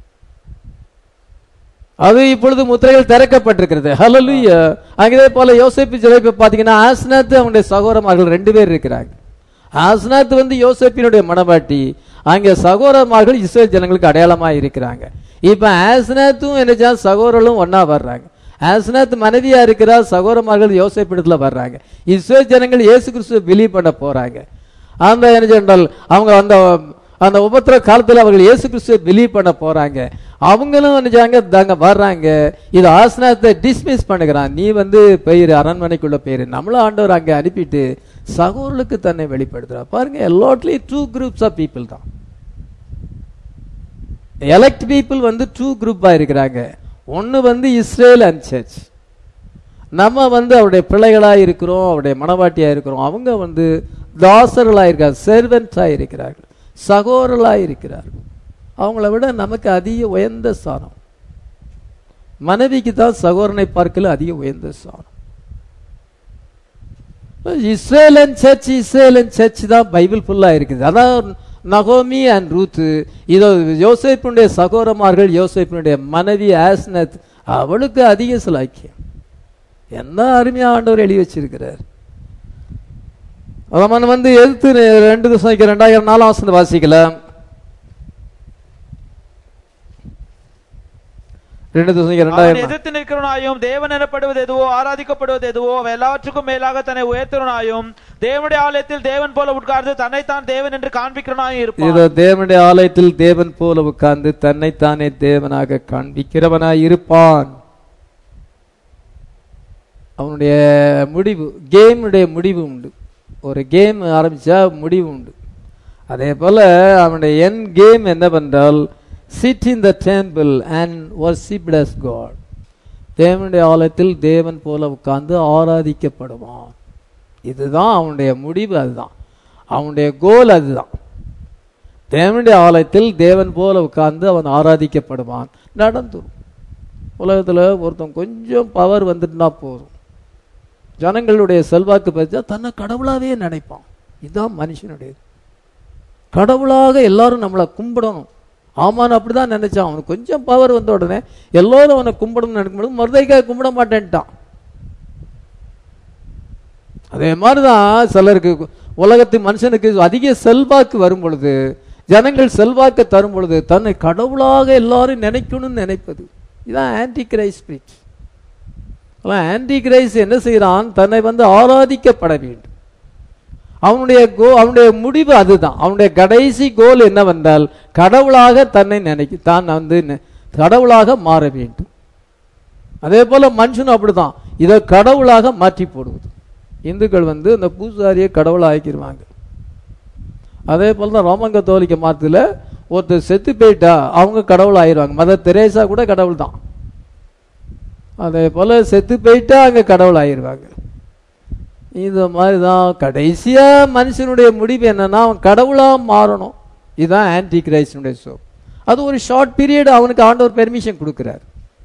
அது இப்பொழுது முத்திரைகள் திறக்கப்பட்டிருக்கிறது ஹalleluya அங்கே போல யோசேப்பு ஜெலேபி பாத்தீங்கன்னா ஆஸ்னாத் அவனுடைய சகோதரமார்கள் ரெண்டு பேர் இருக்கிறாங்க ஆஸ்னாத் வந்து யோசேப்பினுடைய மனவாட்டி அங்கே சகோதரமார்கள் இஸ்ரேல் ஜனங்களுக்கு அடையாளமா இருக்கிறாங்க இப்ப ஆஸ்னாத்தும் என்ன சகோதரர்களும் ஒன்னா வர்றாங்க ஆஸ்னாத் மனைவியா இருக்கிறா சகோதரமார்கள் யோசேப்பிடத்துல வர்றாங்க இஸ்ரேல் ஜனங்கள் இயேசு கிறிஸ்துவ பிலீவ் பண்ண போறாங்க அந்த என்ன சொன்னால் அவங்க அந்த அந்த உபத்திர காலத்துல அவர்கள் இயேசு கிறிஸ்துவ பிலீவ் பண்ண போறாங்க அவங்களும் நினைச்சாங்க தாங்க வர்றாங்க இது ஆசனத்தை டிஸ்மிஸ் பண்ணுகிறான் நீ வந்து பெயர் அரண்மனைக்குள்ள பெயர் நம்மளும் ஆண்டவர் அங்க அனுப்பிட்டு சகோதரர்களுக்கு தன்னை வெளிப்படுத்துறா பாருங்க எல்லாட்லயும் டூ குரூப்ஸ் ஆஃப் பீப்புள் தான் எலெக்ட் பீப்புள் வந்து டூ குரூப்பா இருக்கிறாங்க ஒன்னு வந்து இஸ்ரேல் அண்ட் சர்ச் நம்ம வந்து அவருடைய பிள்ளைகளா இருக்கிறோம் அவருடைய மனவாட்டியா இருக்கிறோம் அவங்க வந்து தாசர்களா இருக்காங்க செர்வெண்டா இருக்கிறார்கள் சகோதரர்களா இருக்கிறார்கள் அவங்கள விட நமக்கு அதிக உயர்ந்த ஸ்தானம் மனைவிக்கு தான் சகோதரனை பார்க்கல அதிக உயர்ந்த ஸ்தானம் இஸ்ரேலன் சர்ச் இஸ்ரேலன் சர்ச் தான் பைபிள் ஃபுல்லா இருக்குது அதான் நகோமி அண்ட் ரூத்து இதோ யோசேப்பினுடைய சகோதரமார்கள் யோசேப்பினுடைய மனைவி ஆஸ்னத் அவளுக்கு அதிக சிலாக்கியம் என்ன அருமையா ஆண்டவர் எழுதி வச்சிருக்கிறார் அவன் வந்து எதிர்த்து ரெண்டு திவசம் ரெண்டாயிரம் நாலாம் வசனம் வாசிக்கலாம் ரெண்டு திவசம் அவன் ரெண்டாயிரம் எதிர்த்து நிற்கிறவனாயும் தேவன் எனப்படுவது எதுவோ ஆராதிக்கப்படுவது எதுவோ அவன் எல்லாவற்றுக்கும் மேலாக தன்னை உயர்த்துறனாயும் தேவனுடைய ஆலயத்தில் தேவன் போல உட்கார்ந்து தன்னைத்தான் தேவன் என்று காண்பிக்கிறனாயும் இருப்பான் இதோ தேவனுடைய ஆலயத்தில் தேவன் போல உட்கார்ந்து தன்னைத்தானே தேவனாக காண்பிக்கிறவனாய் இருப்பான் அவனுடைய முடிவு கேமுடைய முடிவு உண்டு ஒரு கேம் ஆரம்பிச்சா முடிவு உண்டு அதே போல அவனுடைய என் கேம் என்னவென்றால் sit in the temple and worshipped as God தேவனுடைய ஆலயத்தில் தேவன் போல உட்கார்ந்து ஆராதிக்கப்படுவான் இதுதான் அவனுடைய முடிவு அதுதான் அவனுடைய கோல் அதுதான் தேவனுடைய ஆலயத்தில் தேவன் போல உட்கார்ந்து அவன் ஆராதிக்கப்படுவான் நடந்துரும் உலகத்துல ஒருத்தன் கொஞ்சம் பவர் வந்துட்டுனா போதும் ஜனங்களுடைய செல்வாக்கு பறிச்சா தன்னை கடவுளாவே நினைப்பான் இதுதான் மனுஷனுடையது கடவுளாக எல்லாரும் நம்மளை கும்பிடணும் ஆமான்னு அப்படிதான் நினைச்சான் அவனுக்கு கொஞ்சம் பவர் வந்த உடனே எல்லாரும் அவனை கும்பிடணும்னு நினைக்கும் மருதைக்காக கும்பிட மாட்டேன்ட்டான் அதே மாதிரிதான் சிலருக்கு உலகத்து மனுஷனுக்கு அதிக செல்வாக்கு வரும் பொழுது ஜனங்கள் செல்வாக்கு தரும் பொழுது தன்னை கடவுளாக எல்லாரும் நினைக்கணும்னு நினைப்பது இதான் antichrist spirit antichrist என்ன செய்யறான் தன்னை வந்து ஆராதிக்கப்பட வேண்டும் அவனுடைய கோ அவனுடைய முடிவு அதுதான் அவனுடைய கடைசி கோல் என்னவென்றால் கடவுளாக தன்னை நினைக்க தான் வந்து நெ- கடவுளாக மாற வேண்டும் அதே போல மனுஷனும் அப்படிதான் இதை கடவுளாக மாற்றி போடுவது இந்துக்கள் வந்து அந்த பூசாரியை கடவுளா ஆக்கிடுவாங்க அதே போல தான் ரோமன் கத்தோலிக்க மாத்துல ஒருத்தர் செத்து போயிட்டா அவங்க கடவுள் ஆயிடுவாங்க மதர் தெரேசா கூட கடவுள் தான் அதே போல செத்து போயிட்டா அங்க கடவுள் ஆயிடுவாங்க இந்த மாதிரி தான் கடைசியா மனுஷனுடைய முடிவு என்னன்னா அவன் கடவுளா மாறணும் இதுதான் ஆன்டி கிரைஸ்டனுடைய ஷோ அது ஒரு ஷார்ட் பீரியட் அவனுக்கு ஆண்டவர் பெர்மிஷன் கொடுக்கிறார்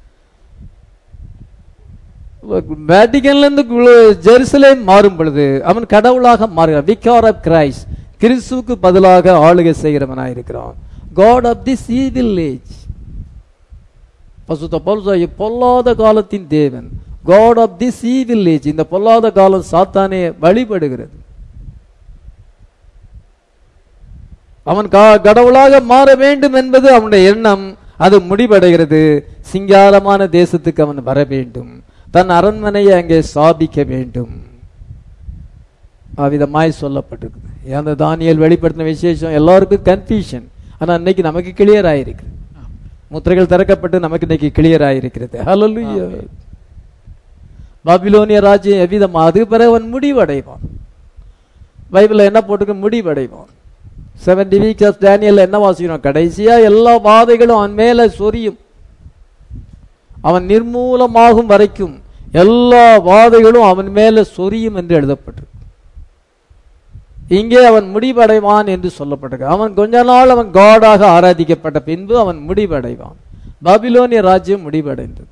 வேட்டிகன்ல இருந்து குளு- ஜெருசலேம் மாறும் பொழுது அவன் கடவுளாக மாறுகிறான் விக்கார் ஆஃப் கிரைஸ்ட் கிறிஸ்துவுக்கு பதிலாக ஆளுகை செய்கிறவனாய் இருக்கிறான் God of this evil age பசுத்த பவுல் பொல்லாத காலத்தின் தேவன் God of this evil age இந்த பொல்லாத காலம் சாத்தானே வழிபடுகிறது அவன் கா- கடவுளாக மாற வேண்டும் என்பது அவனுடைய எண்ணம் அது முடிவடைகிறது சிங்காரமான தேசத்துக்கு அவன் வர வேண்டும் தன் அரண்மனையை அங்கே ஸ்தாபிக்க வேண்டும் அவ்விதமாய் சொல்லப்பட்டிருக்கு அந்த தானியல் வெளிப்படுத்தின விசேஷம் எல்லாருக்கும் கன்ஃபியூஷன் ஆனா இன்னைக்கு நமக்கு கிளியர் ஆயிருக்கு முத்திரைகள் திறக்கப்பட்டு நமக்கு இன்னைக்கு கிளியர் ஆயிருக்கிறது ஹalleluya பாபிலோனிய ராஜ்யம் எவ்விதம் அது பிறகு அவன் முடிவடைவான் பைபிள்ல என்ன போட்டுக்கு முடிவடைவான் செவன்டி வீக்ஸ் ஆஃப் டேனியல் என்ன வாசிக்கிறோம் கடைசியா எல்லா வாதைகளும் அவன் மேல சொரியும் அவன் நிர்மூலமாகும் வரைக்கும் எல்லா வாதைகளும் அவன் மேல சொரியும் என்று எழுதப்பட்டிருக்கு இங்கே அவன் முடிவடைவான் என்று சொல்லப்பட்டிருக்கு அவன் கொஞ்ச நாள் அவன் காடாக ஆராதிக்கப்பட்ட பின்பு அவன் முடிவடைவான் பாபிலோனிய ராஜ்யம் முடிவடைந்தது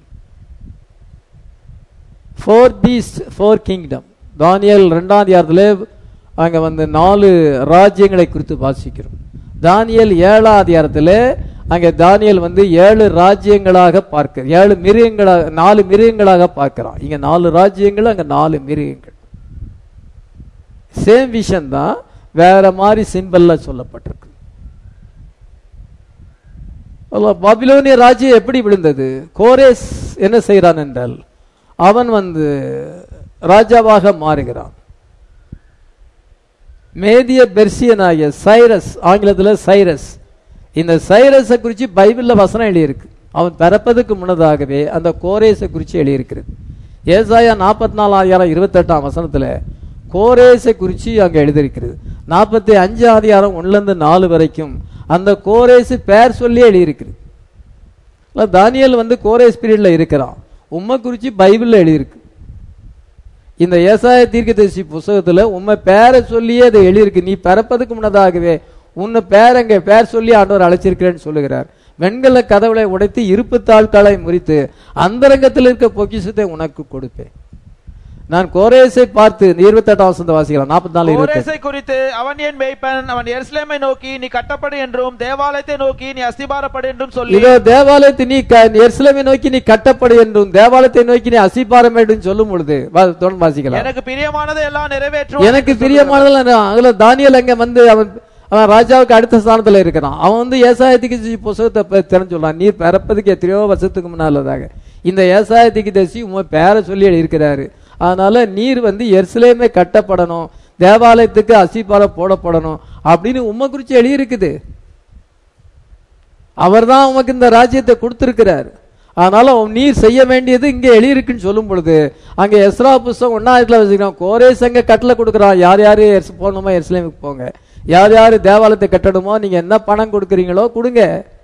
ஃபோர் பீஸ்ட் ஃபோர் கிங்டம் தானியல் ரெண்டாம் அதிகாரத்திலே அங்க வந்து நாலு ராஜ்யங்களை குறித்து வாசிக்கிறோம் தானியல் ஏழாம் அதிகாரத்திலே அங்க தானியல் வந்து ஏழு ராஜ்யங்களாக பார்க்க ஏழு மிருகங்களாக நாலு மிருகங்களாக பார்க்கிறான் இங்க நாலு ராஜ்யங்கள் அங்க நாலு மிருகங்கள் சேம் விஷன் தான் வேற மாதிரி சிம்பல்ல சொல்லப்பட்டிருக்கு அல்ல, பாபிலோனிய ராஜ்யம் எப்படி விழுந்தது கோரேஸ் என்ன செய்கிறான் என்றால் அவன் வந்து ராஜாவாக மாறுகிறான் மேதிய பெர்சியனாகிய சைரஸ் ஆங்கிலத்தில் சைரஸ் இந்த சைரஸை குறித்து பைபிள்ல வசனம் எழுதியிருக்கு அவன் பிறப்பதுக்கு முன்னதாகவே அந்த கோரேஸை குறித்து எழுதியிருக்கிறது ஏசாயா நாற்பத்தி நாலாயிரம் இருபத்தெட்டாம் வசனத்துல கோரேஸை குறித்து அங்க எழுதியிருக்கிறது நாற்பத்தி அஞ்சு அதிகாரம் ஒன்னுலேருந்து நாலு வரைக்கும் அந்த கோரேசு பேர் சொல்லி எழுதியிருக்கிறது இல்ல, தானியேல் வந்து கோரேஸ் பீரியட்ல இருக்கிறான் உம்மை குறித்து பைபிள்ல எழுதியிருக்கு இந்த ஏசாய தீர்க்கதரிசி புஸ்தகத்துல உண்மை பேரை சொல்லியே அதை எழுதியிருக்கு நீ பிறப்பதுக்கு முன்னதாகவே உன்னை பேரங்க பேர் சொல்லி ஆண்டவர் அழைச்சிருக்கிறேன்னு சொல்லுகிறார் வெண்கல கதவுளை உடைத்து இருப்பு தாழ்காலை முறித்து அந்தரங்கத்தில் இருக்க பொக்கிஷத்தை உனக்கு கொடுப்பேன் நான் கோரேசை பார்த்து இருபத்தெட்டாம் வசந்த வாசிக்கலாம் நாற்பத்தி நாலு இருபத்தி கோரேசை குறித்து அவன் என் மேய்ப்பன் அவன் எருசலேமை நோக்கி நீ கட்டப்படு என்றும் தேவாலயத்தை நோக்கி நீ அஸ்திபாரப்படு என்றும் சொல்லி இதோ தேவாலயத்தை நீ க- எருசலேமை நோக்கி நீ கட்டப்படு என்றும் தேவாலயத்தை நோக்கி நீ அசிபாரம் என்றும் சொல்லும் பொழுது வா- தொடர்ந்து வாசிக்கலாம் எனக்கு பிரியமானதை எல்லாம் நிறைவேற்றும் எனக்கு பிரியமானதுல அதுல தானியல் அங்க வந்து அவன் அவன் ராஜாவுக்கு அடுத்த ஸ்தானத்துல இருக்கிறான் அவன் வந்து ஏசாயத்துக்கு புஸ்தகத்தை ப- திறந்து சொல்றான் நீர் பிறப்பதுக்கு எத்தனையோ வருஷத்துக்கு முன்னாலதாக இந்த ஏசாயத்துக்கு தசி உன் பேரை சொல்லி இருக்கிறாரு அதனால நீர் வந்து எருசலேமே கட்டப்படணும் தேவாலயத்துக்கு அசிபாரம் போடப்படணும் அப்படின்னு உம்மை குறிச்சு எழுதியிருக்குது அவர்தான் உமக்கு இந்த ராஜ்யத்தை கொடுத்திருக்கிறார் அதனால உன் நீர் செய்ய வேண்டியது இங்க எழுதியிருக்குன்னு சொல்லும் பொழுது அங்க எஸ்ரா புஸ்தகம் ஒன்னாயிரத்துல வச்சுக்கிறோம் கோரேஸ் அங்க கட்டளை கொடுக்குறான் யார் யாரு எர்ஸ் போகணுமோ எருசலேமுக்கு போங்க யார் யாரு தேவாலயத்தை கட்டணுமோ நீங்க என்ன பணம் கொடுக்குறீங்களோ கொடுங்க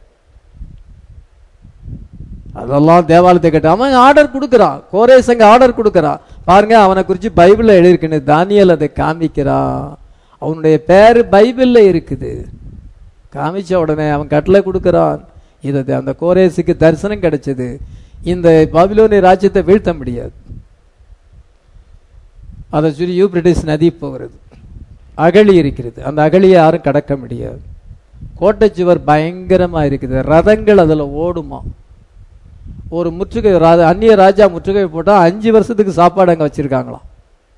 அதெல்லாம் தேவாலயத்தை கட்ட அவன் ஆர்டர் கொடுக்குறான் கோரேஸ் அங்க ஆர்டர் கொடுக்குறான் பாருங்க அவனை குறிச்சு பைபிள்ல எழுதிருக்குன்னு தானியல் அதை காமிக்கிறான் அவனுடைய பேரு பைபிள்ல இருக்குது காமிச்ச உடனே அவன் கட்டளை கொடுக்கறான் இது அந்த கோரேசுக்கு தரிசனம் கிடைச்சது இந்த பாபிலோனிய ராஜ்யத்தை வீழ்த்த முடியாது அதை சொல்லி யூப்ரட்டிஸ் நதி போகிறது அகழி இருக்கிறது அந்த அகழியை யாரும் கடக்க முடியாது கோட்டை சுவர் பயங்கரமா இருக்குது ரதங்கள் அதுல ஓடுமா ஒரு முற்றுகை ரா- அந்நிய ராஜா முற்றுகை போட்டா அஞ்சு வருஷத்துக்கு சாப்பாடு அங்க வச்சிருக்காங்களாம்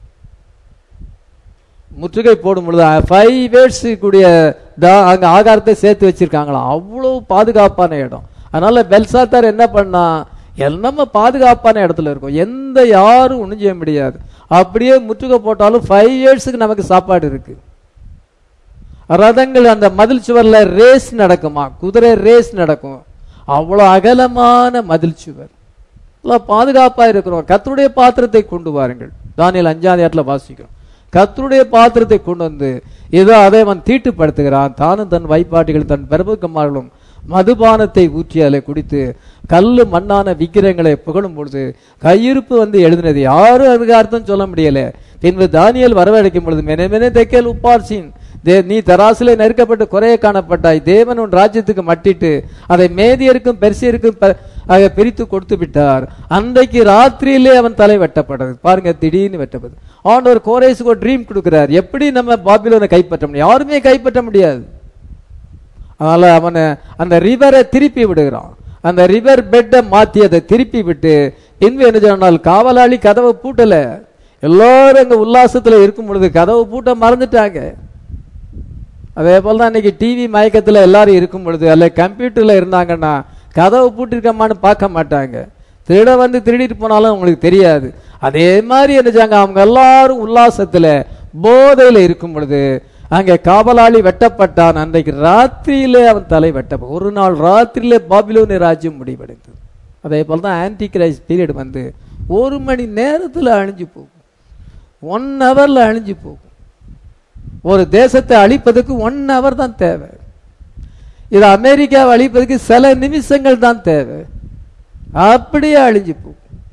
முற்றுகை போடும் பொழுது ஃபைவ் இயர்ஸ் கூடிய தா- அங்க ஆகாரத்தை சேர்த்து வச்சிருக்காங்களாம் அவ்வளவு பாதுகாப்பான இடம் அதனால பெல்சாத்தார் என்ன பண்ணா எல்லாமே பாதுகாப்பான இடத்துல இருக்கும் எந்த யாரும் ஒண்ணும் செய்ய முடியாது அப்படியே முற்றுகை போட்டாலும் ஃபைவ் இயர்ஸுக்கு நமக்கு சாப்பாடு இருக்கு ரதங்கள் அந்த மதில் சுவர்ல ரேஸ் நடக்குமா குதிரை ரேஸ் நடக்கும் அவ்வளவு அகலமான மதில் சுவர் எல்லாம் பாதுகாப்பா இருக்கிறோம் கர்த்தருடைய பாத்திரத்தை கொண்டு வாருங்கள் தானியல் அஞ்சாவது இடத்துல வாசிக்கிறோம் கர்த்தருடைய பாத்திரத்தை கொண்டு வந்து ஏதோ அதை அவன் தீட்டுப்படுத்துகிறான் தானும் தன் வைப்பாட்டிகள் தன் பிரபுக்கமார்களும் மதுபானத்தை ஊற்றி அதில் குடித்து கல்லு மண்ணான விக்கிரங்களை புகழும் பொழுது கையிருப்பு வந்து எழுதினது யாரும் அதுக்கு அர்த்தம் சொல்ல முடியல பின்பு தானியல் வரவழைக்கும் பொழுது மெனே மெனே தெக்கேல் உப்பார்சின் தே நீ தராசிலே நெருக்கப்பட்டு குறைய காணப்பட்டாய் தேவன் உன் ராஜ்யத்துக்கு மட்டிட்டு அதை மேதியருக்கும் பெர்சியருக்கும் ப- ஆக பிரித்து கொடுத்து விட்டார் அன்றைக்கு ராத்திரியிலே அவன் தலை வெட்டப்பட்டது பாருங்க திடீர்னு வெட்டப்படுது ஆண்டவர் கோரேஸுக்கு ஒரு ட்ரீம் கொடுக்கிறார் எப்படி நம்ம பாபிலோனை கைப்பற்ற முடியும் யாருமே கைப்பற்ற முடியாது அதனால அவனை அந்த ரிவரை திருப்பி விடுகிறான் அந்த ரிவர் பெட்டை மாத்தி அதை திருப்பி விட்டு பின்பு என்ன சொன்னால் காவலாளி கதவை பூட்டல எல்லாரும் அங்க உல்லாசத்துல இருக்கும் பொழுது கதவு பூட்ட மறந்துட்டாங்க அதே போல தான் இன்னைக்கு டிவி மயக்கத்துல எல்லாரும் இருக்கும் பொழுது அல்ல கம்ப்யூட்டர்ல இருந்தாங்கன்னா கதவு பூட்டிருக்கமான்னு பார்க்க மாட்டாங்க திருட வந்து திருடிட்டு போனாலும் உங்களுக்கு தெரியாது அதே மாதிரி என்னச்சாங்க அவங்க எல்லாரும் உல்லாசத்துல போதையில இருக்கும் பொழுது அங்க காவலாளி வெட்டப்பட்டான் அன்றைக்கு ராத்திரியிலே அவன் தலை வெட்ட ஒரு நாள் ராத்திரியிலே பாபிலோனிய ராஜ்யம் முடிவடைந்தது அதே போல தான் ஆன்டி கிரைஸ்ட் பீரியட் வந்து ஒரு மணி நேரத்துல அழிஞ்சு போகும் ஒன் ஹவர்ல அழிஞ்சு போகும் ஒரு தேசத்தை அழிப்பதற்கு ஒன் ஹவர் தான் தேவை இது அமெரிக்காவை அழிப்பதற்கு சில நிமிஷங்கள் தான் தேவை அப்படியே அழிஞ்சு போகும்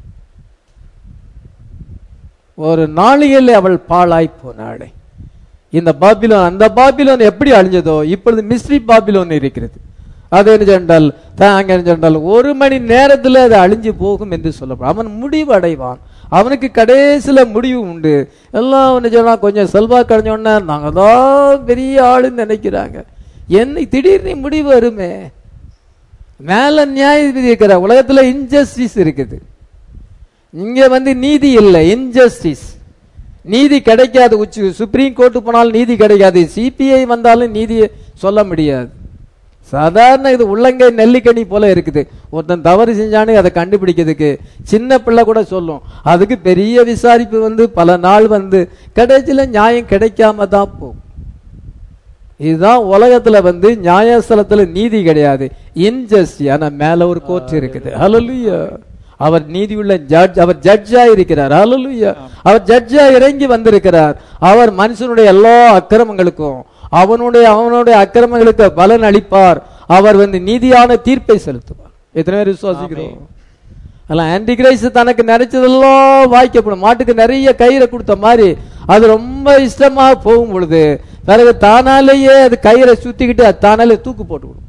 ஒரு நாளிகையில் அவள் பாழாய் போனாளே இந்த பாபிலோன் அந்த பாபிலோன் எப்படி அழிஞ்சதோ இப்பொழுது மிஸ்ரி பாபிலோன் இருக்கிறது அது என்ன சொன்னால் தாங்க என்ன சொன்னால் ஒரு மணி நேரத்தில் அது அழிஞ்சு போகும் என்று சொல்லப்படும் அவன் முடிவு அடைவான் அவனுக்கு கடைசியில முடிவு உண்டு எல்லாம் ஒன்று சொன்னா கொஞ்சம் செல்வாக்கு அடைஞ்ச உடனே நாங்க தான் பெரிய ஆளுன்னு நினைக்கிறாங்க என்னை திடீர்னு முடிவு வருமே மேல நியாயவிதி இருக்கிற உலகத்துல இன்ஜஸ்டிஸ் இருக்குது இங்க வந்து நீதி இல்லை இன்ஜஸ்டிஸ் நீதி கிடைக்காது உச்சி சுப்ரீம் கோர்ட்டு போனாலும் நீதி கிடைக்காது சிபிஐ வந்தாலும் நீதியை சொல்ல முடியாது சாதாரண இது உள்ளங்கை நெல்லிக்கனி போல இருக்குது ஒருத்தன் தவறு செஞ்சானே அதை கண்டுபிடிக்கிறதுக்கு சின்ன பிள்ளை கூட சொல்லும் அதுக்கு பெரிய விசாரிப்பு வந்து பல நாள் வந்து கடைசியில நியாயம் கிடைக்காம தான் போகும் இதுதான் உலகத்துல வந்து நியாயஸ்தலத்துல நீதி கிடையாது இன்ஜஸ்டி ஆனா மேல ஒரு கோர்ட் இருக்குது ஹalleluya அவர் நீதியுள்ள ஜட்ஜ் அவர் ஜட்ஜா இருக்கிறார் ஹalleluya அவர் ஜட்ஜா இறங்கி வந்திருக்கிறார் அவர் மனுஷனுடைய எல்லா அக்கிரமங்களுக்கும் அவனுடைய அவனுடைய அக்கிரமங்களுக்கு பலன் அளிப்பார் அவர் வந்து நீதியான தீர்ப்பை செலுத்துவார் எத்தனை பேர் விசுவாசிக்கிறோம் அதெல்லாம் ஆன்டிகிரைஸ் தனக்கு நினைச்சதெல்லாம் வாய்க்கப்படும் மாட்டுக்கு நிறைய கயிறை கொடுத்த மாதிரி அது ரொம்ப இஷ்டமா போகும் பொழுது பிறகு தானாலேயே அது கயிறை சுத்திக்கிட்டு அது தானாலே தூக்கு போட்டு விடும்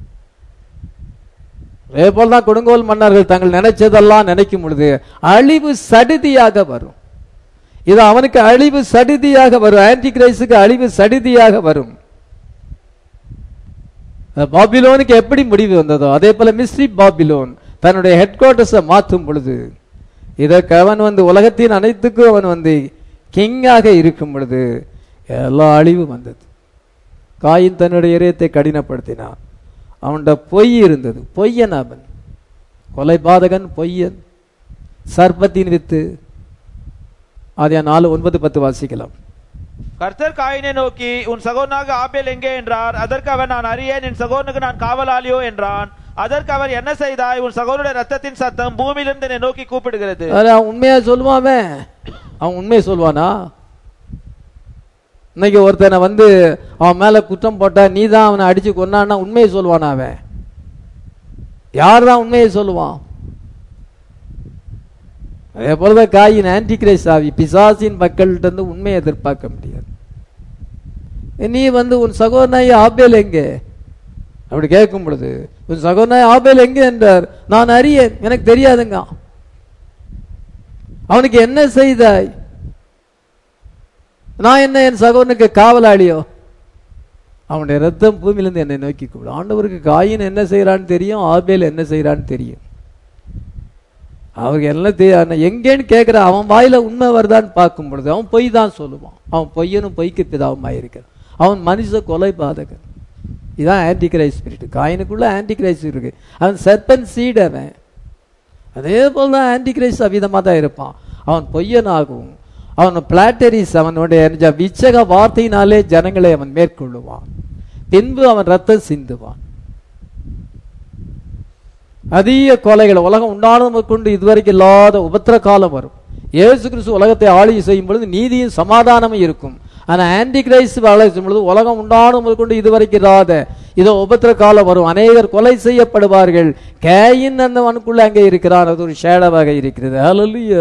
அதே போலதான் கொடுங்கோல் மன்னர்கள் தங்கள் நினைச்சதெல்லாம் நினைக்கும் பொழுது அழிவு சடுதியாக வரும் இது அவனுக்கு அழிவு சடிதியாக வரும் ஆன்டி கிரைஸுக்கு அழிவு சடிதியாக வரும் பாபிலோனுக்கு எப்படி முடிவு வந்ததோ அதே போல மிஸ்ரி பாபிலோன் தன்னுடைய ஹெட் குவார்டர்ஸை மாற்றும் பொழுது இதற்கு அவன் வந்து உலகத்தின் அனைத்துக்கும் அவன் வந்து கிங்காக இருக்கும் பொழுது எல்லா அழிவு வந்தது காயின் தன்னுடைய இதயத்தை கடினப்படுத்தினான் அவன்கிட்ட பொய் இருந்தது பொய்யன் அவன் கொலை பாதகன் பொய்யன் சர்ப்பத்தின் வித்து அதே நாலு ஒன்பது பத்து வாசிக்கலாம் கர்த்தர் காயினை நோக்கி உன் சகோதரனாக ஆபேல் எங்கே என்றார் அதற்கு அவன் நான் அறியேன் என் சகோதரனுக்கு நான் காவலாளியோ என்றான் அதற்கு அவர் என்ன செய்தாய் உன் சகோதரனுடைய ரத்தத்தின் சத்தம் பூமியிலிருந்து என்னை நோக்கி கூப்பிடுகிறது அது அவன் உண்மையா சொல்லுவான் அவன் அவன் உண்மையை சொல்லுவானா இன்னைக்கு ஒருத்தனை வந்து அவன் மேல குற்றம் போட்டா நீ தான் அவனை அடிச்சு கொன்னான்னா உண்மையை சொல்லுவானா அவன் யார் தான் உண்மையை சொல்லுவான் அதே போலதான் காயின் ஆன்டி கிரைஸ் ஆவி பிசாசின் மக்கள்கிட்ட இருந்து உண்மையை எதிர்பார்க்க முடியாது நீ வந்து உன் சகோதரனாய் ஆபேல் எங்கே அப்படி கேட்கும் பொழுது உன் சகோதரனாய் ஆபேல் எங்கே என்றார் நான் அறியேன் எனக்கு தெரியாதுங்க அவனுக்கு என்ன செய்தாய் நான் என்ன என் சகோதரனுக்கு காவலாளியோ அவனுடைய ரத்தம் பூமியிலிருந்து என்னை நோக்கி கூப்பிடும் ஆண்டவருக்கு காயின் என்ன செய்யறான்னு தெரியும் ஆபேல் என்ன செய்யறான்னு தெரியும் அவருக்கு என்ன தெரியாது எங்கேன்னு கேட்கிற அவன் வாயில உண்மை வருதான்னு பார்க்கும் பொழுது அவன் பொய் தான் சொல்லுவான் அவன் பொய்யனும் பொய்க்கு பிதாவுமாய் இருக்கிறான் அவன் மனுஷ கொலை பாதகன் இதான் ஆன்டி கிரைஸ் ஸ்பிரிட் காயினுக்குள்ள ஆன்டி கிரைஸ் இருக்கு அவன் சர்பன் சீட் அவன் அதே போல தான் ஆன்டி கிரைஸ் அவிதமாக தான் இருப்பான் அவன் பொய்யனாகும் அவன் பிளாட்டரிஸ் அவனுடைய நெஞ்ச விச்சக வார்த்தையினாலே ஜனங்களை அவன் மேற்கொள்ளுவான் பின்பு அவன் ரத்தம் சிந்துவான் அதிக கொலைகள் உலகம் உண்டானது கொண்டு இதுவரைக்கும் இல்லாத உபத்திர காலம் வரும் இயேசு கிறிஸ்து உலகத்தை ஆளுகை செய்யும் பொழுது நீதியும் சமாதானமும் இருக்கும் ஆனா ஆன்டி கிரைஸ்ட் ஆளுகை செய்யும் பொழுது உலகம் உண்டானது முதல் கொண்டு இதுவரைக்கும் இல்லாத இதோ உபத்திர காலம் வரும் அநேகர் கொலை செய்யப்படுவார்கள் கேயின் அந்த மனுக்குள்ள அங்கே இருக்கிறான் அது ஒரு ஷேடவாக இருக்கிறது ஹalleluya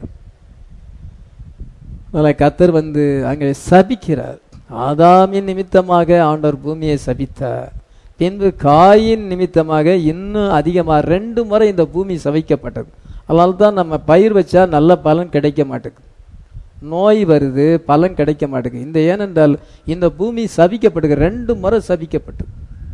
அதனால கத்தர் வந்து அங்கே சபிக்கிறார் ஆதாமின் நிமித்தமாக ஆண்டவர் பூமியை சபித்தார் பின்பு காயின் நிமித்தமாக இன்னும் அதிகமாக ரெண்டு முறை இந்த பூமி சபிக்கப்பட்டது அதனால தான் நம்ம பயிர் வச்சா நல்ல பலன் கிடைக்க மாட்டேங்குது நோய் வருது பலன் கிடைக்க மாட்டேங்குது இந்த ஏனென்றால் இந்த பூமி சபிக்கப்படுது ரெண்டு முறை சபிக்கப்பட்டது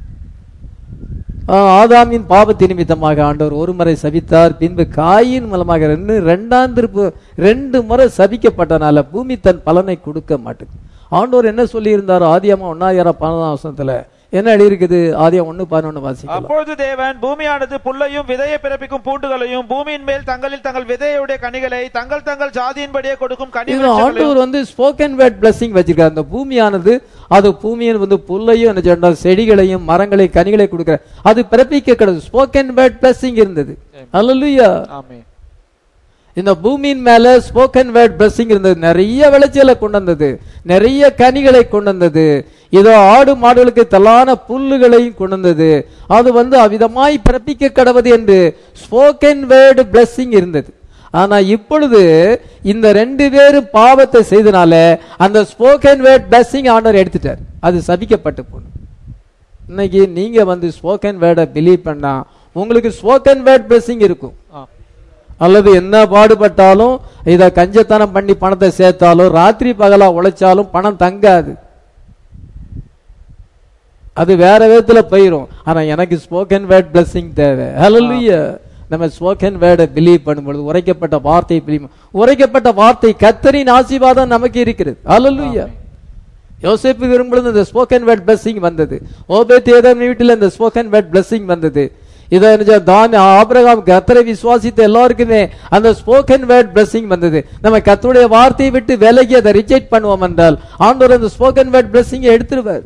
ஆ, ஆதாமின் பாவத்தின் நிமித்தமாக ஆண்டவர் ஒரு முறை சபித்தார் பின்பு காயின் மூலமாக ரெண்டு ரெண்டாம் திருப்பு ரெண்டு முறை சபிக்கப்பட்டனால பூமி தன் பலனை கொடுக்க மாட்டேங்குது ஆண்டவர் என்ன சொல்லியிருந்தார் ஆதியாமா ஒன்னாயிரம் பன்னெண்டாம் வருஷத்துல என்ன எழுதியிருக்குது ஆதியம் ஒண்ணு பதினொன்னு வாசிக்கலாம் அப்பொழுது தேவன் பூமியானது புல்லையும் விதையை பிறப்பிக்கும் பூண்டுகளையும் பூமியின் மேல் தங்களில் தங்கள் விதையுடைய கனிகளை தங்கள் தங்கள் ஜாதியின்படியே கொடுக்கும் கனி இது விருட்சங்களையும் ஆண்டவர் வந்து ஸ்போக்கன் வேர்ட் பிளஸிங் வச்சிருக்காரு அந்த பூமியானது அது பூமியின் வந்து புல்லையும் என்ன சொன்னா, செடிகளையும் மரங்களை கனிகளை கொடுக்கிற அது பிறப்பிக்க கிடையாது ஸ்போக்கன் வேர்ட் பிளஸிங் இருந்தது அல்லலுயா ஆமென் இந்த பூமியின் மேல ஸ்போக்கன் வேர்ட் பிளஸிங் இருந்தது நிறைய விளைச்சலை கொண்டு வந்தது நிறைய கனிகளை கொண்டு வந்தது இதோ ஆடு மாடுகளுக்கு தலான புல்லுகளையும் கொண்டு வந்தது அது வந்து அவ்விதமாய் பிறப்பிக்க கடவுது என்று ஸ்போக்கன் வேர்டு பிளஸிங் இருந்தது ஆனா இப்பொழுது இந்த ரெண்டு பேரும் பாவத்தை செய்தனால அந்த ஸ்போக்கன் வேர்ட் பிளஸிங் ஆண்டவர் எடுத்துட்டார் அது சபிக்கப்பட்டு போனது இன்னைக்கு நீங்க வந்து ஸ்போக்கன் வேர்டை பிலீவ் பண்ணா உங்களுக்கு ஸ்போக்கன் வேர்ட் பிளஸிங் இருக்கும் ஆ. அல்லது என்ன பாடுபட்டாலும் இத கஞ்சத்தனம் பண்ணி பணத்தை சேர்த்தாலும் ராத்திரி பகலா உழைச்சாலும் பணம் தங்காது அது வேற விதத்துல போயிரும் ஆனா எனக்கு ஸ்போக்கன் வேர்ட் பிளஸிங் தேவை ஹalleluya நம்ம ஸ்போக்கன் வேர்டை பிலீவ் பண்ணும்பொழுது உரைக்கப்பட்ட வார்த்தை பிலீவ் உரைக்கப்பட்ட வார்த்தை கத்தரின் ஆசீர்வாதம் நமக்கு இருக்கிறது ஹalleluya யோசேப்பு வரும்பொழுது இந்த ஸ்போக்கன் வேர்ட் பிளஸிங் வந்தது ஓபேத் ஏதம் வீட்டில் இந்த ஸ்போக்கன் வேர்ட் பிளஸிங் வந்தது இதை என்ன தான் ஆபிரகாம் கத்தரை விசுவாசித்த எல்லாருக்குமே அந்த ஸ்போக்கன் வேர்ட் பிளஸிங் வந்தது நம்ம கத்தருடைய வார்த்தையை விட்டு விலகி அதை ரிஜெக்ட் பண்ணுவோம் என்றால் ஆண்டவர் அந்த ஸ்போக்கன் வேர்ட் பிளஸிங்கை எடுத்துருவார்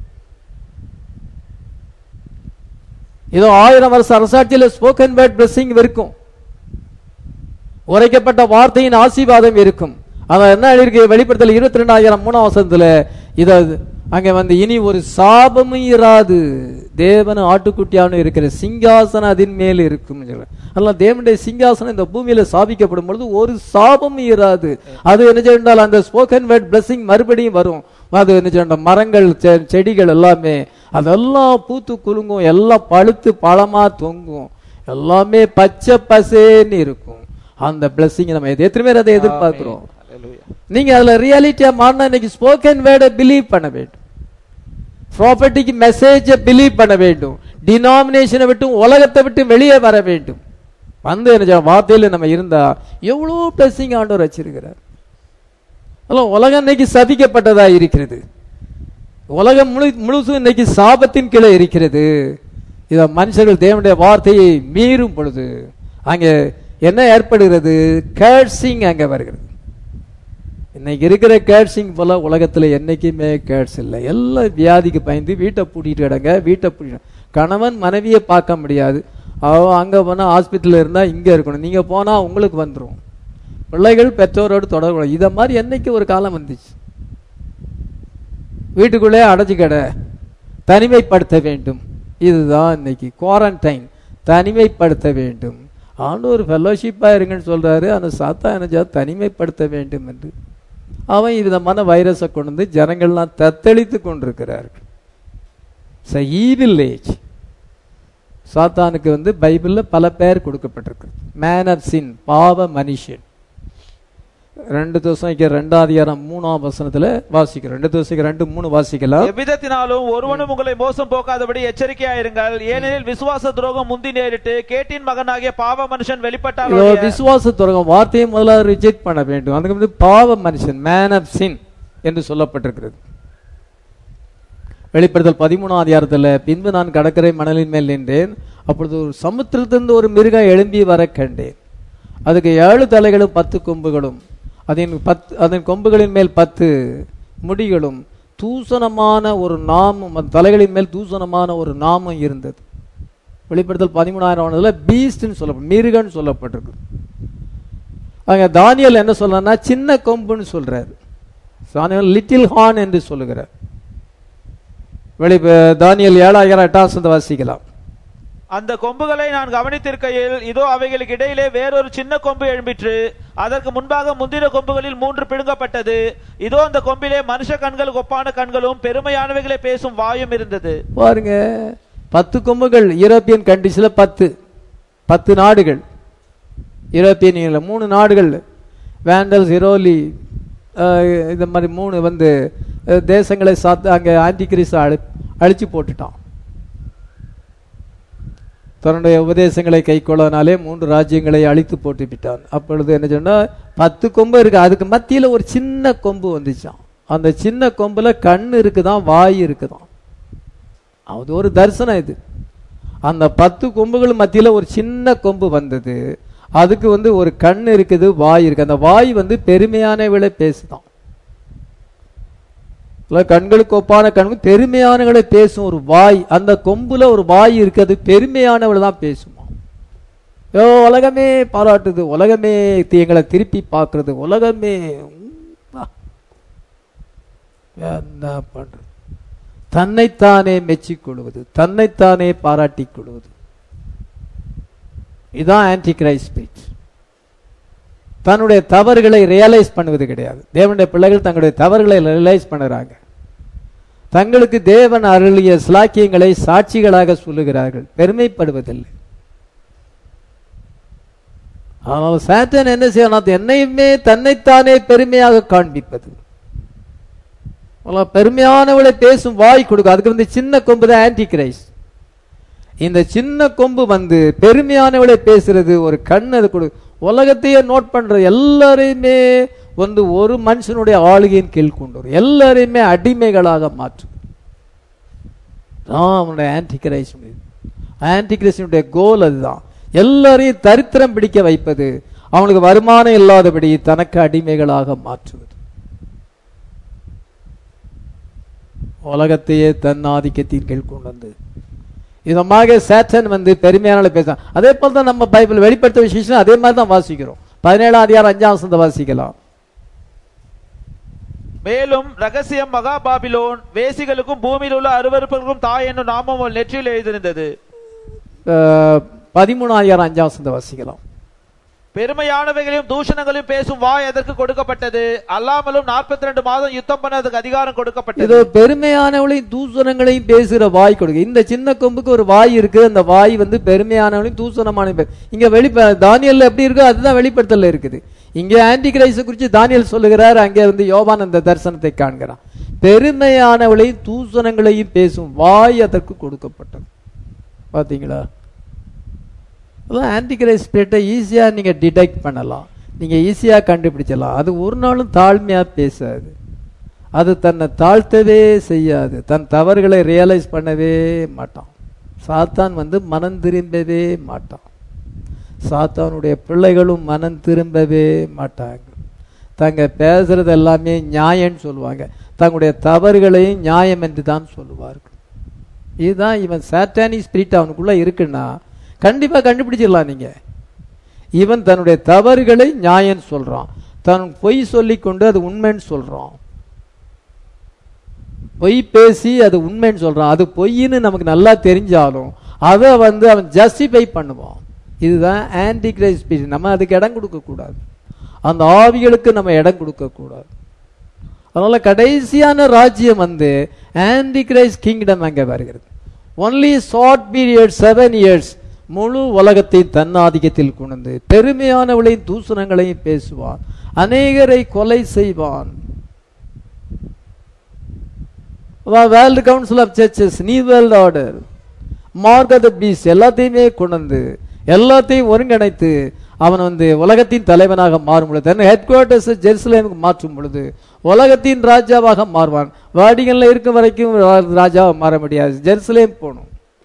இதோ ஆயிரம் வருஷம் அரசாட்சியில் ஸ்போக்கன் வேர்ட் பிளஸிங் இருக்கும் உரைக்கப்பட்ட வார்த்தையின் ஆசீர்வாதம் இருக்கும் அதான் என்ன எழுதியிருக்கு வெளிப்படுத்தல் இருபத்தி ரெண்டாயிரம் மூணாம் வசனத்துல இத அங்க வந்து இனி ஒரு சாபமும் இராது தேவனும் ஆட்டுக்குட்டியானும் இருக்கிற சிங்காசனம் அதன் மேல் இருக்கும் அதெல்லாம் தேவனுடைய சிங்காசனம் இந்த பூமியில சாபிக்கப்படும் பொழுது ஒரு சாபமும் இராது அது என்ன செய்தால் அந்த ஸ்போக்கன் வேர்ட் பிளஸிங் மறுபடியும் வரும் அது என்ன செய்யணும் மரங்கள் செ- செடிகள் எல்லாமே அதெல்லாம் பூத்து குலுங்கும் எல்லாம் பழுத்து பழமா தொங்கும் எல்லாமே பச்சை பசேன்னு இருக்கும் அந்த பிளஸிங் நம்ம எத்தனை பேர் அதை எதிர்பார்க்கிறோம் Hallelujah. நீங்க அதுல ரியாலிட்டியா மாறினா இன்னைக்கு ஸ்போக்கன் வேர்டை பிலீவ் பண்ண வேண்டும் ப்ராப்பர்ட்டிக்கு மெசேஜை பிலீவ் பண்ண வேண்டும் டினாமினேஷனை விட்டு உலகத்தை விட்டு வெளியே வர வேண்டும் வந்து என்ன செய்யணும்? வார்த்தையில நம்ம இருந்தா எவ்வளோ பிளஸிங் ஆண்டவர் வச்சிருக்கிறார் அதெல்லாம் உலகம் இன்னைக்கு சதிக்கப்பட்டதா இருக்கிறது உலகம் முழு முழுசும் இன்னைக்கு சாபத்தின் கீழே இருக்கிறது இத மனுஷர்கள் தேவனுடைய வார்த்தையை மீறும் பொழுது அங்கே என்ன ஏற்படுகிறது கேட்சிங் அங்க வருகிறது இன்னைக்கு இருக்கிற கேட்சிங் போல உலகத்துல என்னைக்குமே கேட்ஸ் இல்லை எல்லாம் வியாதிக்கு பயந்து வீட்டை பூட்டிட்டு கிடங்க வீட்டை பூட்டி கணவன் மனைவியை பார்க்க முடியாது அவன் அங்க போனா ஹாஸ்பிட்டல் இருந்தா இங்க இருக்கணும் நீங்க போனா உங்களுக்கு வந்துரும் பிள்ளைகள் பெற்றோரோடு தொடர்பு இத மாதிரி என்னைக்கு ஒரு காலம் வந்துச்சு வீட்டுக்குள்ளே அடைச்சு கடை தனிமைப்படுத்த வேண்டும் இதுதான் இன்னைக்கு குவாரண்டைன் தனிமைப்படுத்த வேண்டும் ஆண்டவர் ஃபெல்லோஷிப்பா இருங்கன்னு சொல்றாரு அந்த சாத்தா என்ன தனிமைப்படுத்த வேண்டும் என்று அவன் விதமான வைரஸை கொண்டு வந்து ஜனங்கள்லாம் தத்தளித்து கொண்டிருக்கிறார்கள் ஈவில் ஏஜ் சாத்தானுக்கு வந்து பைபிள்ல பல பேர் கொடுக்கப்பட்டிருக்கு மேன் ஆஃப் சின் பாவ மனுஷன் ரெண்டு தோசைக்கு ரெண்டாம் அதிகாரம் மூணாம் வசனத்துல வாசிக்கிறோம் ரெண்டு தோசைக்கு ரெண்டு மூணு வாசிக்கலாம் எவ்விதத்தினாலும் ஒருவனும் உங்களை மோசம் போக்காதபடி எச்சரிக்கையாயிருங்கள் ஏனெனில் விசுவாச துரோகம் முந்தி நேரிட்டு கேட்டின் மகனாகிய பாவ மனுஷன் வெளிப்பட்டால் இதோ விசுவாச துறகம் வார்த்தையை முதல்ல ரிஜெக்ட் பண்ண வேண்டும் அதுக்கு வந்து பாவ மனுஷன் மேன் ஆஃப் சின் என்று சொல்லப்பட்டிருக்கிறது வெளிப்படுத்தல் பதிமூணாம் அதிகாரத்துல பின்பு நான் கடற்கரை மணலின் மேல் நின்றேன் அப்பொழுது ஒரு சமுத்திரத்திலிருந்து ஒரு மிருகம் எழும்பி வர கண்டேன் அதுக்கு ஏழு தலைகளும் பத்து கொம்புகளும் அதன் பத்து அதன் கொம்புகளின் மேல் பத்து முடிகளும் தூசணமான ஒரு நாமம் அந்த தலைகளின் மேல் தூசணமான ஒரு நாமம் இருந்தது வெளிப்படுத்தல் பதிமூணாயிரம் ஆனதுல பீஸ்ட்னு சொல்ல மிருகன்னு சொல்லப்பட்டிருக்கு அங்க தானியல் என்ன சொல்றாருன்னா சின்ன கொம்புன்னு சொல்றாரு தானியல் லிட்டில் ஹார்ன் என்று சொல்லுகிறார் வெளி தானியல் ஏழாயிரம் எட்டாம் வாசிக்கலாம் அந்த கொம்புகளை நான் கவனித்திருக்கையில் இதோ அவைகளுக்கு இடையிலே வேறொரு சின்ன கொம்பு எழும்பிற்று அதற்கு முன்பாக முந்தின கொம்புகளில் மூன்று பிடுங்கப்பட்டது இதோ அந்த கொம்பிலே மனுஷ கண்களுக்கு ஒப்பான கண்களும் பெருமையானவைகளை பேசும் வாயும் இருந்தது பாருங்க பத்து கொம்புகள் யூரோப்பியன் கண்ட்ரிஸ்ல பத்து பத்து நாடுகள் யூரோப்பியன் யூனியன்ல மூணு நாடுகள் வேண்டல்ஸ் இரோலி அஹ், இந்த மாதிரி மூணு வந்து அஹ், தேசங்களை சாத்து அங்கே ஆன்டி கிறிஸ்து அழி அழிச்சு போட்டுட்டான் தன்னுடைய உபதேசங்களை கைக்கொள்ளனாலே மூன்று ராஜ்யங்களை அழித்து போட்டு விட்டான் அப்பொழுது என்ன சொன்னா பத்து கொம்பு இருக்கு அதுக்கு மத்தியில ஒரு சின்ன கொம்பு வந்துச்சான் அந்த சின்ன கொம்புல கண் இருக்குதான் வாய் இருக்குதான் அது ஒரு தரிசனம் இது அந்த பத்து கொம்புகள் மத்தியில ஒரு சின்ன கொம்பு வந்தது அதுக்கு வந்து ஒரு கண் இருக்குது வாய் இருக்கு அந்த வாய் வந்து பெருமையானவளை பேசுதான் இல்ல கண்களுக்கு ஒப்பான கண்கு பெருமையானவளை பேசும் ஒரு வாய் அந்த கொம்புல ஒரு வாய் இருக்கு அது பெருமையானவளை தான் பேசுமா யோ உலகமே பாராட்டுது உலகமே எங்களை திருப்பி பார்க்கிறது உலகமே உம், ஆ. என்ன பண்றது தன்னைத்தானே மெச்சிக் கொள்வது தன்னைத்தானே பாராட்டிக் கொள்வது இதான் ஆன்டி கிரைஸ்ட் ஸ்பீச் தன்னுடைய தவறுகளை ரியலைஸ் பண்ணுவது கிடையாது தேவனுடைய பிள்ளைகள் தங்களுடைய தவறுகளை ரியலைஸ் பண்ணுறாங்க தங்களுக்கு தேவன் அருளிய சிலாக்கியங்களை சாட்சிகளாக சொல்லுகிறார்கள் பெருமைப்படுவதில்லை ஆனால் சாத்தன் என்ன செய்யணும் என்னையுமே தன்னைத்தானே பெருமையாக காண்பிப்பது அவ்வளவு பெருமையானவளை பேசும் வாய் கொடுக்கும் அதுக்கு வந்து சின்ன கொம்பு தான் ஆன்டி கிரைஸ்ட் இந்த சின்ன கொம்பு வந்து பெருமையானவளை பேசுறது ஒரு கண் அது கொடு உலகத்தையே நோட் பண்றது எல்லாரையுமே வந்து ஒரு மனுஷனுடைய ஆளுகையின் கீழ் கொண்டு வரும் எல்லாரையுமே அடிமைகளாக மாற்றும் தான் அவனுடைய ஆன்டி கிரைஸ்ட் ஆன்டி கிரைஸ்டனுடைய கோல் அதுதான் எல்லாரையும் தரித்திரம் பிடிக்க வைப்பது அவனுக்கு வருமானம் இல்லாதபடி தனக்கு அடிமைகளாக மாற்றுவது உலகத்தையே தன் ஆதிக்கத்தின் கீழ் கொண்டு வந்து இதமாக சேட்டன் வந்து பெருமையான பேசுறான் அதே போல தான் நம்ம பைபிள் வெளிப்படுத்த விசேஷம் அதே மாதிரி தான் வாசிக்கிறோம் பதினேழாம் அதிகாரம் அஞ்சாம் வசனத்தை வாசிக்கலாம் மேலும் ரகசியம் மகா பாபிலோன் வேசிகளுக்கும் பூமியில் உள்ள அருவருப்புகளுக்கும் தாய் என்னும் நாமம் அவள் நெற்றியில் எழுதியிருந்தது அஹ், பதிமூணாம் அதிகாரம் அஞ்சாம் வசனத்தை வாசிக்கலாம் பெருமையானவைகளையும் தூஷணங்களையும் பேசும் வாய் அதற்கு கொடுக்கப்பட்டது அல்லாமலும் 42 ரெண்டு மாதம் யுத்தம் பண்ண அதுக்கு அதிகாரம் கொடுக்கப்பட்டது இதோ பெருமையானவளையும் தூசணங்களையும் பேசுகிற வாய் கொடுக்கு இந்த சின்ன கொம்புக்கு ஒரு வாய் இருக்கு அந்த வாய் வந்து பெருமையானவளையும் தூசணமான பே- இங்க வெளிப்ப தானியல்ல எப்படி இருக்கோ அதுதான் வெளிப்படுத்தல இருக்குது இங்கே ஆன்டி கிரைஸ்ட குறித்து தானியல் சொல்லுகிறார் அங்கே வந்து யோவான் அந்த தரிசனத்தை காண்கிறான் பெருமையானவளையும் தூசணங்களையும் பேசும் வாய் அதற்கு கொடுக்கப்பட்டது பாத்தீங்களா அதான் ஆன்டி கிரைஸ்ட் ஸ்பிரிட்டை ஈஸியாக நீங்கள் டிடெக்ட் பண்ணலாம் நீங்கள் ஈஸியாக கண்டுபிடிச்சலாம் அது ஒரு நாளும் தாழ்மையாக பேசாது அது தன்னை தாழ்த்தவே செய்யாது தன் தவறுகளை ரியலைஸ் பண்ணவே மாட்டான் சாத்தான் வந்து மனம் திரும்பவே மாட்டான் சாத்தானுடைய பிள்ளைகளும் மனம் திரும்பவே மாட்டாங்க தங்க பேசுறது எல்லாமே நியாயம்னு சொல்லுவாங்க தங்களுடைய தவறுகளையும் நியாயம் என்று தான் சொல்லுவார்கள் இதுதான் இவன் சாட்டானி ஸ்பிரிட் அவனுக்குள்ள இருக்குன்னா கண்டிப்பா கண்டுபிடிச்சிடலாம் நீங்க இவன் தன்னுடைய தவறுகளை நியாயம் சொல்றான் தன் பொய் சொல்லிக் கொண்டு அது உண்மைன்னு சொல்றான் பொய் பேசி அது உண்மைன்னு சொல்றான் அது பொய்ன்னு நமக்கு நல்லா தெரிஞ்சாலும் அதை வந்து அவன் ஜஸ்டிஃபை பண்ணுவான் இதுதான் ஆன்டி கிரைஸ்ட் ஸ்பிரிட் நம்ம அதுக்கு இடம் கொடுக்க கூடாது அந்த ஆவிகளுக்கு நம்ம இடம் கொடுக்க கூடாது அதனால கடைசியான ராஜ்யம் வந்து ஆன்டி கிரைஸ்ட் கிங்டம் அங்கே வருகிறது only short period seven years முழு உலகத்தை தன்னாதிக்கத்தில் கொண்டு பெருமையானவளையும் தூசணங்களையும் பேசுவான் அநேகரை கொலை செய்வான் World Council of Churches new world order mark of the beast எல்லாத்தையுமே கொண்டு வந்து எல்லாத்தையும் ஒருங்கிணைத்து அவன் வந்து உலகத்தின் தலைவனாக மாறும் பொழுது தன் ஹெட் குவார்ட்டர்ஸ் ஜெருசலேமுக்கு மாற்றும் பொழுது உலகத்தின் ராஜாவாக மாறுவான் வாடிகன்ல இருக்கும் வரைக்கும் ராஜாவாக மாற முடியாது ஜெருசலேம் போகணும்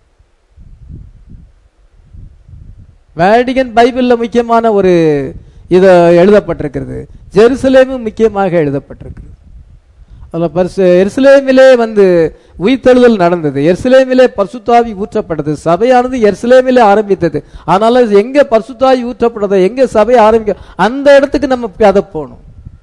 வேடிகன் பைபிள்ல முக்கியமான ஒரு இது எழுதப்பட்டிருக்கிறது ஜெருசலேமும் முக்கியமாக எழுதப்பட்டிருக்கிறது அதில் பரிசு எருசலேமிலே வந்து உயிர்த்தெழுதல் நடந்தது எருசலேமிலே பரிசுத்தாவி ஊற்றப்பட்டது சபையானது எருசலேமிலே ஆரம்பித்தது அதனால எங்க பரிசுத்தாவி ஊற்றப்பட்டதோ எங்க சபை ஆரம்பிக்க அந்த இடத்துக்கு நம்ம அதை போகணும்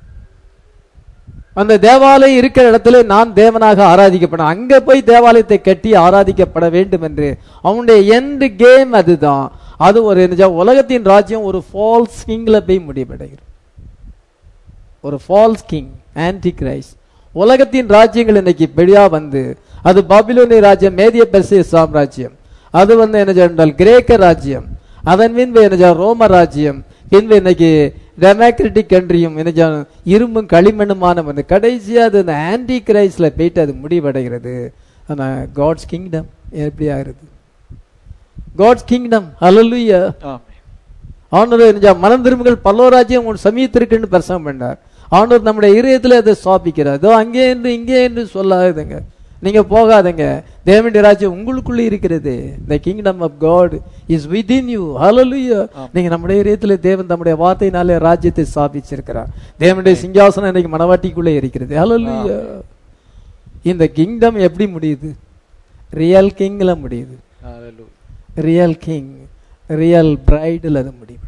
அந்த தேவாலயம் இருக்கிற இடத்துல நான் தேவனாக ஆராதிக்கப்படும் அங்க போய் தேவாலயத்தை கட்டி ஆராதிக்கப்பட வேண்டும் என்று அவனுடைய எண்டு கேம் அதுதான் அது ஒரு என்ன உலகத்தின் ராஜ்யம் ஒரு ஃபால்ஸ் கிங்ல போய் முடிவடைகிறது ஒரு ஃபால்ஸ் கிங் ஆன்டி கிரைஸ்ட் உலகத்தின் ராஜ்யங்கள் இன்னைக்கு பெரியா வந்து அது பாபிலோனிய ராஜ்யம் மேதிய பெர்சிய சாம்ராஜ்யம் அது வந்து என்ன சொன்னால் கிரேக்க ராஜ்யம் அதன் பின்பு என்ன ரோம ராஜ்யம் பின்பு இன்னைக்கு டெமோக்ராட்டிக் கண்ட்ரியும் என்ன இரும்பும் களிமண்ணுமான வந்து கடைசியா அது அந்த ஆன்டி கிரைஸ்ல போயிட்டு அது முடிவடைகிறது ஆனா காட்ஸ் கிங்டம் எப்படி ஆகிறது காட்ஸ் கிங்டம் ஹalleluya ஆண்டவர் மனம் திரும்புகள் பல்லவராஜ்யம் உன் சமீபத்திற்குன்னு பிரசவம் பண்ணார் ஆண்டவர் நம்முடைய இதயத்தில் அதை ஸ்தாபிக்கிறார் அதோ அங்கே என்று இங்கே என்று சொல்லாதுங்க நீங்க போகாதங்க தேவனுடைய ராஜ்யம் உங்களுக்குள்ள இருக்கிறது the kingdom of God is within you ஹalleluya நீங்க நம்முடைய இதயத்தில் தேவன் நம்முடைய வார்த்தையினாலே ராஜ்யத்தை ஸ்தாபிச்சிருக்கிறார் தேவனுடைய சிங்காசனம் இன்னைக்கு மனவாட்டிக்குள்ளே இருக்கிறது ஹalleluya இந்த கிங்டம் எப்படி முடியுது ரியல் கிங்ல முடியுது ரியல் கிங் ரியல் பிரைடில் அது முடிவடையும்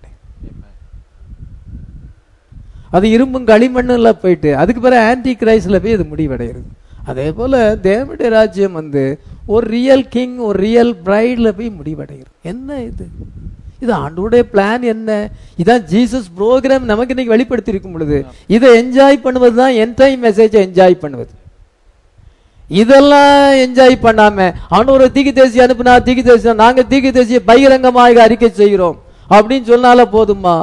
அது இரும்பும் களிமண்ணுல போயிட்டு அதுக்கு பிறகு ஆன்டி கிரைஸ்ல போய் இது முடிவடைகிறது அதே போல தேவனுடைய ராஜ்யம் வந்து ஒரு ரியல் கிங் ஒரு ரியல் பிரைட்ல போய் முடிவடைகிறது என்ன இது இது ஆண்டோடைய பிளான் என்ன இதான் ஜீசஸ் ப்ரோக்ராம் நமக்கு இன்னைக்கு வெளிப்படுத்தி இருக்கும் பொழுது இதை என்ஜாய் பண்ணுவது தான் என் டைம் மெசேஜை என்ஜாய் பண்ணுவது இதெல்லாம் என்ஜாய் பண்ணாம ஆண்டவர் தீக்கு தேசி அனுப்புனா தீக்கு தேசி நாங்க தீக்கு தேசிய பகிரங்கமாக அறிக்கை செய்கிறோம் அப்படின்னு சொன்னால போதுமா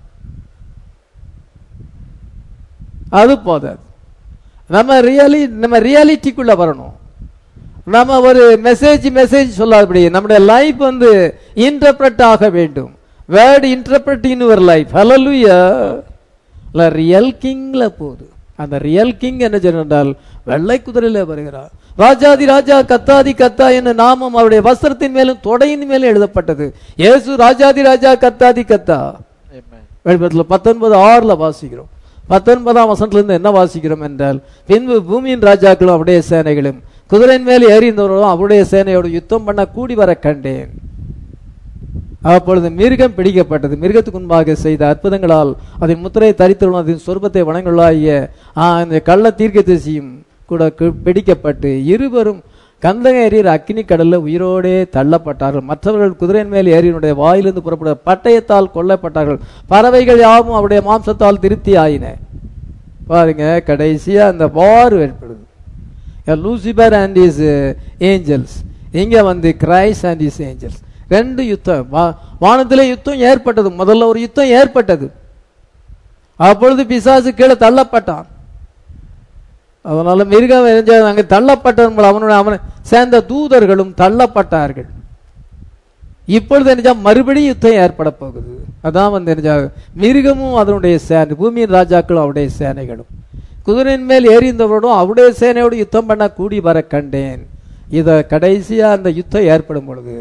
அது போதாது நம்ம ரியலி நம்ம ரியாலிட்டிக்குள்ள வரணும் நம்ம ஒரு மெசேஜ் மெசேஜ் சொல்லாதபடி நம்முடைய லைஃப் வந்து இன்டர்பிரட் ஆக வேண்டும் word interpret in your life ஹalleluya ரியல் கிங்ல போகுது அந்த ரியல் கிங் என்ன சொன்னால் வெள்ளை குதிரையில வருகிறார் ராஜாதி ராஜா கத்தாதி கத்தா என்ற நாமம் அவருடைய வஸ்திரத்தின் மேலும் தொடையின் மேலும் எழுதப்பட்டது இயேசு ராஜாதி ராஜா கத்தாதி கத்தா வெளிப்படத்தில் பத்தொன்பது ஆறுல வாசிக்கிறோம் பத்தொன்பதாம் வசனத்துல இருந்து என்ன வாசிக்கிறோம் என்றால் பின்பு பூமியின் ராஜாக்களும் அவருடைய சேனைகளும் குதிரையின் மேல் ஏறிந்தவர்களும் அவருடைய சேனையோடு யுத்தம் பண்ண கூடி வர கண்டேன் அப்பொழுது மிருகம் பிடிக்கப்பட்டது மிருகத்துக்கு முன்பாக செய்த அற்புதங்களால் அதன் முத்திரையை தரித்துள்ள அதன் சொர்பத்தை வணங்குள்ளாகிய இந்த கள்ள தீர்க்க திசையும் கூட கி- பிடிக்கப்பட்டு இருவரும் கந்தக எறிகிற அக்கினி கடல்ல உயிரோடே தள்ளப்பட்டார்கள் மற்றவர்கள் குதிரையின் மேல் ஏறினுடைய வாயிலிருந்து புறப்பட பட்டயத்தால் கொல்லப்பட்டார்கள் பறவைகள் யாவும் அவருடைய மாம்சத்தால் திருப்தி ஆயின பாருங்க கடைசியா அந்த வார் ஏற்படுது லூசிபர் அண்ட் இஸ் ஏஞ்சல்ஸ் இங்க வந்து கிரைஸ் அண்ட் இஸ் ஏஞ்சல்ஸ் ரெண்டு யுத்தம் வா- வானத்திலே யுத்தம் ஏற்பட்டது முதல்ல ஒரு யுத்தம் ஏற்பட்டது அப்பொழுது பிசாசு கீழே தள்ளப்பட்டான் அதனால மிருகம் எரிஞ்ச- அங்கே தள்ளப்பட்டவன் அவனுடைய அவனை சேர்ந்த தூதர்களும் தள்ளப்பட்டார்கள் இப்பொழுது என்னஜா மறுபடியும் யுத்தம் ஏற்பட போகுது அதான் வந்து என்னஜா மிருகமும் அதனுடைய சேனை பூமியின் ராஜாக்களும் அவருடைய சேனைகளும் குதிரையின் மேல் ஏறிந்தவரோடும் அவருடைய சேனையோடு யுத்தம் பண்ண கூடி வர கண்டேன் இத கடைசியா அந்த யுத்தம் ஏற்படும் பொழுது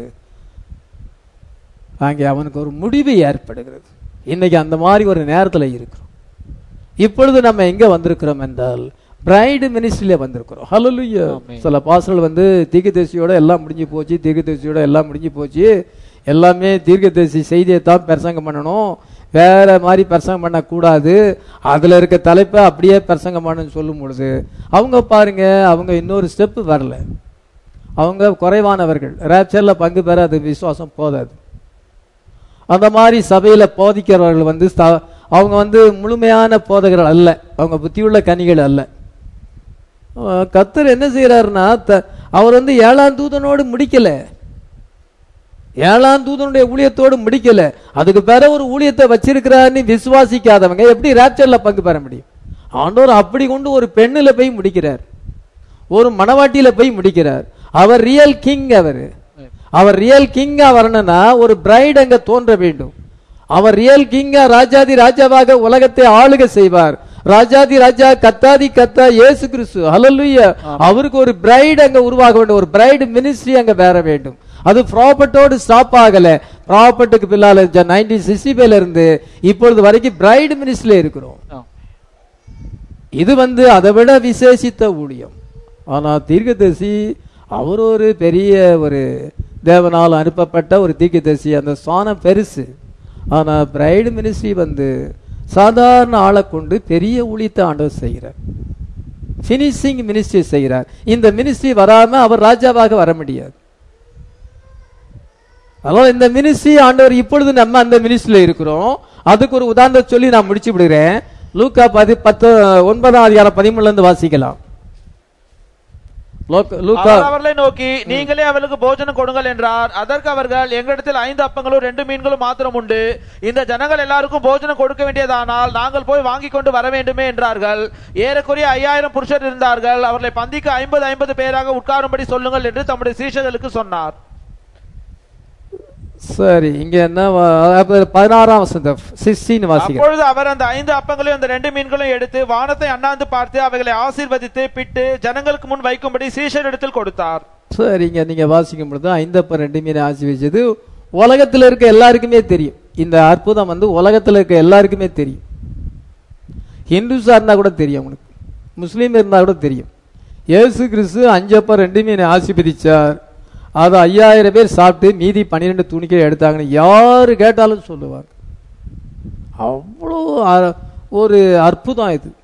அங்கே அவனுக்கு ஒரு முடிவு ஏற்படுகிறது இன்னைக்கு அந்த மாதிரி ஒரு நேரத்துல இருக்கிறோம் இப்பொழுது நம்ம எங்க வந்திருக்கிறோம் என்றால் பிரைடு மினிஸ்ட்ரியில வந்திருக்கிறோம் ஹalleluya ஆமென். சில பாசல் வந்து தீர்க்கதரிசியோட எல்லாம் முடிஞ்சு போச்சு தீர்க்கதரிசியோட எல்லாம் முடிஞ்சு போச்சு எல்லாமே தீர்க்கதரிசி செய்தியை தான் பிரசங்கம் பண்ணணும் வேற மாதிரி பிரசங்கம் பண்ணக்கூடாது அதுல இருக்க தலைப்பை அப்படியே பிரசங்கம் பண்ணணும்னு சொல்லும் பொழுது அவங்க பாருங்க அவங்க இன்னொரு ஸ்டெப் வரல அவங்க குறைவானவர்கள் ரேப்சர்ல பங்கு பெற அது விசுவாசம் போதாது அந்த மாதிரி சபையில போதிக்கிறவர்கள் வந்து ஸ்த- அவங்க வந்து முழுமையான போதகர்கள் அல்ல அவங்க புத்தியுள்ள கனிகள் அல்ல அஹ் கர்த்தர் என்ன செய்யறாருன்னா த- அவர் வந்து ஏழாம் தூதனோடு முடிக்கல ஏழாம் தூதனுடைய ஊழியத்தோடு முடிக்கல அதுக்கு பிற ஒரு ஊழியத்தை வச்சிருக்கிறாருன்னு விசுவாசிக்காதவங்க எப்படி ராப்சர்ல பங்கு பெற முடியும் ஆண்டவர் அப்படி கொண்டு ஒரு பெண்ணுல போய் முடிக்கிறார் ஒரு மணவாட்டியில போய் முடிக்கிறார் அவர் ரியல் கிங் அவர் அவர் ரியல் கிங்கா வரணும்னா ஒரு பிரைட் அங்க தோன்ற வேண்டும் அவர் ரியல் கிங்கா ராஜாதி ராஜாவாக உலகத்தை ஆளுக செய்வார் ராஜாதி ராஜா கத்தாதி கத்தா இயேசு கிறிஸ்து ஹalleluya அவருக்கு ஒரு பிரைட் அங்க உருவாக வேண்டும் ஒரு பிரைட் மினிஸ்ட்ரி அங்க வேற வேண்டும் அது ப்ராப்பர்ட்டோடு ஸ்டாப் ஆகல ப்ராப்பர்ட்டுக்கு பின்னால நைன்டீன் சிக்ஸ்டி ஃபைவ்ல இருந்து இப்பொழுது வரைக்கும் பிரைட் மினிஸ்ட்ரியில இருக்கிறோம் இது வந்து அதை விட விசேஷித்த ஊழியம் ஆனா தீர்க்கதரிசி அவர் ஒரு பெரிய ஒரு தேவனால் அனுப்பப்பட்ட ஒரு தீர்க்கதரிசி அந்த ஸ்தானம் பெருசு ஆனா பிரைடு மினிஸ்ட்ரி வந்து சாதாரண ஆளை கொண்டு பெரிய ஊழியத்தை ஆண்டவர் செய்கிறார் ஃபினிஷிங் மினிஸ்ட்ரி செய்கிறார் இந்த மினிஸ்ட்ரி வராம அவர் ராஜாவாக வர முடியாது அதனால இந்த மினிஸ்ட்ரி ஆண்டவர் இப்பொழுது நம்ம அந்த மினிஸ்ட்ரியில இருக்கிறோம் அதுக்கு ஒரு உதாரணத்தை சொல்லி நான் முடிச்சு விடுகிறேன் லூக்கா பதி பத்து ஒன்பதாம் அதிகாரம் பதிமூணுல இருந்து வாசிக்கலாம் லோக்க- லூக்கா அவர் அவர்களை நோக்கி நீங்களே அவளுக்கு போஜனம் கொடுங்கள் என்றார் அதற்கு அவர்கள் எங்களிடத்தில் ஐந்து அப்பங்களும் ரெண்டு மீன்களும் மாத்திரம் உண்டு இந்த ஜனங்கள் எல்லாருக்கும் போஜனம் கொடுக்க வேண்டியதானால் நாங்கள் போய் வாங்கி கொண்டு வர வேண்டுமே என்றார்கள் ஏறக்குறைய ஐயாயிரம் புருஷர் இருந்தார்கள் அவர்களை பந்திக்கு ஐம்பது ஐம்பது பேராக உட்காரும்படி சொல்லுங்கள் என்று தம்முடைய சீஷர்களுக்கு சொன்னார் சரி இங்க என்ன வா- அப்ப பதினாறாம் வசந்தம் சிக்ஸ்டீன் வாசிக்கிறேன் அப்பொழுது அவர் அந்த ஐந்து அப்பங்களையும் அந்த ரெண்டு மீன்களையும் எடுத்து வானத்தை அண்ணாந்து பார்த்து அவைகளை ஆசீர்வதித்து பிட்டு ஜனங்களுக்கு முன் வைக்கும்படி சீஷரிடத்தில் கொடுத்தார் சரிங்க நீங்க வாசிக்கும் பொழுது ஐந்தப்ப ரெண்டு மீன் ஆசி வச்சது உலகத்துல இருக்க எல்லாருக்குமே தெரியும் இந்த அற்புதம் வந்து உலகத்துல இருக்க எல்லாருக்குமே தெரியும் ஹிந்துஸா இருந்தா கூட தெரியும் அவனுக்கு முஸ்லீம் இருந்தா கூட தெரியும் இயேசு கிறிஸ்து அஞ்சப்ப ரெண்டு மீன் ஆசீர்வதிச்சார் அது ஐயாயிரம் பேர் சாப்பிட்டு மீதி பன்னிரெண்டு துணிக்கை எடுத்தாங்கன்னு யாரு கேட்டாலும் சொல்லுவாங்க அவ்வளோ அ- ஒரு அற்புதம் இது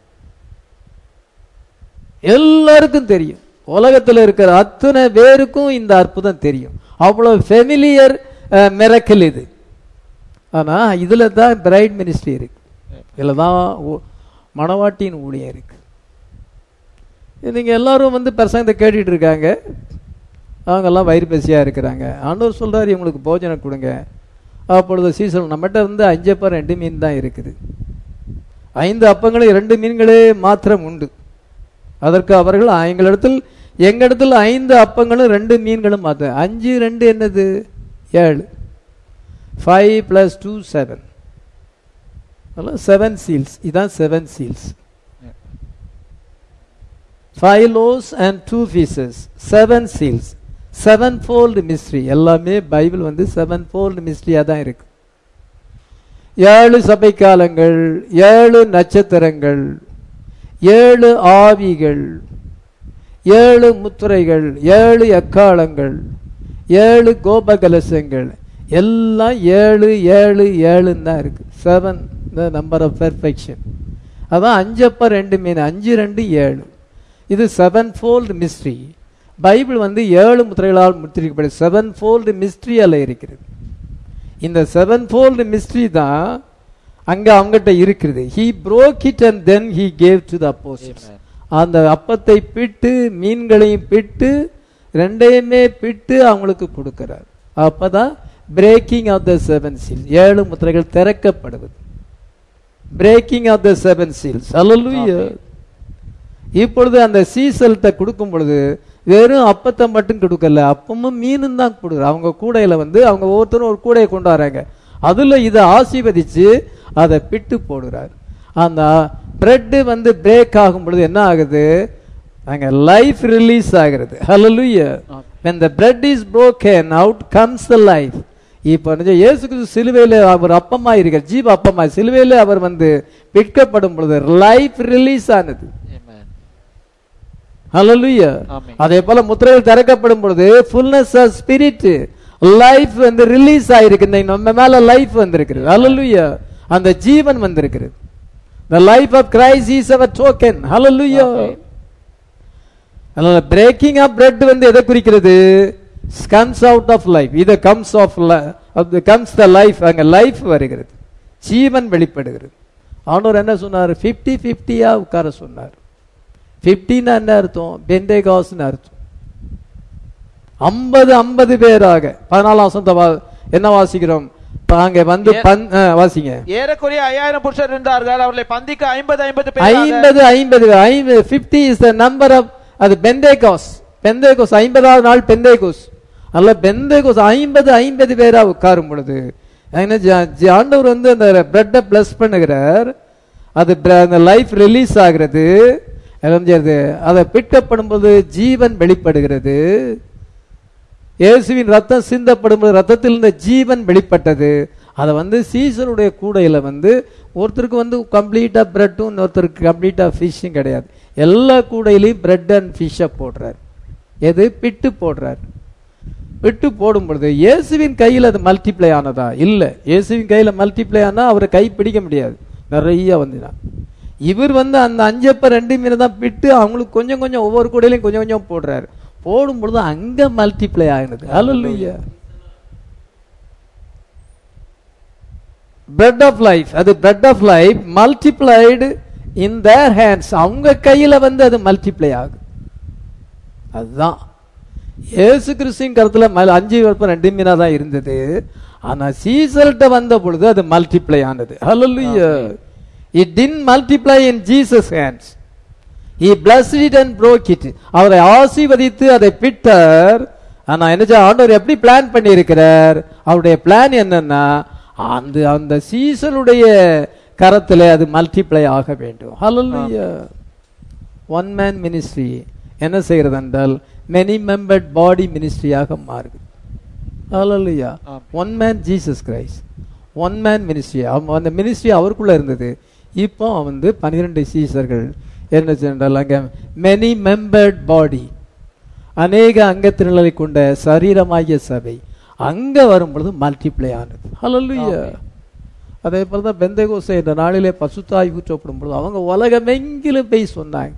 எல்லாருக்கும் தெரியும் உலகத்துல இருக்கிற அத்தனை பேருக்கும் இந்த அற்புதம் தெரியும் அவ்வளவு ஃபெமிலியர் மிரக்கல் இது ஆனா இதுல தான் பிரைட் மினிஸ்ட்ரி இருக்கு இதுல தான் ஊ- மணவாட்டியின் ஊழியம் இருக்கு இது நீங்க எல்லாரும் வந்து பிரசங்கத்தை கேட்டுட்டு இருக்காங்க அவங்கெல்லாம் வயிறு பசியா இருக்கிறாங்க ஆண்டவர் சொல்றாரு இவங்களுக்கு போஜனம் கொடுங்க அப்பொழுது சீசன் நம்மகிட்ட வந்து அஞ்சப்பா ரெண்டு மீன் தான் இருக்குது ஐந்து அப்பங்களும் இரண்டு மீன்களே மாத்திரம் உண்டு அதற்கு அவர்கள் எங்களிடத்தில் எங்களிடத்தில் ஐந்து அப்பங்களும் ரெண்டு மீன்களும் மாத்திரம் அஞ்சு ரெண்டு என்னது ஏழு ஃபைவ் பிளஸ் டூ செவன் அதெல்லாம் செவன் சீல்ஸ் இதான் seven seals five loaves and two fishes seven seals sevenfold mystery எல்லாமே பைபிள் வந்து செவன் ஃபோல்டு மிஸ்ட்ரியாக தான் இருக்கு ஏழு சபை காலங்கள் ஏழு நட்சத்திரங்கள் ஏழு ஆவிகள் ஏழு முத்திரைகள் ஏழு எக்காலங்கள் ஏழு கோபகலசங்கள் எல்லாம் ஏழு ஏழு ஏழுன்னு தான் இருக்கு seven the number of perfection அதான் அஞ்சப்ப ரெண்டு மீன் அஞ்சு ரெண்டு ஏழு இது செவன் ஃபோல்டு மிஸ்ட்ரி பைபிள் வந்து ஏழு முத்திரைகளால் முத்திரிக்கப்படும் செவன் ஃபோல்டு மிஸ்ட்ரியால இருக்கிறது இந்த செவன் ஃபோல்டு மிஸ்ட்ரி தான் அங்க அவங்ககிட்ட இருக்குது he broke it and then he gave to the apostles அந்த அப்பத்தை பிட்டு மீன்களையும் பிட்டு ரெண்டையுமே பிட்டு அவங்களுக்கு கொடுக்கிறார் அப்பதான் breaking of the seven seal ஏழு முத்திரைகள் திறக்கப்படுவது breaking of the seven seals ஹalleluya இப்பொழுது அந்த சீசல்ட்ட கொடுக்கும் பொழுது வெறும் அப்பத்தை மட்டும் கொடுக்கல அப்பமும் மீனும் தான் கொடுக்குற அவங்க கூடையில வந்து அவங்க ஒவ்வொருத்தரும் ஒரு கூடையை கொண்டு வராங்க அதுல இதை ஆசீர்வதிச்சு அதை பிட்டு போடுறார் அந்த பிரெட் வந்து பிரேக் ஆகும் பொழுது என்ன ஆகுது அங்க லைஃப் ரிலீஸ் ஆகிறது ஹalleluya when the bread is broken out comes the life இப்போ நிஜ இயேசு கிறிஸ்து சிலுவையில அவர் அப்பமா இருக்கிற ஜீவ அப்பமா சிலுவையில அவர் வந்து பிற்கப்படும் பொழுது லைஃப் ரிலீஸ் ஆனது Amen. ஹalleluya ஆமென். அதே போல முத்திரைகள் திறக்கப்படும் பொழுது ஃபுல்னஸ் ஆஃப் ஸ்பிரிட் லைஃப் வந்து ரிலீஸ் ஆயிருக்கு இன்னைக்கு நம்ம மேல லைஃப் வந்திருக்கிறது ஹalleluya அந்த ஜீவன் வந்திருக்கிறது the life of christ is our token hallelujah ஆமென். அதனால பிரேக்கிங் ஆஃப் பிரெட் வந்து எதை குறிக்கிறது கம்ஸ் அவுட் ஆஃப் லைஃப் இது comes of comes the life அங்க லைஃப் வருகிறது ஜீவன் வெளிப்படுகிறது ஆண்டவர் என்ன சொன்னார் 50 ஃபிஃப்டியா உட்கார சொன்னார் ஃபிஃப்டின்னா என்ன அர்த்தம் பெண்டேகாஸ்னு அர்த்தம் ஐம்பது ஐம்பது பேராக பதினாலாம் வசந்த வா- என்ன வாசிக்கிறோம் இப்ப அங்க வந்து பன் ஆ, வாசிங்க ஏறக்குறைய ஐயாயிரம் புருஷர் இருந்தார்கள் அவர்களை பந்திக்கு ஐம்பது ஐம்பது பேர் ஐம்பது ஐம்பது ஐம்பது fifty is the number of அது பெந்தேகோஸ் பெந்தேகோஸ் ஐம்பதாவது நாள் பெந்தேகோஸ் அல்ல பெந்தேகோஸ் ஐம்பது ஐம்பது பேரா உட்காரும் பொழுது என்ன ஜ- ஜ- ஆண்டவர் வந்து அந்த பிரெட்டை பிளஸ் பண்ணுகிறார் அது பிர- அந்த லைஃப் ரிலீஸ் ஆகிறது என்ன செய்யுது? அதை பிட்டப்படும் போது ஜீவன் வெளிப்படுகிறது இயேசுவின் ரத்தம் சிந்தப்படும் போது ரத்தத்தில் இருந்த ஜீவன் வெளிப்பட்டது அதை வந்து சீசருடைய கூடையில வந்து ஒருத்தருக்கு வந்து கம்ப்ளீட்டா பிரெட்டும் இன்னொருத்தருக்கு கம்ப்ளீட்டா ஃபிஷ்ஷும் கிடையாது எல்லா கூடையிலையும் பிரெட் அண்ட் ஃபிஷ்ஷை போடுறார் எது பிட்டு போடுறார் பிட்டு போடும் பொழுது இயேசுவின் கையில் அது மல்டிப்ளை ஆனதா இல்ல இயேசுவின் கையில மல்டிப்ளை ஆனா அவரை கை பிடிக்க முடியாது நிறைய வந்துதான் இவர் வந்து அந்த அஞ்சப்ப ரெண்டு மீன் தான் பிட்டு அவங்களுக்கு கொஞ்சம் கொஞ்சம் ஒவ்வொரு கூடையிலையும் கொஞ்சம் கொஞ்சம் போடுறாரு போடும் பொழுது அங்க மல்டிப்ளை ஆகுது அல்ல பிரெட் ஆஃப் லைஃப் அது bread of life multiplied in their hands அவங்க கையில வந்து அது மல்டிப்ளை ஆகுது அதுதான் இயேசு கிறிஸ்துவின் கருத்துல மல்- அஞ்சு வருஷம் ரெண்டு மீனா தான் இருந்தது ஆனா சீசல்ட்ட வந்த பொழுது அது மல்டிப்ளை ஆனது ஹalleluya இட் டின் multiply in Jesus hands he blessed it and broke it அவரை ஆசீர்வதித்து அதை பிட்டார் ஆனா என்ன செய்ய- ஆண்டவர் எப்படி பிளான் பண்ணி இருக்கிறார் அவருடைய பிளான் என்னன்னா அந்த அந்த சீசனுடைய கரத்திலே அது மல்டிப்ளை ஆக வேண்டும் ஹalleluya ஒன் மேன் மினிஸ்ட்ரி என்ன செய்கிறது என்றால் மெனி மெம்பர்ட் பாடி மினிஸ்ட்ரியாக மாறுது ஹalleluya ஆம். One man Jesus Christ one man ministry அந்த மினிஸ்ட்ரி அவருக்குள்ள இருந்தது இப்போ வந்து பன்னிரெண்டு சீசர்கள் என்ன சென்றால் அங்க மெனி மெம்பர்ட் பாடி அநேக அங்கத்தினர்களை கொண்ட சரீரமாகிய சபை அங்க வரும் பொழுது மல்டிப்ளை ஆனது ஹalleluya ஆமென். அதே போல தான் பெந்தகோசை என்ற நாளிலே பசுத்தாய் ஊற்றப்படும் பொழுது அவங்க உலகமெங்கிலும் போய் சொன்னாங்க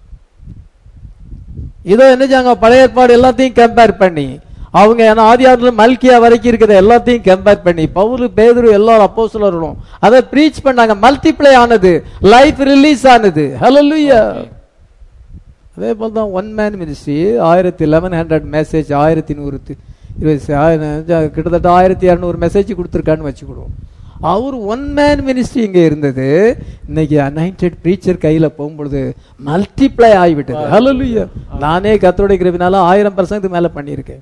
இதோ என்ன செய்யாங்க பழைய ஏற்பாடு எல்லாத்தையும் கம்பேர் பண்ணி அவங்க ஏன்னா ஆதியாரில் மல்கியா வரைக்கும் இருக்கிற எல்லாத்தையும் கம்பேர் பண்ணி பவுல் பேதுரு எல்லாரும் அப்போஸ்தலர்களும் அதை ப்ரீச் பண்ணாங்க மல்டிப்ளை ஆனது லைஃப் ரிலீஸ் ஆனது ஹalleluya அதே போல தான் ஒன் மேன் மினிஸ்ட்ரி ஆயிரத்தி லெவன் ஹண்ட்ரட் மெசேஜ் ஆயிரத்தி நூறு தி- இருபது ஆயிரம் கிட்டத்தட்ட ஆயிரத்தி இரநூறு மெசேஜ் கொடுத்துருக்கான்னு வச்சுக்கிடுவோம் அவர் ஒன் மேன் மினிஸ்ட்ரி இங்க இருந்தது இன்னைக்கு அனைண்டட் ப்ரீச்சர் கையில போகும்பொழுது மல்டிப்ளை ஆகிவிட்டது ஹalleluya நானே கத்தோடைய கிருபினால ஆயிரம் பர்சன்ட் மேல பண்ணியிருக்கேன்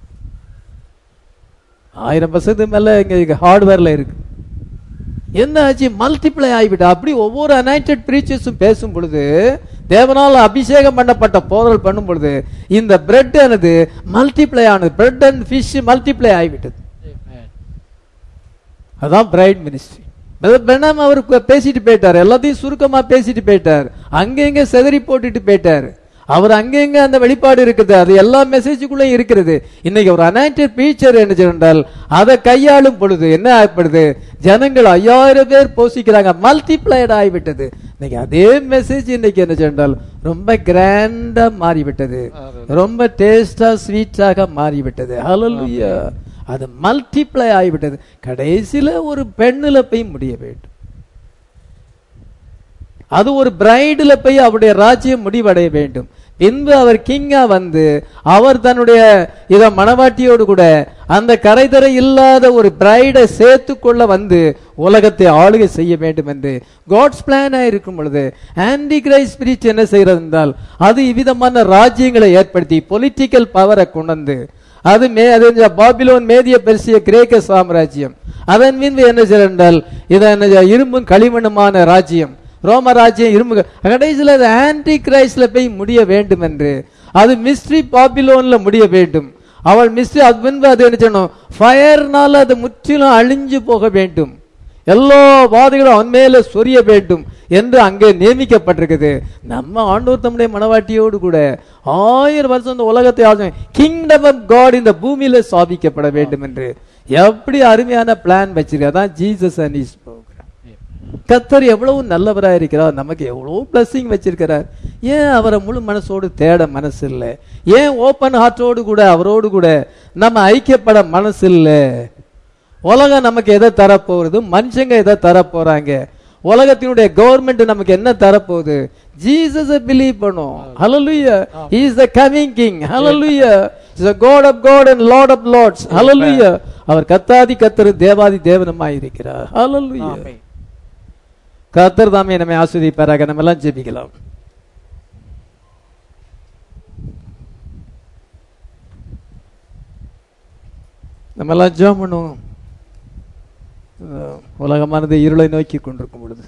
ஆயிரம் பர்சன்ட் மேல இங்க ஹார்ட்வேர்ல இருக்கு என்ன ஆச்சு மல்டிப்ளை ஆகிவிட்டு அப்படி ஒவ்வொரு அனைண்டட் பிரீச்சர்ஸும் பேசும் பொழுது தேவனால் அபிஷேகம் பண்ணப்பட்ட போதல் பண்ணும் பொழுது இந்த பிரெட் ஆனது மல்டிப்ளை ஆனது பிரெட் அண்ட் ஃபிஷ் மல்டிப்ளை ஆகிவிட்டது அதான் பிரைட் மினிஸ்ட்ரி பெனாம் அவர் கு- பேசிட்டு போயிட்டார் எல்லாத்தையும் சுருக்கமா பேசிட்டு போயிட்டார் அங்கங்க செதறி போட்டுட்டு போயிட்டார் அவர் அங்கங்க அந்த வெளிப்பாடு இருக்குது அது எல்லா மெசேஜுக்குள்ள இருக்கிறது இன்னைக்கு ஒரு அனைண்டட் பீச்சர் என்ன செய்தால் அதை கையாளும் பொழுது என்ன ஆகப்படுது ஜனங்கள் ஐயாயிரம் பேர் போசிக்கிறாங்க மல்டிப்ளைட் ஆகிவிட்டது இன்னைக்கு அதே மெசேஜ் இன்னைக்கு என்ன செய்தால் ரொம்ப கிராண்டா மாறிவிட்டது ரொம்ப டேஸ்டா ஸ்வீட்டாக மாறிவிட்டது ஹalleluya அது மல்டிப்ளை ஆகிவிட்டது கடைசியில ஒரு பெண்ணுல போய் முடிய வேண்டும் அது ஒரு பிரைடுல போய் அவருடைய ராஜ்யம் முடிவடைய வேண்டும் பின்பு அவர் கிங்கா வந்து அவர் தன்னுடைய இத மணவாட்டியோடு கூட அந்த கரைதரை இல்லாத ஒரு பிரைடை சேர்த்து கொள்ள வந்து உலகத்தை ஆளுகை செய்ய வேண்டும் என்று காட்ஸ் பிளானா இருக்கும் பொழுது ஆன்டி கிரைஸ்ட் ஸ்பிரிட் என்ன செய்கிறது என்றால் அது இவ்விதமான ராஜ்யங்களை ஏற்படுத்தி பொலிட்டிக்கல் பவரை கொண்டு அது மே அது இந்த பாபிலோன் மேதிய பெர்சிய கிரேக்க சாம்ராஜ்யம் அதன் மீது என்ன செய்ய என்றால் இது என்ன செய்ய? இரும்பும் களிமண்ணுமான ராஜ்யம் ரோம ராஜ்யம் இரும்பு கடைசியில் அது ஆன்டி கிரைஸ்ட்ல போய் முடிய வேண்டும் என்று அது மிஸ்ட்ரி பாபிலோன்ல முடிய வேண்டும் அவள் மிஸ்ட்ரி அது பின்பு அது என்ன செய்யணும் ஃபயர்னால அது முற்றிலும் அழிஞ்சு போக வேண்டும் எல்லா வாதிகளும் அவன் மேல சொரிய வேண்டும் என்று அங்கே நியமிக்கப்பட்டிருக்குது நம்ம ஆண்டவர் தம்முடைய மனவாட்டியோடு கூட ஆயிரம் வருஷம் இந்த உலகத்தை ஆளும் கிங்டம் ஆஃப் காட் இந்த பூமியில ஸ்தாபிக்கப்பட வேண்டும் என்று எப்படி அருமையான பிளான் வச்சிருக்கார் அதான் ஜீசஸ் அண்ட் இஸ் ப்ரோக்ராம் கத்தர் எவ்வளவு நல்லவராக இருக்கிறார் நமக்கு எவ்வளவு blessing வச்சிருக்கிறார் ஏன் அவரை முழு மனசோடு தேட மனசு இல்லை ஏன் ஓப்பன் ஹார்ட்டோடு கூட அவரோடு கூட நம்ம ஐக்கியப்பட மனசு இல்லை உலகம் நமக்கு எதை தரப்போகுது மனுஷங்க எதை தரப்போறாங்க உலகத்தினுடைய கவர்மெண்ட் நமக்கு என்ன தரப்போகுது ஜீசஸ பிலீவ் பண்ணும் ஹalleluya he is the coming king hallelujah he is the god of god and lord of lords hallelujah அவர் கத்தாதி கத்தர் தேவாதி தேவனமாய் இருக்கிறார் hallelujah ஆமென். கத்தர் தாமே நம்மை ஆஸ்வதிப்பாராக நம்ம எல்லாம் ஜெபிக்கலாம் நம்ம எல்லாம் ஜெபம் பண்ணுவோம் அஹ் உலகமானது இருளை நோக்கி கொண்டிருக்கும் பொழுது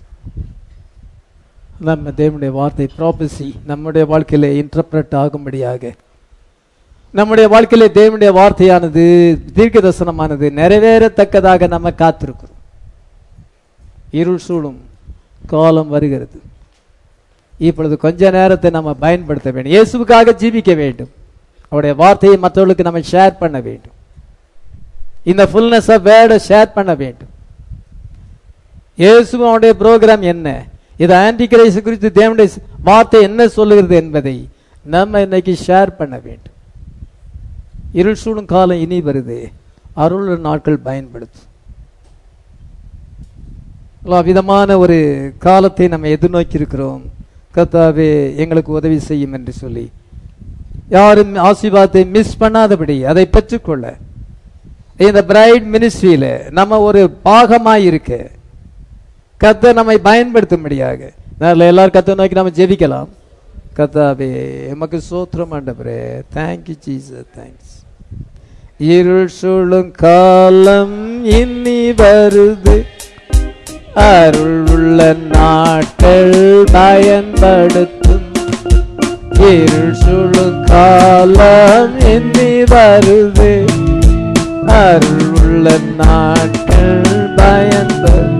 நம்ம தேவனுடைய வார்த்தை ப்ராபசி நம்முடைய வாழ்க்கையில இன்டர்பிரட் ஆகும்படியாக நம்முடைய வாழ்க்கையிலே தேவனுடைய வார்த்தையானது தீர்க்க தரிசனமானது நிறைவேறத்தக்கதாக நம்ம காத்திருக்கிறோம் இருள் சூழும் காலம் வருகிறது இப்பொழுது கொஞ்ச நேரத்தை நம்ம பயன்படுத்த வேண்டும் இயேசுவுக்காக ஜீவிக்க வேண்டும் அவருடைய வார்த்தையை மற்றவர்களுக்கு நம்ம ஷேர் பண்ண வேண்டும் இந்த ஃபுல்னஸ் ஆஃப் வேர்டை ஷேர் பண்ண வேண்டும் இயேசுவும் அவருடைய ப்ரோக்ராம் என்ன இது ஆன்டி கிரைஸ் குறித்து தேவனுடைய வார்த்தை என்ன சொல்லுகிறது என்பதை நம்ம இன்னைக்கு ஷேர் பண்ண வேண்டும் இருள் சூடும் காலம் இனி வருது அருள் நாட்கள் பயன்படுத்தும் விதமான ஒரு காலத்தை நம்ம எதிர்நோக்கி இருக்கிறோம் கர்த்தாவே எங்களுக்கு உதவி செய்யும் என்று சொல்லி யாரும் ஆசீர்வாதத்தை மிஸ் பண்ணாதபடி அதை பெற்றுக்கொள்ள இந்த பிரைட் மினிஸ்ட்ரியில நம்ம ஒரு பாகமாய் இருக்க கத்த நம்மை பயன்படுத்தும்படியாக நல்ல எல்லாரும் கத்த நோக்கி நம்ம ஜெபிக்கலாம் கத்தாவே எமக்கு சோத்திரம் ஆண்டவரே தேங்க்யூ ஜீசஸ் தேங்க்ஸ் இருள் சூழும் காலம் இனி வருது அருள் உள்ள நாட்கள் பயன்படுத்தும் இருள் சூழும் காலம் இனி வருது அருள் உள்ள நாட்கள் பயன்படுத்தும்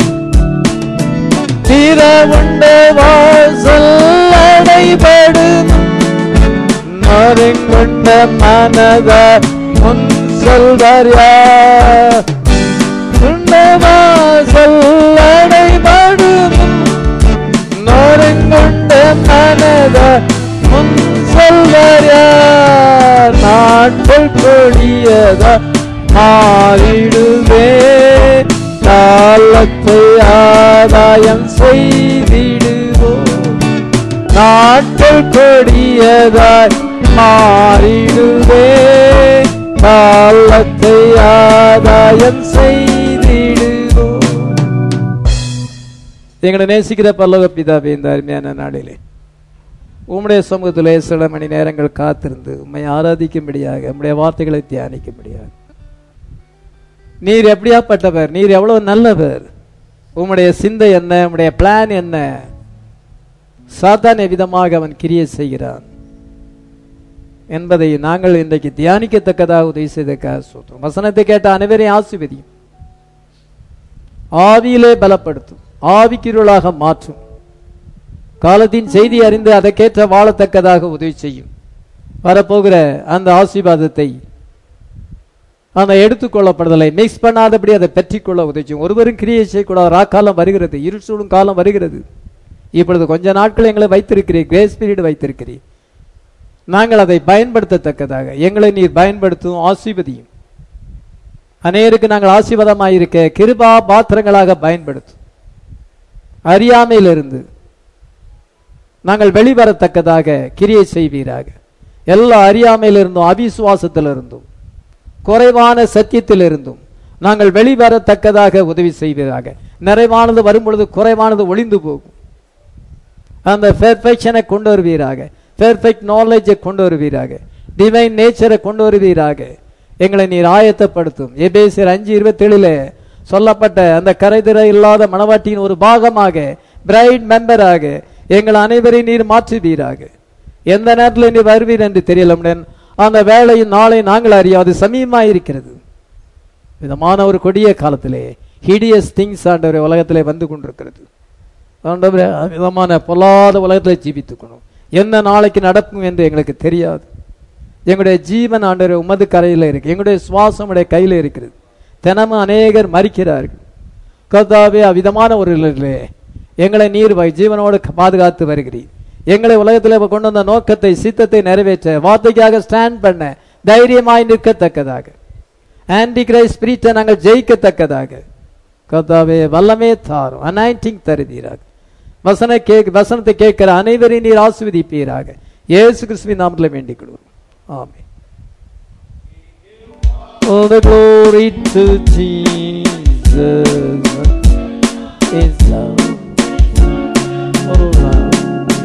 திறவுண்ட வாசல் அடைபடும் மருங்கொண்ட மனத முன் சொல்வர் யார் உண்ட வாசல் அடைபடும் நொறுங்கொண்ட மனத முன் சொல்வர் யார் நாட்கள் கொடியதா மாறிடுவே காலத்தை ஆதாயம் செய்திடுவோம் நாட்கள் கொடியதாய் மாறிடுவே காலத்தை ஆதாயம் செய்திடுவோம் எங்களை நேசிக்கிற பல்லவ பிதாவே இந்த அருமையான நாளிலே உம்முடைய சமூகத்திலே சில மணி நேரங்கள் காத்திருந்து உம்மை ஆராதிக்கும்படியாக உம்முடைய வார்த்தைகளை தியானிக்கும்படியாக நீர் எப்படியாப்பட்டவர் நீர் எவ்வளவு நல்லவர் உம்முடைய சிந்தை என்ன உம்முடைய பிளான் என்ன சாத்தான விதமாக அவன் கிரியை செய்கிறான் என்பதை நாங்கள் இன்றைக்கு தியானிக்கத்தக்கதாக உதவி செய்தக்காக சொல்றோம் வசனத்தை கேட்ட அனைவரையும் ஆசிர்வதியும் ஆவியிலே பலப்படுத்தும் ஆவிக்கிருளாக மாற்றும் காலத்தின் செய்தி அறிந்து அதற்கேற்ற வாழத்தக்கதாக உதவி செய்யும் வரப்போகிற அந்த ஆசீர்வாதத்தை அந்த எடுத்துக்கொள்ளப்படுதலை மிக்ஸ் பண்ணாதபடி அதை பெற்றிக்கொள்ள உதவி செய்யும் ஒருவரும் கிரியை செய்யக்கூடாது ராக்காலம் வருகிறது இருசூடும் காலம் வருகிறது இப்பொழுது கொஞ்ச நாட்கள் எங்களை வைத்திருக்கிறீர் கிரேஸ் பீரியட் வைத்திருக்கிறீர் நாங்கள் அதை பயன்படுத்தத்தக்கதாக எங்களை நீர் பயன்படுத்தும் ஆசீர்வதியும் அநேருக்கு நாங்கள் ஆசீர்வாதமாயிருக்க கிருபா பாத்திரங்களாக பயன்படுத்தும் அறியாமையிலிருந்து நாங்கள் வெளிவரத்தக்கதாக கிரியை செய்வீராக எல்லா அறியாமையிலிருந்தும் அவிசுவாசத்திலிருந்தும் குறைவான சத்தியத்திலிருந்தும் நாங்கள் வெளிவரத்தக்கதாக உதவி செய்வதாக நிறைவானது வரும் பொழுது குறைவானது ஒளிந்து போகும் அந்த பெர்ஃபெக்ஷனை கொண்டு வருவீராக பெர்ஃபெக்ட் நாலேஜை கொண்டு வருவீராக டிவைன் நேச்சரை கொண்டு வருவீராக எங்களை நீர் ஆயத்தப்படுத்தும் எபேசியர் அஞ்சு இருபத்தேழுல சொல்லப்பட்ட அந்த கரைதிரை இல்லாத மணவாட்டியின் ஒரு பாகமாக பிரைட் மெம்பராக எங்கள் அனைவரையும் நீர் மாற்றுவீராக எந்த நேரத்தில் நீர் வருவீர் என்று தெரியல அந்த வேலையின் நாளை நாங்கள் அறியாது சமீபமாக இருக்கிறது விதமான ஒரு கொடிய காலத்திலே ஹிடியஸ் திங்ஸ் ஆண்டவரை உலகத்திலே வந்து கொண்டிருக்கிறது ஆண்டவரே விதமான பொல்லாத உலகத்தில் ஜீவித்துக்கணும் என்ன நாளைக்கு நடக்கும் என்று எங்களுக்கு தெரியாது எங்களுடைய ஜீவன் ஆண்டவர் உமது கரையில் இருக்கு எங்களுடைய சுவாசம் உடைய கையில் இருக்கிறது தினமும் அநேகர் மறிக்கிறார்கள் கர்த்தாவே அவ்விதமான ஒரு நிலையிலே எங்களை நீர் வை- ஜீவனோடு பாதுகாத்து வருகிறீர் எங்களை உலகத்தில் கொண்டு வந்த நோக்கத்தை சித்தத்தை நிறைவேற்ற வார்த்தைக்காக ஸ்டாண்ட் பண்ண தைரியமாய் நிற்கத்தக்கதாக ஆன்டி கிரைஸ்ட் ஸ்பிரிட்டை நாங்கள் ஜெயிக்கத்தக்கதாக கர்த்தாவே வல்லமே தாரும் அனாயிண்டிங் தருவீராக வசன கேக் வசனத்தை கேட்கிற அனைவரையும் நீர் ஆசிர்வதிப்பீராக இயேசு கிறிஸ்துவின் நாமத்தில் வேண்டிக் கொள்வோம் ஆமென் All the glory to Jesus is love. Oh, love.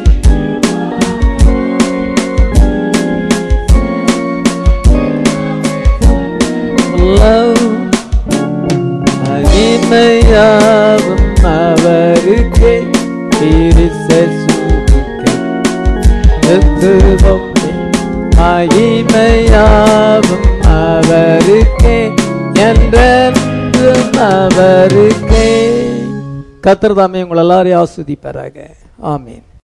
Love மகிமையாவும் அவருக்கே கிறிஸ்துவுக்கே எத்துவம் மகிமையாவும் அவருக்கே என்றென்றும் அவருக்கே கத்திரதாமே உங்கள் எல்லாரையும் ஆஸ்வதிப்பாராக ஆமீன்